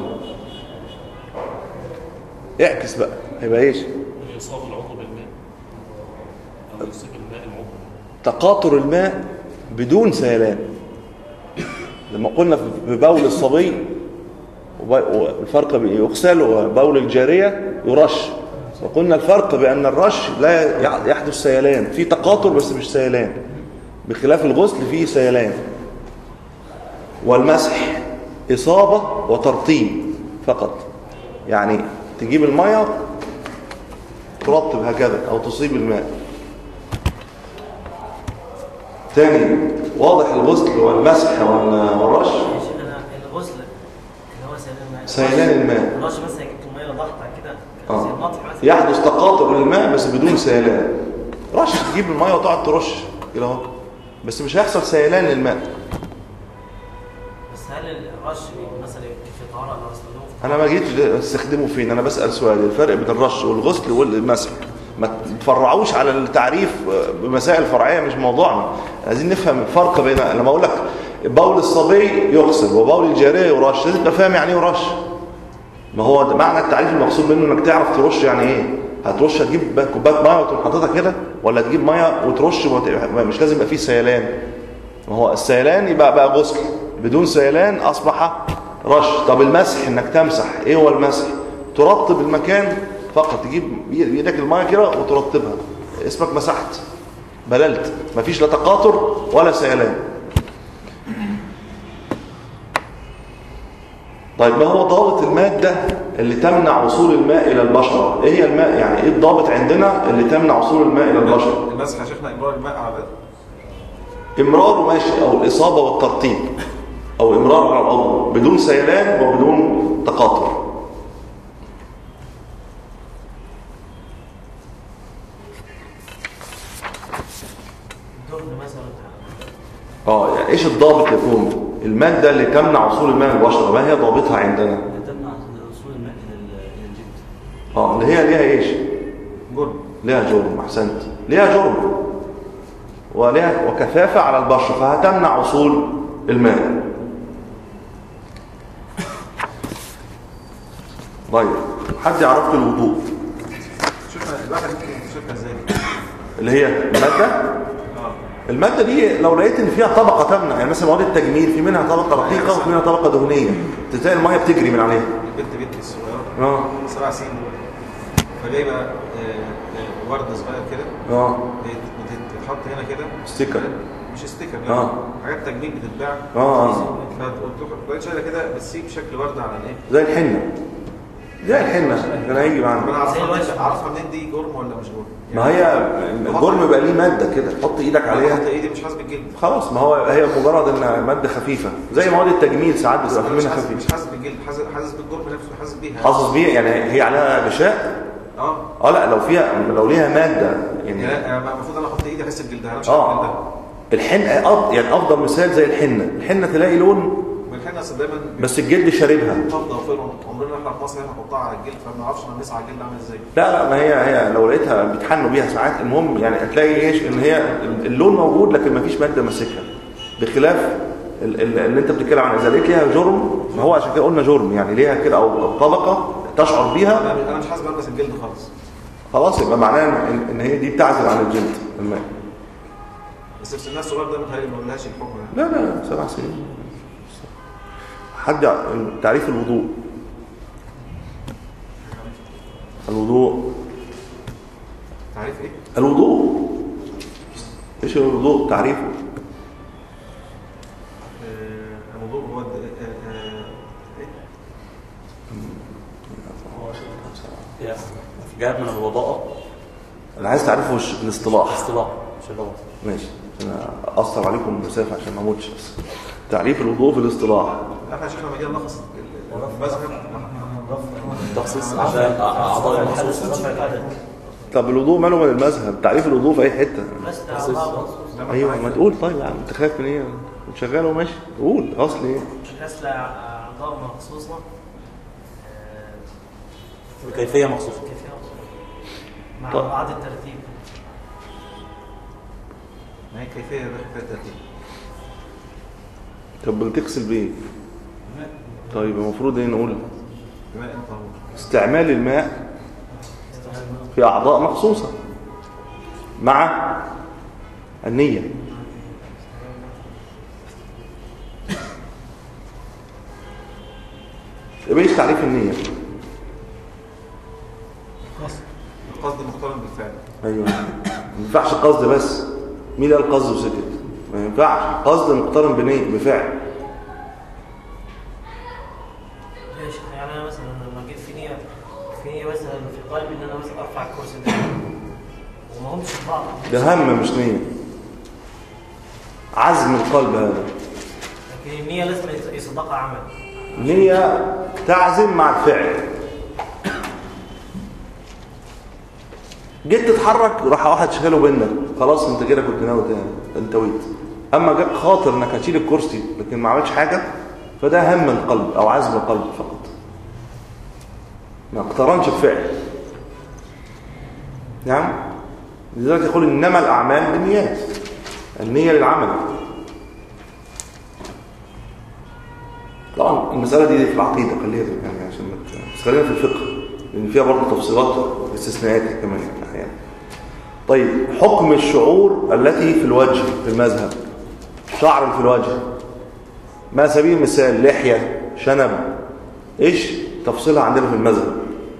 اعكس بقى هيبقى ايش يصاب العضو بالماء او يمسك الماء العضو تقاطر الماء بدون سيلان لما قلنا في بول الصبي وب- والفرق بين يغسل وبول الجارية يرش وقلنا الفرق بأن الرش لا يع- يحدث سيلان في تقاطر بس مش سيلان بخلاف الغسل فيه سيلان والمسح إصابة وترطيب فقط يعني تجيب المية ترطب هكذا أو تصيب الماء تاني واضح الغسل والمسح وال- والرش يا شيخ انا الغسل اللي هو سيلان الماء سيلان الماء الرش مثلا جبت الميه ضغطه كده آه. زي النطح مثلا يحدث تقاطر للماء بس بدون سيلان رش تجيب المية وتقعد ترش كده اهو بس مش هيحصل سيلان للماء بس هل الرش بيبقى مثلا في طهاره او استخدامه في انا ما جيتش استخدمه فين انا بسأل سؤال الفرق بين الرش والغسل والمسح ما تفرعوش على التعريف بمسائل فرعيه مش موضوعنا عايزين نفهم الفرق بين لما اقول لك بول الصبي يغسل وبول الجاريه يرش لازم تبقى فاهم يعني ايه يرش ما هو ده معنى التعريف المقصود منه انك تعرف ترش يعني ايه هترش هتجيب كوبايه ميه وتقوم حاططها كده ولا تجيب ميه وترش وت- مش لازم يبقى فيه سيلان ما هو السيلان يبقى بقى غسل بدون سيلان اصبح رش طب المسح انك تمسح ايه هو المسح ترطب المكان فقط تجيب بايدك الميه كده وترطبها اسمك مسحت بللت مفيش لا تقاطر ولا سيلان طيب ما هو ضابط المادة اللي تمنع وصول الماء إلى البشرة؟ إيه هي الماء؟ يعني إيه الضابط عندنا اللي تمنع وصول الماء إلى البشرة؟ المسح يا شيخنا امرار الماء على العضو. إمراره ماشي أو الإصابة والترطيب أو إمرار على العضو بدون سيلان وبدون تقاطر الدهن مثلا اه يعني ايش الضابط يكون المادة اللي تمنع وصول الماء للبشرة ما هي ضابطها عندنا تمنع وصول الماء الى ال- الى الجلد اه اللي هي ليها ايش جرم ليها جرم احسنت ليها جرم وليها وكثافة على البشرة فهتمنع وصول الماء طيب حد يعرف لي الوضوء شوفنا الواحد ممكن يكتشفها ازاي اللي هي المادة اه المادة دي لو لقيت ان فيها طبقة تمنع يعني مثلا مواد التجميل في منها طبقة رقيقة وفي منها طبقة دهنية تلاقي المية بتجري من عليها البنت بنتي الصغيره اه سبع سنين فجايبه آه، آه، ورد صغير كده اه بت- بتتحط هنا كده ستيكر مش استيكر آه. يعني حاجات تجميل بتتباع اه اه فتروح كوبايه شاي كده بتسيب شكل ورده على الايه؟ زي الحنه زي الحنه كان هيجي طب انا معانا اعرفها منين اعرفها منين دي جرم ولا مش جرم؟ ما هي الجرم بقى ليه ماده كده تحط ايدك عليها عليها ايدي مش حاسس بالجلد خلاص ما هو هي مجرد انها ماده خفيفه زي مواد التجميل ساعات بس بتبقى انا في مش منها حاسس خفيف مش حاسس بالجلد حاسس حاسس بالجرم نفسه حاسس بيها حاسس بيه يعني هي عليها غشاء اه اه لا لو فيها لو ليها ماده يعني يعني لا، أنا المفروض انا احط ايدي احس بجلدها انا مش حاسس بجلدها اه الحنه أف- يعني افضل مثال زي الحنه الحنه تلاقي لون من الحين اصل دايما بس الجلد شاربها قبضه وفرن عمرنا احنا في مصر هنا نحطها على الجلد فما نعرفش نقيس على الجلد عامل ازاي لا لا ما هي هي لو لقيتها بيتحنوا بيها ساعات المهم يعني هتلاقي ايش ان هي اللون موجود لكن ما فيش ماده ماسكها بخلاف ال- ال- اللي انت بتتكلم عنها اذا لقيت ليها جرم ما هو عشان كده قلنا جرم يعني ليها كده او أو طبقه تشعر بيها انا انا مش حاسس بلمس الجلد خالص خلاص يبقى معناه ان إن هي دي بتعزل عن الجلد الماء بس في سنها الصغير ده متهيألي ما قلناش الحكم ده لا لا سبع سنين حد ع- تعريف الوضوء الوضوء تعريف ايه؟ الوضوء ايش الوضوء تعريفه آه، الوضوء هو الد- آه، آه، ايه؟ جاء من الوضاءة انا عايز تعرفه وش الاصطلاح اصطلاح مش اللغة ماشي انا اقصر عليكم المسافه عشان ما اموتش بس تعريف الوضوء في الاصطلاح احنا شفنا لما جينا نلخص ال- ال- المذهب تخصيص عشان أعضاء المخصوص طب الوضوء ماله من المذهب تعريف الوضوء في اي حته بس ده أعضاء مخصوص. ايوه ما تقول طيب يا عم انت خايف من ايه شغال وماشي قول اصل ايه غسل أعضاء مخصوصة آه، كيفية مخصوصة كيفية مخصوصة مع طيب. بعض الترتيب ما هي كيفيه ده كيفيه الترتيب طب بتغسل بايه طيب المفروض ايه نقول بماء طهور استعمال الماء في اعضاء مخصوصه مع النيه يبقى ايش تعريف النيه القصد مقترن بالفعل ايوه ما ينفعش قصد بس مين قال قصد وسكت ما ينفعش قصد مقترن بنيه بفعل ليش يعني انا مثلا لما جيت في نيه في نيه مثلا في قلبي ان انا مثلا ارفع الكرسي ده وما همش في بعض ده هم مش نيه عزم القلب هذا لكن النيه لازم يصدقها عمل نية تعزم مع الفعل جيت تتحرك راح واحد شغاله بينك خلاص انت كده كنت ناوي ت- انتويت اما جاك خاطر انك هتشيل الكرسي لكن ما عملتش حاجه فده هم القلب او عزم القلب فقط ما اقترنش بفعل نعم لذلك يقول انما الاعمال بالنيات النيه للعمل طبعا المسألة دي في العقيدة خليها يعني عشان ما ت- بس خلينا في الفقه لأن فيها برضه تفصيلات واستثناءات كمان يعني أحيانا. طيب حكم الشعور التي في الوجه في المذهب الشعر اللي في الوجه ما سبيل المثال لحية شنب ايش تفصيلها عندنا في المذهب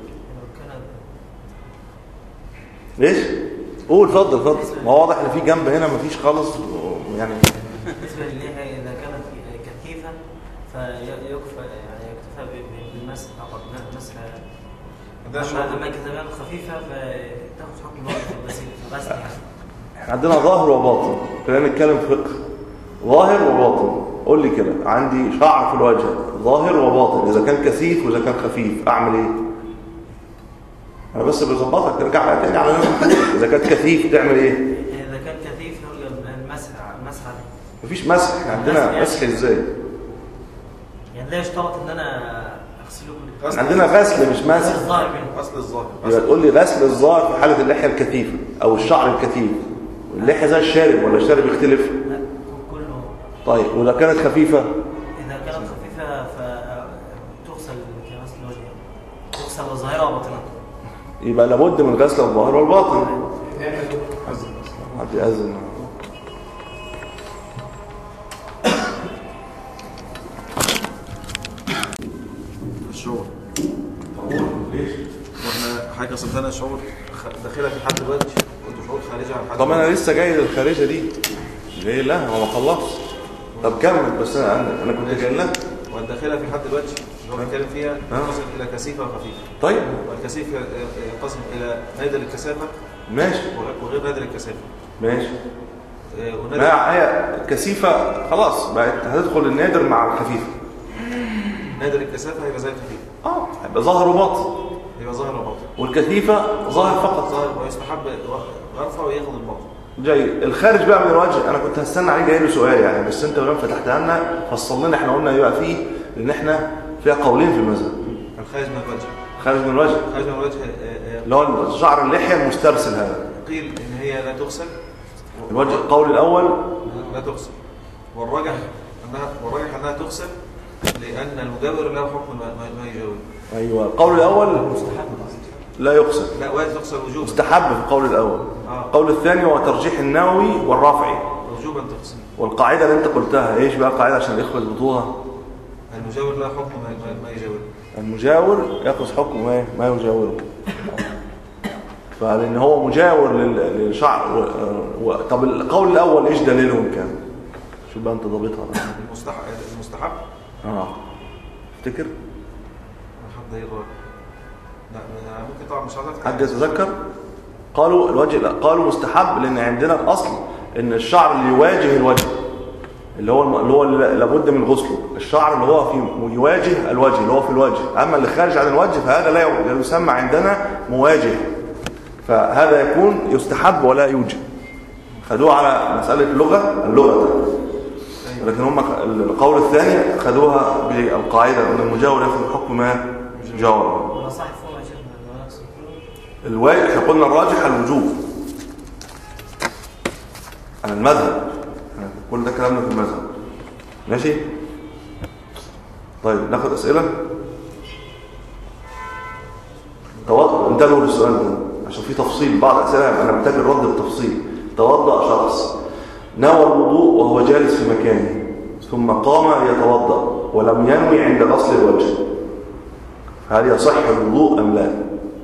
ايش قول اتفضل اتفضل ما هو واضح ان في جنب هنا مفيش خالص يعني بالنسبه للحيه اذا كانت كثيفه فيكفى يعني يكتفى ب- بالمسح فقط لا مسح ده شعور. اما أما اذا كانت خفيفه فتاخذ حكم الوقت البسيط غسل يعني احنا عندنا ظاهر وباطن خلينا نتكلم في فقه ظاهر وباطن قول لي كده عندي شعر في الوجه ظاهر وباطن اذا كان كثيف واذا كان خفيف اعمل ايه انا بس بظبطك ترجع بقى تاني على نفس الحدود. اذا كان كثيف تعمل ايه اذا كان كثيف يرجى المسح المسح عليه مفيش مسح احنا عندنا مسح ازاي يعني لا يشترط ان انا اغسله كل احنا عندنا غسل مش مسح الظاهر منه اصل الظاهر يبقى تقول لي غسل الظاهر في حاله اللحيه الكثيفه او الشعر الكثيف اللحيه زي الشارب ولا الشارب يختلف لا كله طيب واذا كانت خفيفه اذا كانت خفيفه فتغسل كغسل الوجه تغسل ظاهرها وباطنها يبقى لابد من غسل الظاهر والباطن حد يأذن الشعور واحنا حاجه صدقنا شعور خ- داخلك لحد دلوقتي كنت شعور خارجي عن حد طب انا لسه جاي للخارجه دي ليه لا هو ما خلص طب كمل بس انا انا أنا كنت جاي لك والداخلة في حد الوجه اللي هو بيتكلم فيها آه. تنقسم إلى كثيفة وخفيفة طيب والكثيف ينقسم إلى نادر الكثافة ماشي وغير نادر الكثافة ماشي آه، ما ونادر هي كثيفة خلاص بقت هتدخل النادر مع الخفيفة نادر الكثافة هيبقى زي الخفيف اه هيبقى ظاهر وباطن يبقى ظاهر وباطن والكثيفة ظاهر فقط ظاهر ويستحب غرفة وياخد الباطن جاي الخارج بقى من الوجه انا كنت هستنى عليه جاي له سؤال يعني بس انت لما فتحتها لنا فصل لنا احنا قلنا يبقى فيه لان احنا فيها قولين في المذهب الخارج من الوجه خارج من الوجه الخارج من الوجه آه، آه، اللي هو شعر اللحيه المسترسل هذا قيل إن هي لا تغسل الوجه القول الاول لا تغسل والراجح أنها والراجح أنها تغسل لأن المجاور له حكم ما, ما- ما يجاور ايوه القول الاول لا يقصد لا واجب تغسل وجوبا مستحب في القول الاول آه. القول الثاني هو ترجيح النووي والرافعي وجوبا تغسل والقاعده اللي انت قلتها ايش بقى القاعده عشان الاخوه يضبطوها المجاور له حكم ما, ما, ما يجاور المجاور ياخذ حكم ما ما يجاوره فلان هو مجاور لل- للشعر و... و... طب القول الاول ايش دليلهم كان شو بقى انت ضابطها بقى. المستحب المستحب اه افتكر حد يقرأ لا أنا ممكن طبعا مش عايز أفتح. حد يتذكر قالوا الوجه لا قالوا مستحب لان عندنا الاصل ان الشعر اللي يواجه الوجه اللي هو الم- اللي هو اللي لابد من غسله الشعر اللي هو في يواجه الوجه اللي هو في الوجه اما اللي خارج عن الوجه فهذا لا ي- لا يسمى عندنا مواجه فهذا يكون يستحب ولا يوجب خدوه على مسألة اللغة اللغة لكن هم القول الثاني خدوها بالقاعدة أن المجاور يأخذ حكم ما جاور ولا صح فوق يا شيخنا لو نفس الكل الواجب احنا قلنا الراجح الوجوب على المذهب إحنا كل ده كلامنا في المذهب ماشي طيب ناخد اسئله توضأ انتبهوا للسؤال ده عشان في تفصيل بعض الاسئله انا محتاج الرد بتفصيل توضأ شخص نوى الوضوء وهو جالس في مكانه ثم قام ليتوضأ ولم ينوي عند غسل الوجه هل يصح الوضوء ام لا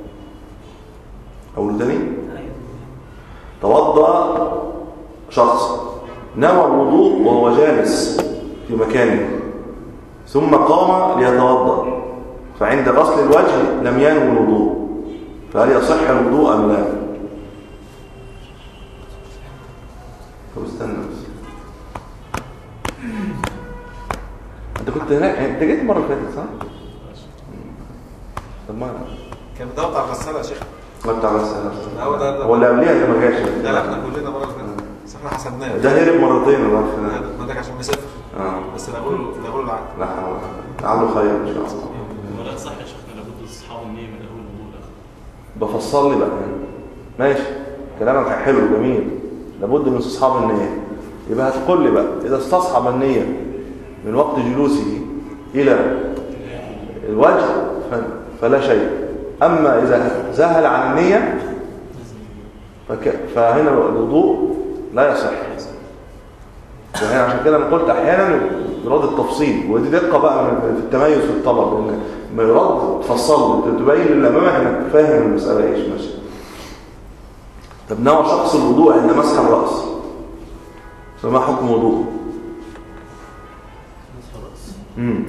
أقول تاني توضأ شخص نوى الوضوء وهو جالس في مكانه ثم قام ليتوضأ فعند غسل الوجه لم ينوي الوضوء فهل يصح الوضوء أم لا طب استنى بس انت كنت هناك انت جيت المره اللي فاتت صح؟ طب ما كان بيدور على الغسالة يا شيخ ما بتاع السنة هو ده- ده- هو اللي قبليها اللي ما جاش لا لا احنا كلنا مرة اللي فاتت بس احنا حسبناه ده هرب مرتين الله يغفر له. ما ده عشان مسافر اه بس نقول نقول العقل لا حول عنده خير ان شاء الله ولا صح يا شيخنا لابد اصحاب النية من اول الوضوء لاخر بفصل لي بقى ماشي كلامك حلو جميل لابد من استصحاب النية يبقى هتقول لي بقى اذا استصحب النية من وقت جلوسه الى الوجه ف- فلا شيء اما اذا زهل عن النية فك... فهنا الوضوء لا يصح وهنا عشان كده انا قلت احيانا يراد التفصيل ودي دقه بقى من- في التميز في الطلب ان ما يراد تفصل تبين اللي امامك انك فاهم المساله ايش ماشي طب نوع شخص الوضوء عند مسح الراس فما حكم وضوءه امم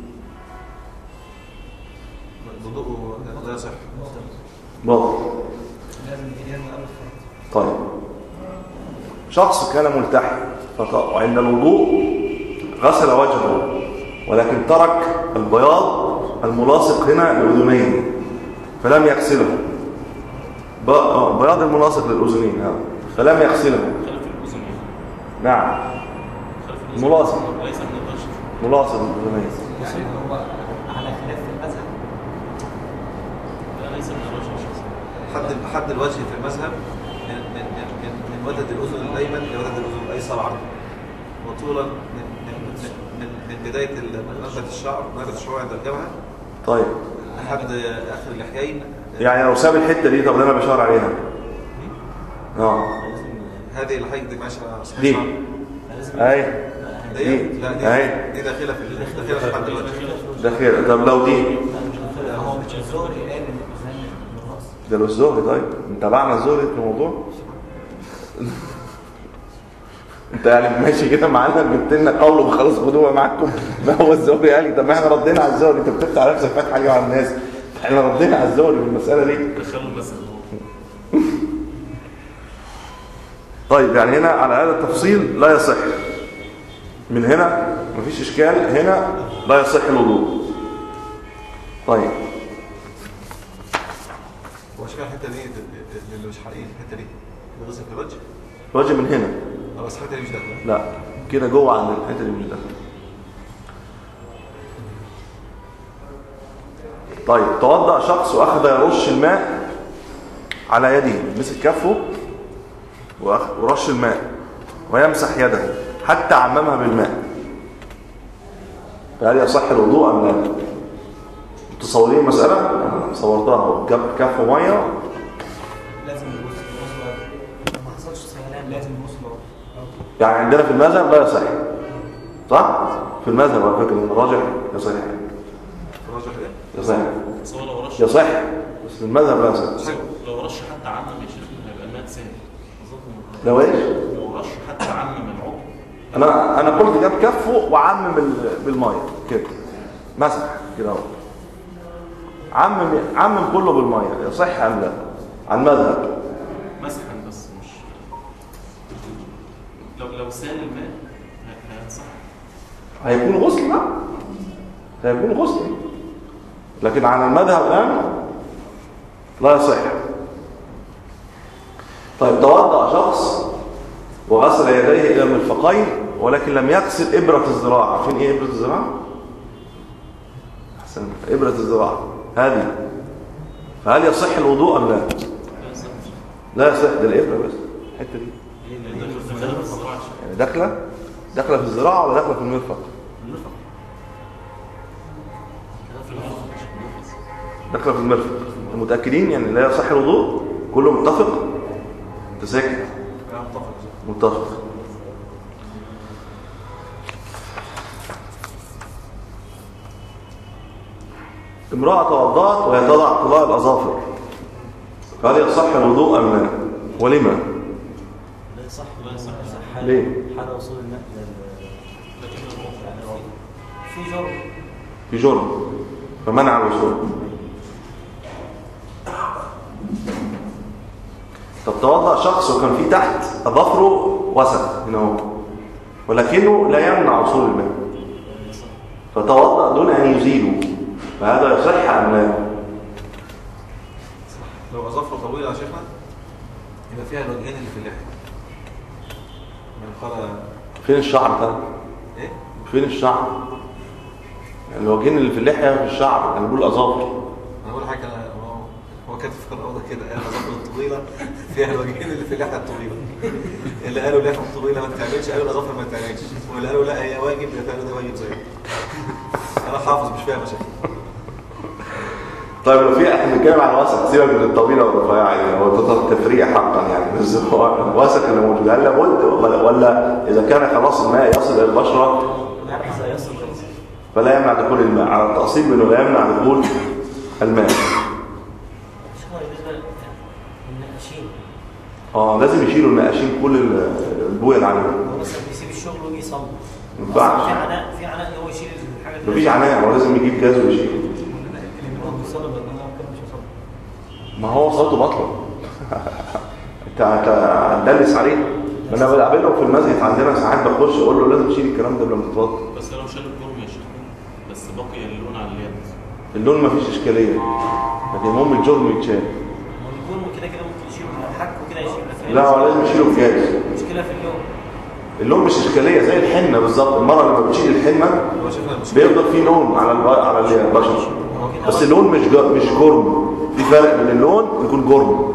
الوضوء لا يصح باطل لازم يرمي قبل الفرض طيب شخص كان ملتحي فط- وعند الوضوء غسل وجهه ولكن ترك البياض الملاصق هنا لأذنيه فلم يغسله ب- آه، بياض الملاصق للأذنين هذا فلم يغسله خلف الاذنين نعم خلف الاذنين ملاصق ليس من الرشد ملاصق للأذنين يعني هو على خلاف في المذهب لا ليس من الرشد يا شيخ حد حد الوجه في المذهب من من من من, من وتد الاذن الايمن الى وتد الاذن الايسر عرضا وطولا من من من, من, من بدايه ال- نبته الشعر نبته الشعر عند الجبهه طيب لحد اخر اللحيين يعني لو ساب الحتة دي طب ده أنا بشار عليها اه هذه اللي حضرتك ماشي على صحيح دي الشعر. اي دي دي لا دي اي دي داخله في ال- داخله في حد الوجه ده خير طب لو دي هو مش الزهري قال ان الاذان من الراس ده لو الزهري طيب انت تابعنا الزهري في الموضوع انت يعني ماشي كده معانا جبت لنا قول وخلاص خدوها معاكم ما هو الزهري قال لي طب ما احنا ردينا على الزهري انت بتفتح على نفسك فاتح حاجه على الناس احنا ردينا على الزهري في المساله دي دخلوا المسألة طيب يعني هنا على هذا التفصيل لا يصح من هنا مفيش اشكال هنا لا يصح الوضوء طيب هو شكل الحته دي اللي مش حقيقي الحته دي اللي غسل في الوجه الوجه من هنا اه بس الحته دي مش داخله لا كده جوه عند الحته دي مش داخله طيب توضأ شخص واخذ يرش الماء على يده مسك كفه وأخ- ورش الماء ويمسح يده حتى عممها بالماء فهل يصح الوضوء ام لا متصورين المساله أنا صورتها اهو جاب كف ميه لازم الغسل الغسل ما حصلش سيلان لازم الغسل يعني عندنا في المذهب لا يصح صح في المذهب على فكره ان الراجح يصح الراجح ايه؟ يصح بس هو لو رش يصح بس في المذهب لا يصح لو رش حتى عمم يا شيخ هيبقى الماء سهل لو ايش لو رش حتى عمم العضو انا انا قلت جاب كفه وعمم بال- بالميه كده مسح كده اهو عمم عمم كله بالميه يصح ام لا على المذهب مسحا بس مش لو لو سال الماء ه- هينصح هيكون غسل لا هيكون غسل لكن على المذهب الان لا يصح طيب توضأ شخص وغسل يديه الى المرفقين ولكن لم يغسل ابره الذراع عارفين ايه ابره الذراع احسن ابره الذراع هذه فهل يصح الوضوء ام لا لا يصح ده الابره بس الحته دي يعني داخله داخله في الذراع ولا داخله في المرفق داخله في المرفق انتوا متاكدين يعني لا يصح الوضوء كله متفق انت ساكت انا متفق متفق امرأة توضأت وهي تضع طلاء الأظافر فهل يصح الوضوء أم لا؟ ولما؟ لا يصح لا يصح حال- ليه؟ حال وصول الماء لل- في جرم في جرم فمنع الوصول طب توضأ شخص وكان في تحت أظافره وسخ هنا هو ولكنه لا يمنع وصول الماء فتوضأ دون أن يزيله فهذا يصح أم لا؟ لو اظافره طويله يا شيخنا يبقى فيها الوجهين اللي في اللحيه من قال فين الشعر ده؟ ايه؟ فين الشعر؟ يعني الوجهين اللي في اللحية في الشعر أنا بقول أظافر انا بقول حاجه أنا هو- هو كاتب في الروضه كده قال الاظافر الطويله فيها الوجهين اللي في اللحيه الطويله اللي قالوا اللحيه الطويله ما تتعملش قالوا الاظافر ما تتعملش واللي قالوا لا هي واجب اللي قالوا ده واجب زيه انا حافظ مش فاهم يا شيخ طيب لو في احنا بنتكلم عن الوسخ سيبك من الطويله والرفيعه يعني هو ده تفريع حقا يعني بس هو الوسخ اللي موجود هل لابد ولا, ولا اذا كان خلاص الماء يصل الى البشره إذا يصل خلاص فلا يمنع دخول الماء على التأصيل بانه لا يمنع دخول الماء مش هو بالنسبه للنقاشين اه لازم يشيلوا النقاشين كل ال- البويه اللي عليهم هو مثلا بيسيب الشغل ويجي يصلي ما ينفعش. في عناء في عناء ان هو يشيل الحاجه دي مفيش عناء هو لازم يجيب جاز ويشيل هو بيصلي بدل ما هو كده مش هيصلي ما هو صوته بطلة انت انت هتدلس عليه ما انا بقابله في المسجد عندنا ساعات بخش اقول له لازم تشيل الكلام ده قبل ما تتوضا بس لو شال الجرم يا شيخ بس بقي اللون على اليد اللون مفيش اشكاليه لكن المهم الجرم يتشال هو الجرم كده كده ممكن يشيله حكه كده يشيله لا هو لازم يشيله بجاز المشكله في اللون اللون مش اشكاليه زي الحنه بالظبط المره لما بتشيل الحنه هو شيخنا المشكله بيفضل فيه لون على الب... على البشر بس اللون مش ج... مش جرم في فرق بين اللون يكون جرم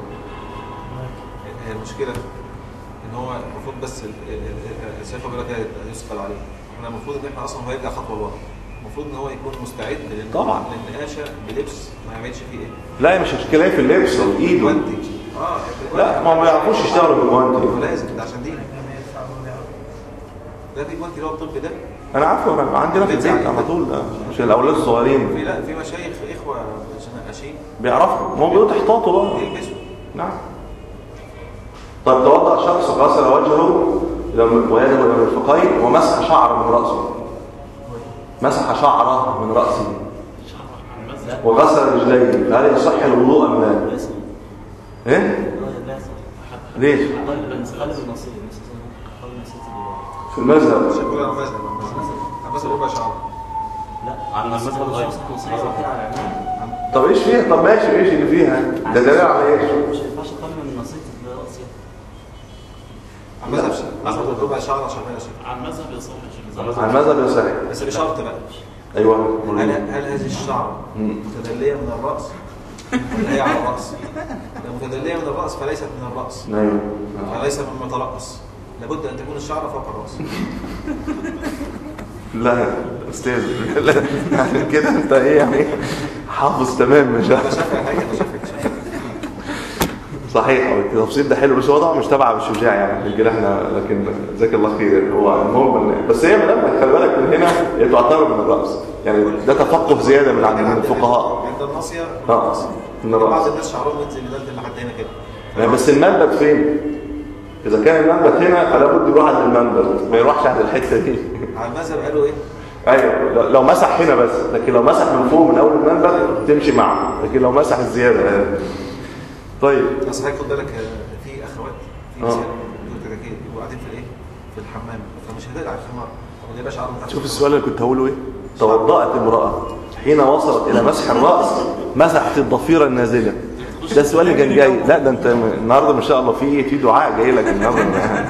هي المشكله ان هو المفروض بس ال- ال- ال- الشيخ بيقول لك يسقل عليه احنا المفروض ان احنا اصلا هو يرجع خطوه لورا المفروض ان هو يكون مستعد لل- طبعا. للنقاشه بلبس ما يعملش فيه ايه لا مش اشكاليه في اللبس او ايده جوانتي اه لا ما ما يعرفوش يشتغلوا بالجوانتي لازم ده عشان دين ده في جوانتي اللي هو الطب ده انا عارفه أنا عندنا في البيت على طول ده عشان الاولاد في الصغيرين لا في مشايخ اخوه نقاشين بيعرفوا ما هو بيقولوا تحتاطوا بقى بيلبسوا نعم طب توضأ شخص غسل وجهه لما- ويده الى المرفقين ومسح شعر من راسه مسح شعره من راسه وغسل رجليه فهل يصح الوضوء ام لا؟ ليس ايه؟ لا يصح ليش؟ قلب قلب النصيب قلب نسيت في المذهب شكله على المذهب على المذهب ربع شعر لا على المذهب الغير. نصيب كده على العنوان طب ايش فيها؟ طب ماشي ايش اللي فيها؟ ده دليل على ايش؟ مش ينفعش قلب النصيب براسي على المذهب المذهب ربع شعر عشان ما يصير على المذهب يصح يا شيخ. على المذهب يصح بس بشرط بقى ايوه هل هل هذه الشعر مم. متدلية من الرأس ولا هي على الرأس؟ لو متدلية من الرأس فليست من الرأس ايوه فليس مما ترأس لابد أن تكون الشعر فوق الرأس لا استاذ لا يعني كده انت ايه يعني حافظ تمام مش أنا شافع حاجة أنا شافع صحيح هو التفصيل ده حلو بس هو طبعا مش تبع بالشجاع يعني الرجاله احنا لكن جزاك الله خير هو المهم إن- بس هي لما خلي بالك من هنا هي تعتبر من الراس يعني ده تفقه زياده من عند من الفقهاء عند الناصية من اه الرأس من بعض الراس الناس شعرهم ينزل يدلدل لحد هنا كده يعني بس المنبت فين؟ اذا كان المنبت هنا فلا بد يروح عند المنبت ما يروحش عند الحته دي على المذهب قالوا إيه؟ ايوه لو- لو مسح هنا بس لكن لو مسح من فوق من اول المنبت تمشي معه لكن لو مسح الزياده طيب بس حضرتك خد بالك آه، في أخوات في آه. نساء بيقولوا كده كده يبقوا قاعدين في الإيه؟ في الحمام فمش هتقلع الخمار وما يبقاش شعرهم تحت شوف السؤال اللي كنت هقوله ايه توضأت امرأة حين وصلت إلى مسح الرأس مسحت الضفيرة النازلة ده السؤال اللي كان جاي لا ده انت النهارده ما شاء الله في في دعاء جاي لك النهارده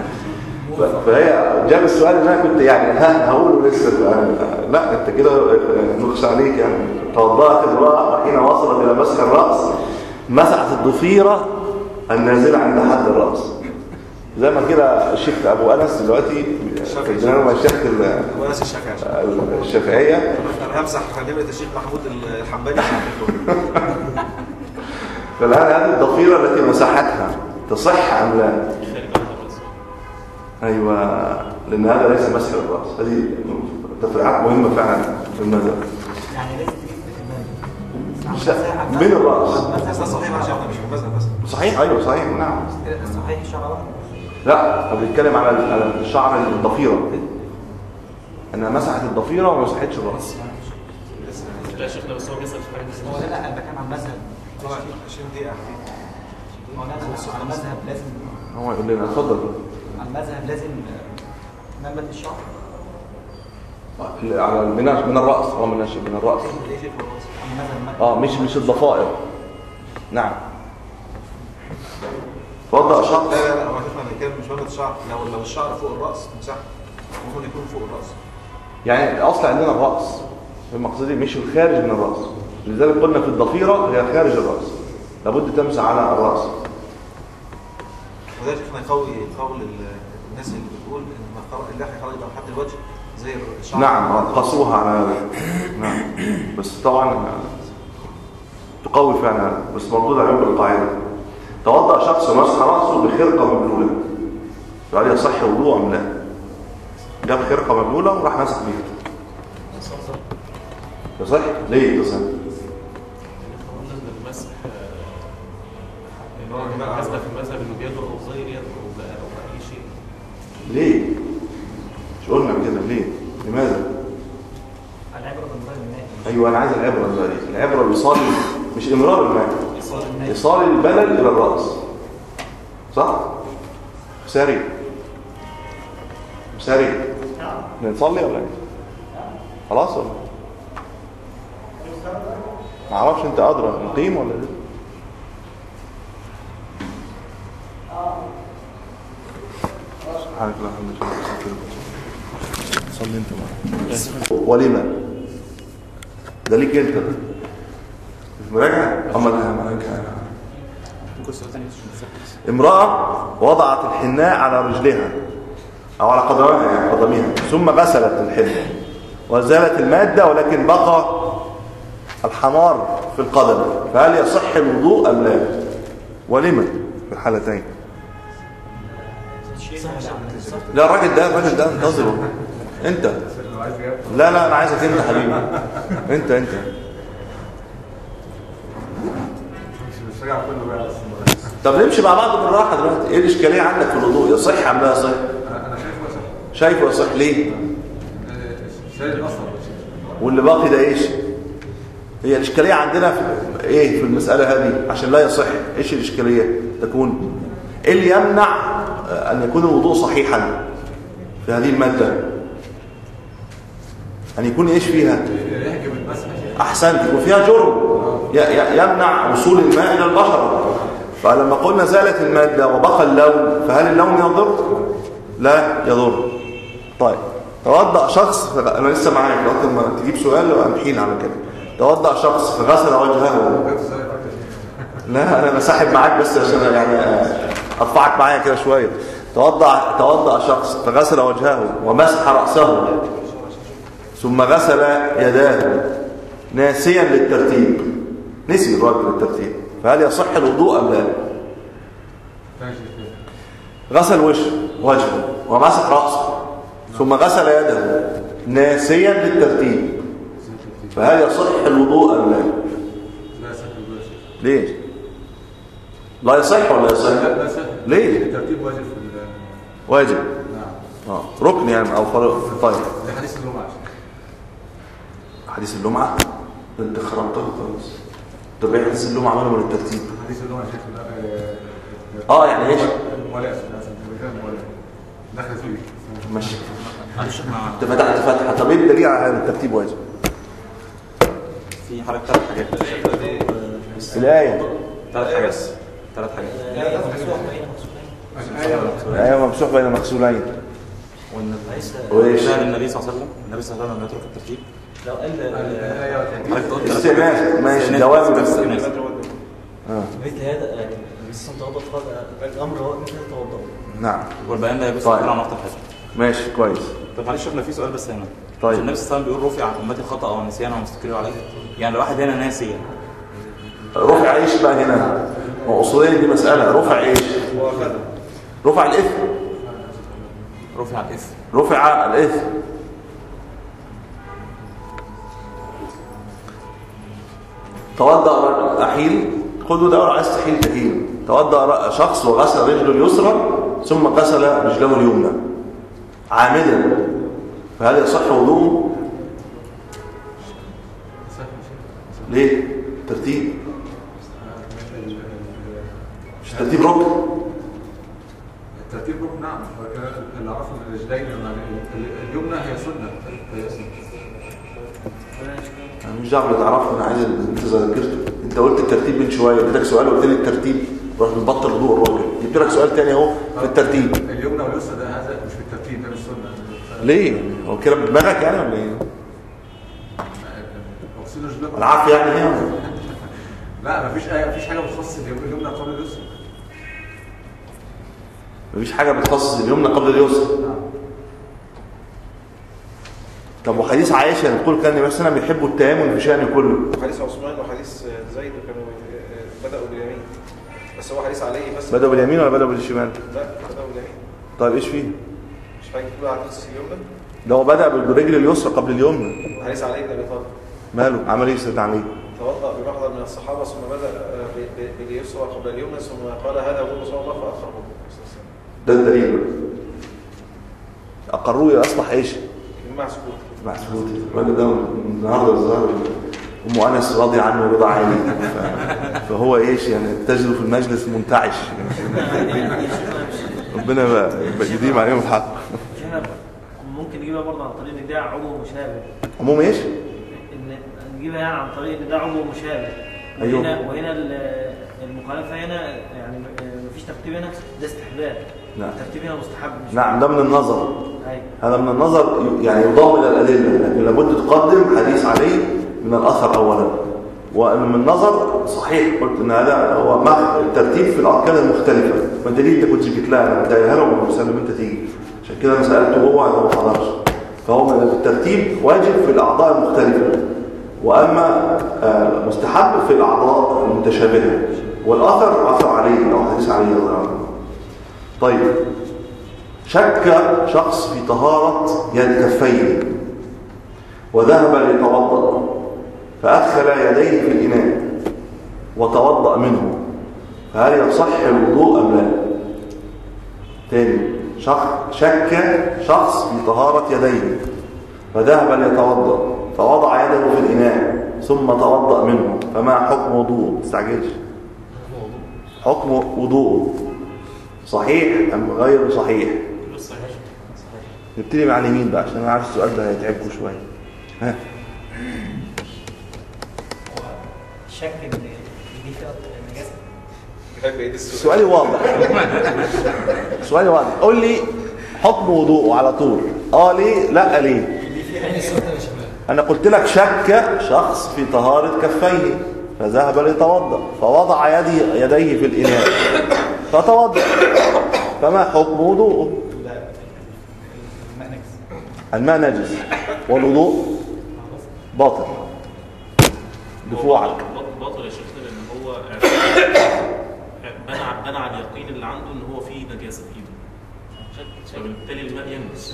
ف- فهي جاب السؤال اللي انا كنت يعني ها هقوله لسه ف- لا انت كده نقص عليك يعني توضأت امرأة حين وصلت إلى مسح الرأس مسحت الضفيرة النازلة عند حد الرأس زي ما كده الشيخ ابو انس دلوقتي الشافعي. الجنان الشيخ ال- وناس الشافعي عشان الشافعية أنا همسح نمرة الشيخ محمود الحنبلي عشان أعرف له. فالآن هذه الضفيرة التي مسحتها تصح أم لا؟ خارج عن الرأس. أيوة لأن هذا ليس مسح الرأس هذه تفريعات مهمة فعلا في المذهب يعني لازم تجيب في المال مش لا، من الرأس بس ده صحيح يا شيخنا مش في المذهب بس صحيح أيوة صحيح نعم صحيح الشرع واحد لا احنا بنتكلم على على الشعر الضفيرة أنها مسحت الضفيرة وما مسحتش الرأس لا يا شيخنا بس هو بيسأل في حاجة هو لا لا انا بتكلم عن المذهب 20 دقيقة هو لا لا على المذهب لازم هو يقول لنا اتفضل على المذهب لازم آه، نمت الشعر على من من الرأس اه من الش- من الرأس ايه شيء في الرأس؟ على المذهب اه مش مش الضفائر نعم توضأ شخص لا لا لا هو شيخنا بنتكلم مش مادة الشعر لو لو الشعر فوق الرأس مسح ممكن يكون فوق الرأس يعني الاصل عندنا الراس المقصدي مش الخارج من الراس لذلك قلنا في الضفيره هي خارج الراس لابد تمسح على الراس وده شيخنا يقوي قول ال- الناس اللي بتقول ان ما خرج اللحية خرج من حد الوجه زي الشعر نعم قصوها على هذا نعم بس طبعا تقوي فعلا هذا بس مردود عليهم بالقاعده توضا شخص مسح راسه بخرقه مبلوله فهل يصح وضوء ام لا جاب خرقه مبلوله وراح مسح بيها يصح ليه تصح قلنا ان المسح آه، ان هو المسح في المذهب انه بيده او غير يده او ب- أو باي شيء ليه مش قلنا كده ليه لماذا العبره بنظر الماء ايوه انا عايز العبره دلوقتي العبره بيصال مش امرار الماء ايصال الماء ايصال البلل الى الراس صح ساري ساري نصلي ولا ايه خلاص ولا ما اعرفش انت ادرى نقيم ولا ايه سبحانك اللهم وبحمدك صلي انت معايا ولما ده ليك انت ده مش مراجعه اما لا مراجعه ممكن سؤال ثاني امرأة وضعت الحناء على رجلها أو على قدمها يعني قدمها ثم غسلت الحناء وزالت المادة ولكن بقى الحمار في القدم فهل يصح الوضوء أم لا ولما في الحالتين لا الراجل ده الراجل ده انتظره انت لا لا انا عايزك انت حبيبي انت انت طب نمشي مع بعض بالراحه دلوقتي ايه الاشكاليه عندك في الوضوء يصح ام لا يصح انا شايف شايفه يصح ليه شايف الاثر واللي باقي ده ايش هي الاشكاليه عندنا في ايه في المساله هذه عشان لا يصح ايش الاشكاليه تكون ايه اللي يمنع آه، ان يكون الوضوء صحيحا في هذه الماده ان يكون ايش فيها يحجب المسح احسنت يكون فيها جرم ي- ي- يمنع وصول الماء الى البشره فلما قلنا زالت الماده وبقى اللون فهل اللون يضر لا يضر طيب توضأ شخص انا لسه معاك وقت ما تجيب سؤال وامحيل على كده توضأ شخص فغسل وجهه لا انا بسحب معاك بس عشان يعني آه، ارفعك معايا كده شويه توضأ توضأ شخص فغسل وجهه ومسح رأسه ثم غسل يداه ناسيا للترتيب نسي الراجل الترتيب فهل يصح الوضوء ام لا غسل وشه وجهه ومسح رأسه ثم غسل يده ناسيا للترتيب فهل يصح الوضوء ام لا لا يصح الوضوء يا شيخ. ليه لا يصح ولا يصح لا لا يصح ليه الترتيب واجب في ال- واجب نعم اه ركن يعني او فرض طيب ده حديث الجمعه حديث اللمعه ده انت خرمته خلاص طب ايه حديث اللمعه ماله من الترتيب حديث الجمعه يا شيخ لا، اه يعني ايش ولا ولا دخل فيه ماشي معلش احنا انت فتحت فتحه طب ايه الدليل على هذا الترتيب واجب في حضرتك ثلاث حاجات الايه ثلاث حاجات ثلاث حاجات الايه ممسوح بين مغسولين وان وايش فعل النبي صلى الله عليه وسلم النبي صلى الله عليه وسلم لم يترك الترتيب لو قال حضرتك قلت ثلاث استئناف ماشي استئناف. دوام استئناف. اه مثل هذا يعني النبي صلى الله عليه وسلم توضأ الامر هو مثل توضأ نعم والبيان ده يجوز طيب. طيب. عن وقت الحج ماشي كويس طب معلش احنا في سؤال بس هنا طيب. عشان النبي صلى الله عليه وسلم بيقول رفع عن امتي خطا او نسيان او مستكرر عليه يعني لو واحد هنا ناسي يعني رفع ايش بقى هنا ما اصوليا دي مساله رفع ايش رفع الاثم رفع الاثم رفع الاثم توضأ رجل أحيل خذوا دورة عايز تحيل تحيل توضأ ر- شخص وغسل رجله اليسرى ثم غسل رجله اليمنى عامدا فهل يصح وضوءه؟ ليه؟ ترتيب مش ترتيب ركن الترتيب ركن نعم ولكن اللي عرفه من الرجلين يعني ال- اليمنى هي سنه هي سنه انا مش دعوه تعرفه انا عايز اللي انت ذاكرته انت قلت الترتيب من شويه اديتك سؤال وقلت لي الترتيب رحت مبطل وضوء الراجل جبت لك سؤال تاني اهو في الترتيب اليمنى واليسرى ده هذا مش في الترتيب ده مش سنه ليه هو كده بدماغك يعني ولا ايه اغسلوا رجلكم العافيه يعني هي لا مفيش اي مفيش حاجه بتخصص اليمنى قبل اليسرى مفيش حاجه بتخصص اليمنى قبل اليسرى طب وحديث عائشه بتقول كان النبي صلى الله عليه وسلم يحب التيامن في شأنه كله حديث عثمان وحديث زيد كانوا بدأوا باليمين بس هو حديث عليه بس بدأوا باليمين ولا بدأوا بالشمال لا بدأوا باليمين طيب ايش فيه مش حاجة تقول على حديث اليمنى ده هو بدأ بالرجل اليسرى قبل اليمنى حديث علي بن ابي طالب ماله عمل ايه سيدنا علي توضأ بمحضر من الصحابة ثم بدأ آه، ب- ب- باليسرى قبل اليمنى ثم قال هذا وضوء صلى الله فأخره ده الدليل اقروه اصبح ايش مع سكوت محسود الراجل ده النهارده الظاهر ام انس راضي عنه رضا عالي ف- فهو ايش يعني تجد في المجلس منتعش ربنا يبقى يبقى يديم عليهم الحق هنا ممكن نجيبها برضه عن طريق ان ده عضو مشابه عموم ايش ان نجيبها يعني عن طريق ان ده عضو مشابه أيوه. وهنا وهنا ال- المخالفه هنا يعني مفيش ترتيب هنا ده استحباب نعم. الترتيب هنا مستحب مش نعم ده من النظر ايوه هذا من النظر يعني يضام الى الادله لكن لابد تقدم حديث عليه من الاثر اولا ومن النظر صحيح قلت ان هذا هو مع الترتيب في الاركان المختلفه فانت ليه انت كنت جيت لها انا بدايها له ومسلم انت تيجي عشان كده انا سالته هو انا ما حضرش فهو من الترتيب واجب في الاعضاء المختلفه واما آه، مستحب في الاعضاء المتشابهه والاثر اثر عليه او حديث عليه رضي الله عنه طيب شك شخص في طهارة يد كفيه وذهب ليتوضأ فأدخل يديه في الإناء وتوضأ منه فهل يصح الوضوء أم لا؟ تاني شخ شك شخص في طهارة يديه فذهب ليتوضأ فوضع يده في الإناء ثم توضأ منه فما حكم وضوءه ما تستعجلش حكم وضوءه صحيح أم غير صحيح نبتدي مع اليمين بقى عشان انا عارف السؤال ده هيتعبكم شويه ها شك ان دي فيها نجاسه بحب ايد السؤال سؤالي واضح سؤالي واضح قول لي حكم وضوءه على طول اه ليه لا ليه انا قلت لك شك شخص في طهارة كفيه فذهب ليتوضا فوضع يدي يديه في الاناء فتوضا فما حكم وضوءه الماء نجس الماء نجس والوضوء باطل دفوعك باطل- باطل يا شيخنا لان هو بنى بنى على اليقين اللي عنده ان هو فيه نجاسه في ايده فبالتالي الماء ينجس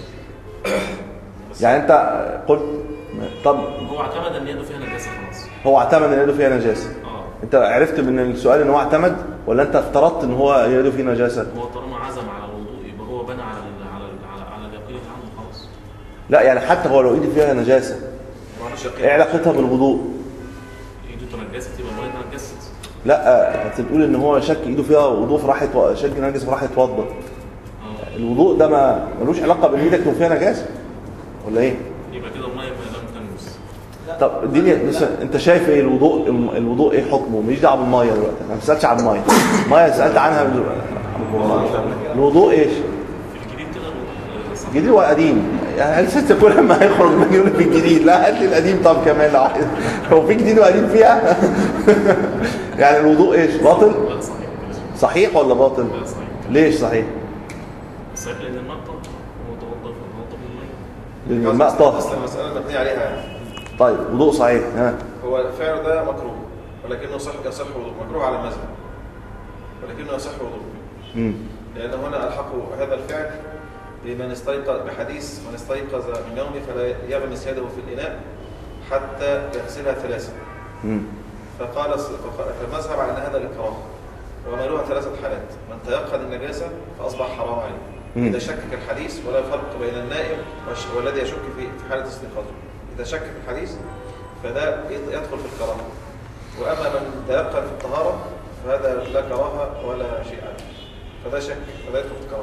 بس يعني انت قلت طب هو اعتمد ان يده فيها نجاسه خلاص هو اعتمد ان يده فيها نجاسه اه انت عرفت من السؤال ان هو اعتمد ولا انت افترضت ان هو يده فيه نجاسه هو طالما عزم على الوضوء يبقى هو بنى على ال- على ال- على, على اليقين اللي عنده خلاص لا يعني حتى هو لو ايده فيها نجاسه ما عندوش يقين. ايه علاقتها بالوضوء ايده تنجست يبقى الميه تنجست لا انت بتقول ان هو شك ايده فيها وضوء فراح يتو... شك نجس فراح يتوضا اه الوضوء ده ما ملوش علاقه بان ايدك لو فيها نجاسه ولا ايه يبقى كده الميه لم تنجس طب اديني مثلا انت شايف ايه الوضوء الوضوء ايه حكمه مش دعوه بالميه دلوقتي انا ما سالتش عن الميه الميه سالت عنها دلوقتي. الوضوء ايش في الجديد كده الوضوء صح جديد وقديم يعني لسه كل ما هيخرج من يقول في الجديد لا هات لي القديم طب كمان لو عايز هو في جديد وقديم فيها يعني الوضوء ايش باطل لا صحيح صحيح ولا باطل لا صحيح ليش صحيح صحيح لان الماء طاهر هو توضا فتوضا بالميه لان الماء طاهر اصل المساله مبنيه عليها يعني طيب وضوء صحيح ها هو الفعل ده مكروه ولكنه صح يصح وضوء مكروه على المذهب ولكنه يصح وضوء امم لأن هنا ألحقوا هذا الفعل بمن استيقظ بحديث من استيقظ من يومه فلا يغمس يده في الإناء حتى يغسلها ثلاثة امم فقال فالمذهب على أن هذا الإكراه ومالوها ثلاثة حالات من تيقن النجاسة فأصبح حرام عليه مم. إذا شك في الحديث ولا فرق بين النائم والش- والذي يشك في في حالة استيقاظه إذا شك في الحديث فده يد- يدخل في الكراهة وأما من تيقن في الطهارة فهذا لا كراهة ولا شيء عليه فده شك فده يدخل في الكراهة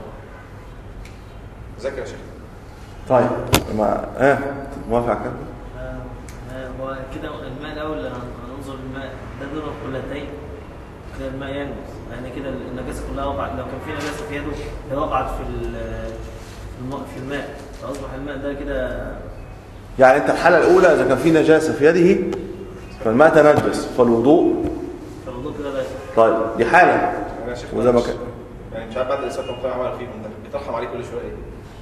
ذكر يا شيخ طيب ما اه موافق على كده آه، آه، هو كده الماء الاول هن- هننظر الماء ده دون القلتين كده الماء ينجس يعني كده النجاسه كلها وقعت لو كان في نجاسه في يده هي وقعت في ال- في الم- في الماء فاصبح الماء ده كده يعني انت الحاله الاولى اذا كان في نجاسه في يده فالماء تنجس فالوضوء فالوضوء كده لا طيب دي حاله يعني يا شيخ وزي ما معلش، كان يعني مش عارف بعد الإساءة كم عمل فيهم ده بيترحم عليه كل شوية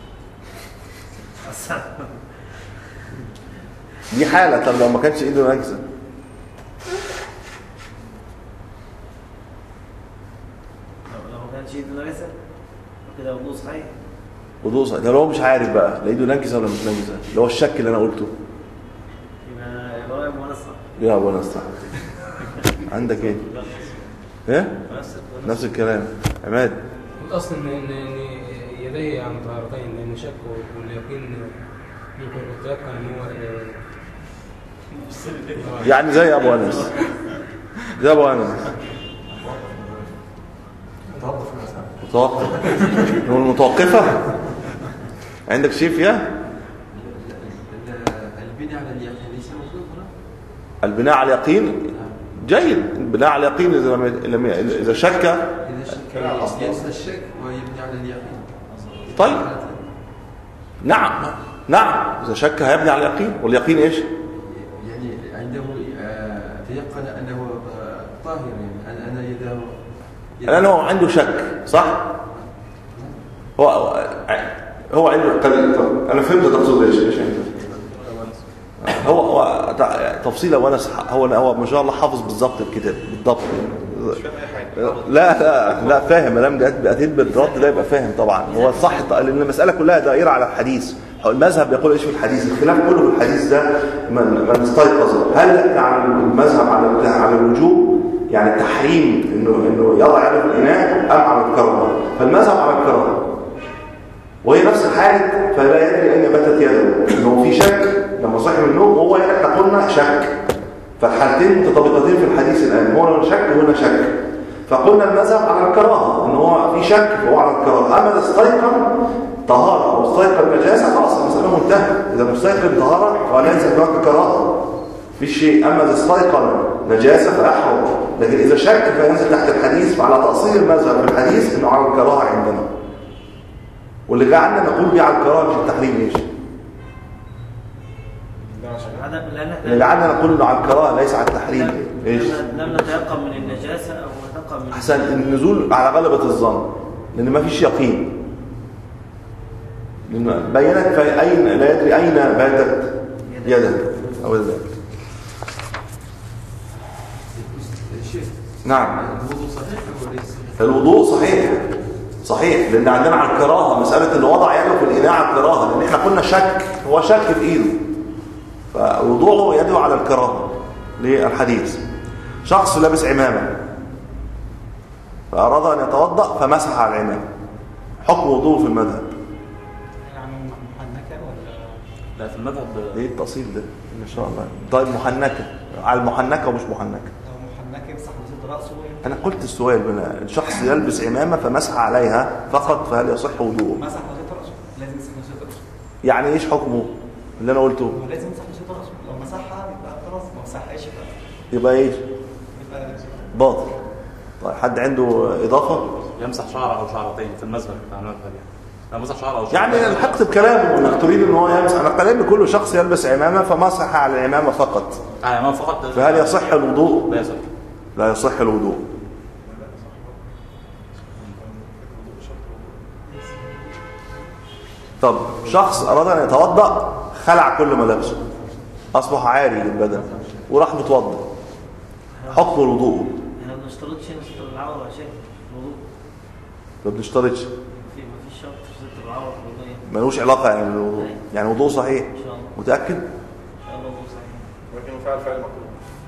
دي حاله طب لو ما كانش ايده نجسه لو لو ما كانش ايده نجاسه كده وضوء صحيح وضوء صحيح ده لو هو مش عارف بقى لا ايده نجسه ولا مش نجسه اللي هو الشك اللي انا قلته يبقى يبقى هو يبقى منصح يا ابو نصر عندك ايه ايه نفس الكلام عماد الاصل ان ان إن يديه يعني طهارتين لان شك واليقين ممكن يتيقن ان هو آه، يعني زي ابو انس زي ابو انس متوقف هو المتوقفه عندك شيء فيها البناء على اليقين ليس موجود هنا البناء على اليقين جيد البناء على اليقين اذا لم لم اذا شك إذا شك ينسى الشك ويبني على اليقين طيب نعم نعم اذا شك هيبني على اليقين واليقين ايش يعني عنده آه، تيقن أنه آه، طاهر يعني أن أن يده الان هو عنده شك صح هو هو عنده طب طب انا فهمت تقصد ايش ايش انت هو هو تع- تفصيله وانا هو هو ما شاء الله حافظ بالظبط الكتاب بالضبط مش فاهم أي حاجة لا لا لا فاهم ما دام جت بقت بالرد ده يبقى فاهم طبعا هو الصح لان المساله كلها دائره على الحديث المذهب يقول ايش في الحديث الخلاف كله في الحديث ده من من استيقظ هل يعني المذهب على على الوجوب يعني التحريم انه انه يضع يده في الاناء ام على الكراهه فالمذهب على الكراهه وهي نفس الحالة فلا يدري أين باتت يده إنه في شك لما صحي من النوم وهو احنا قلنا شك فالحالتين متطابقتين في الحديث الآن هو هنا شك وهنا شك فقلنا المذهب على الكراهة إن هو في شك فهو على الكراهة أما إذا استيقن طهارة أو استيقن نجاسة خلاص المسألة منتهى إذا مستيقن طهارة فليس هناك كراهة في شيء أما إذا استيقن نجاسة فأحرم لكن إذا شك فينزل تحت الحديث فعلى تأصيل المذهب في الحديث إنه على الكراهة عندنا واللي جعلنا نقول بيه على الكراهة مش التحريم ليش؟ عدم لان اللي جعلنا نقول إنه على الكراهة ليس على التحريم لم- ليش؟ لم- لم نتيقن من النجاسه او نتيقن من أحسن النزول على غلبة الظن لأن ما فيش يقين لأن بينت في أين لا يدري أين باتت يده أو يده شيخ نعم الوضوء صحيح ولا ليس؟ الوضوء صحيح صحيح لان عندنا على الكراهه مساله اللي وضع يده في الاناء على الكراهه لان احنا قلنا شك هو شك في ايده فوضوعه يده على الكراهه للحديث شخص لابس عمامه فاراد ان يتوضا فمسح على العمامه حكم وضوءه في المذهب يعني محنكه ولا لا في المذهب ايه التأصيل ده ان شاء الله طيب محنكه على المحنكه ومش محنكه لو محنكه يمسح بزيت راسه انا قلت السؤال بنا الشخص يلبس عمامه فمسح عليها فقط فهل يصح وضوءه مسح بزيت راسه لازم يمسح بزيت راسه يعني ايش حكمه اللي انا قلته هو لازم يمسح بزيت راسه لو مسحها يبقى خلاص ما مسحهاش يبقى يبقى ايش يبقى باطل طيب حد عنده اضافه يمسح شعر او شعرتين في المذهب بتاع المذهب يعني لو مسح شعر او يعني شعرتين الحقت بكلامه انك تريد ان هو يمسح انا كلامي كله شخص يلبس عمامه فمسح على العمامه فقط آه امام فقط فهل يصح الوضوء لا يصح لا يصح الوضوء طب شخص اراد ان يتوضا خلع كل ملابسه اصبح عاري للبدن وراح متوضا حكم الوضوء احنا ما بنشترطش نستر العوره يا شيخ الوضوء ما بنشترطش في ما فيش شرط في ستر العوره في الوضوء يعني. ملوش علاقه يعني بالوضوء يعني وضوء صحيح ان شاء الله متاكد ان شاء الله وضوء صحيح ولكن فعل فعل مكروه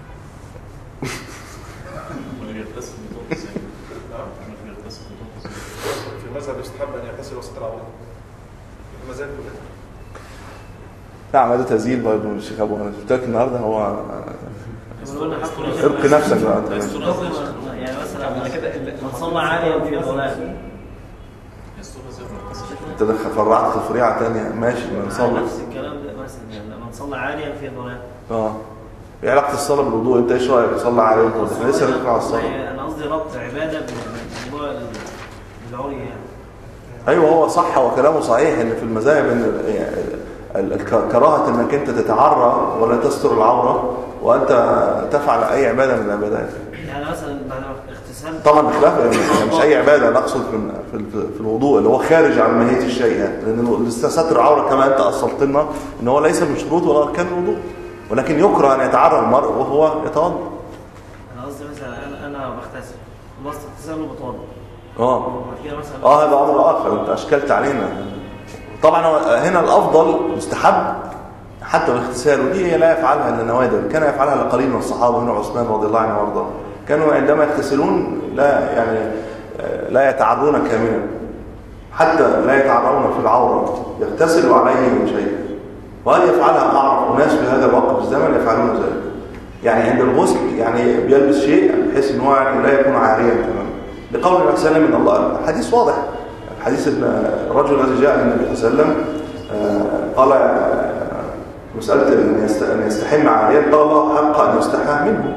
واللي بيغتسل بتوضع ازاي؟ نعم اللي بيغتسل بتوضع ازاي؟ في المذهب يستحب ان يغتسل وسط العوره المذاهب كلها نعم هذا تزيين برضه من الشيخ ابو انا قلت لك النهارده هو بنقول لحق ارق نفسك بقى أنت. يعني مثلا من صلى عاليا في ظلام يستر ازاي بيغتسل؟ انت دخل فرعت في فريعه ثانيه ماشي ما نصلي نفس الكلام ده مثلا يعني لما صلى عاليا في ظلام اه ايه علاقه الصلاه بالوضوء انت ايش رايك تصلي عليه وانت احنا لسه بنتكلم على الصلاه انا قصدي ربط عباده بالموضوع العليا يعني ايوه هو صح وكلامه صحيح ان في المذاهب ان ال- يعني ال- الك- كراهه انك انت تتعرى ولا تستر العوره وانت تفعل اي عباده من العبادات يعني مثلا بعد ما اغتسلت طبعا بخلاف يعني مش اي عباده انا اقصد في في- في الوضوء اللي هو خارج عن ماهيه الشيء يعني لان ستر العوره كما انت اصلت لنا ان هو ليس من شروط ولا اركان الوضوء ولكن يكره ان يتعرى المرء وهو يتوضا انا قصدي مثلا انا انا بغتسل خلصت اغتسال وبتوضا اه وبعد كده مثلا اه هذا امر اخر انت اشكلت علينا طبعا هو هنا الافضل مستحب حتى الاغتسال ودي هي لا يفعلها الا النوادر كان يفعلها القليل من الصحابه من عثمان رضي الله عنه وارضاه كانوا عندما يغتسلون لا يعني آه، لا يتعرون كاملا حتى لا يتعرون في العوره يغتسل عليه شيء وهل يفعلها اعرف ناس في هذا الوقت في الزمن يفعلون ذلك يعني عند الغسل يعني بيلبس شيء بحيث ان هو يعني لا يكون عاريا تماما لقول النبي صلى الله عليه وسلم ان الله حديث واضح حديث ابن الرجل الذي جاء للنبي صلى الله عليه وسلم آه، قال آه، مسألة أن يست- أن يستحم عاريا قال الله حق أن يستحى منه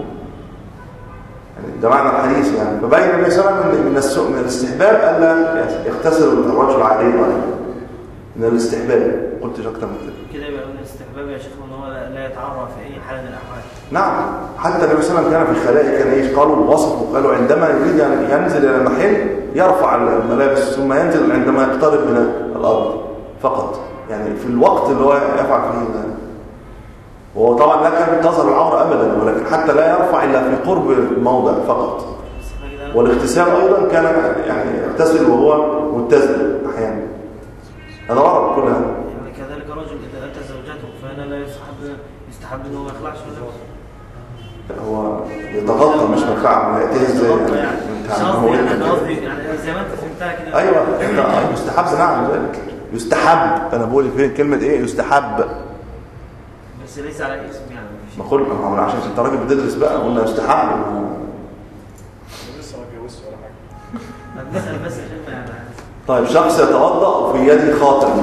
يعني ده معنى الحديث يعني فبين النبي صلى الله عليه وسلم من السوء من الاستحباب ألا يغتسل الرجل عاريا من الاستحباب قلت أكتر من كده كده يبقى من الاستحباب يا شيخ ان هو لا- لا يتعرى في اي حال من الاحوال نعم حتى النبي صلى الله عليه وسلم كان في الخلاء كان ايش قالوا وصفوا قالوا عندما يريد ان ينزل الى المحل يرفع الملابس ثم ينزل عندما يقترب من الارض فقط يعني في الوقت اللي هو يفعل فيه ذلك وهو طبعا لا كان تظهر العوره ابدا ولكن حتى لا يرفع الا في قرب الموضع فقط بس احنا كده والاغتسال ايضا كان يعني يغتسل وهو متزن احيانا هذا ورد كل هذا يعني كذلك رجل اذا اتى زوجته فهنا لا يستحب يستحب انه ما يخلعش ولا هو يتغطى مش مخلع يأتيه ازاي يتغطى يعني يعني انت مش عارف قصدي هو يعني إيه؟ انا قصدي يعني زي ما انت فهمتها كده ايوه انت مستحب نعم ذلك يستحب انا بقول فين كلمه ايه يستحب بس ليس على اسم يعني مفيش ما قل ما هو عشان انت راجل بتدرس بقى قلنا يستحب لسه ما اتجوزش ولا حاجه طب نسال بس عشان ما يعني طيب شخص يتوضا في يده خاتم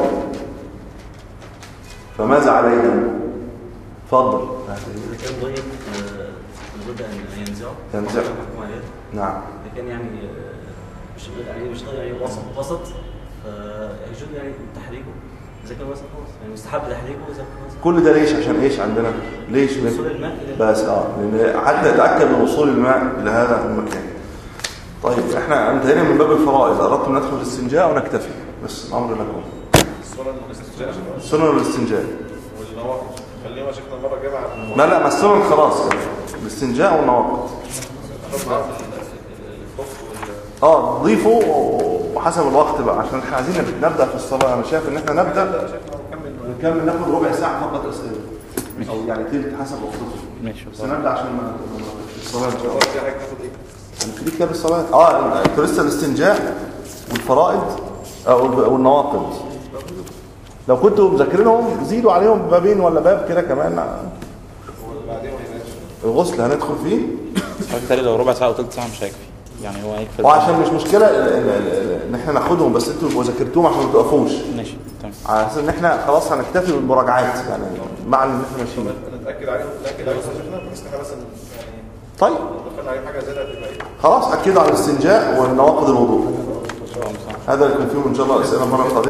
فماذا عليه اتفضل إذا كان ضيق آه، لابد أن ينزعه ينزعه. يحكم عليه نعم إذا كان يعني آه، مش غير يعني مش غير يعني وسط وسط فيجوز يعني تحريكه إذا كان وسط خلاص يعني مستحب تحريكه إذا كان وسط كل ده ليش عشان ايش عندنا ليش وصول الماء إلى- بس اه لان حتى يتاكد من وصول الماء الى هذا المكان طيب احنا انتهينا من باب الفرائض اردت ان ندخل الاستنجاء ونكتفي بس الامر لكم السنن والاستنجاء سنن الاستنجاء والنواقض خلينا شيخنا المره الجايه على لا لا ما السنن خلاص الاستنجاء والنواقض ناخد معاهم الخف وال اه ضيفوا وحسب الوقت بقى عشان احنا عايزين نبدا في الصلاه انا شايف ان احنا نبدا نكمل ناخد ربع ساعه فقط اسئله او يعني تلت حسب وقتكم ماشي بس نبدا عشان ما ما- الصلاه ان شاء الله المره الجايه هناخد ايه؟ في كتاب الصلاه اه انتوا لسه الاستنجاء والفرائض او والنواقض لو كنتوا مذاكرينهم زيدوا عليهم بابين ولا باب كده كمان وبعدين هناك الغسل هندخل فيه بالتالي لو ربع ساعه او ثلث ساعه مش هيكفي يعني هو هيكفي وعشان مش مشكله ال- ال- ال- ان احنا ناخدهم بس انتوا تبقوا ذاكرتوهم عشان ما توقفوش ماشي تمام على اساس ان احنا خلاص هنكتفي بالمراجعات يعني مع ان احنا ماشيين نتاكد عليهم نتاكد عليهم يا شيخنا بحيث ان احنا مثلا يعني طيب لو دخلنا عليهم حاجه زياده هتبقى ايه؟ خلاص اكدوا على الاستنجاء ونواقض الوضوء هذا اللي يكون فيهم ان شاء الله اسئله المره القادمه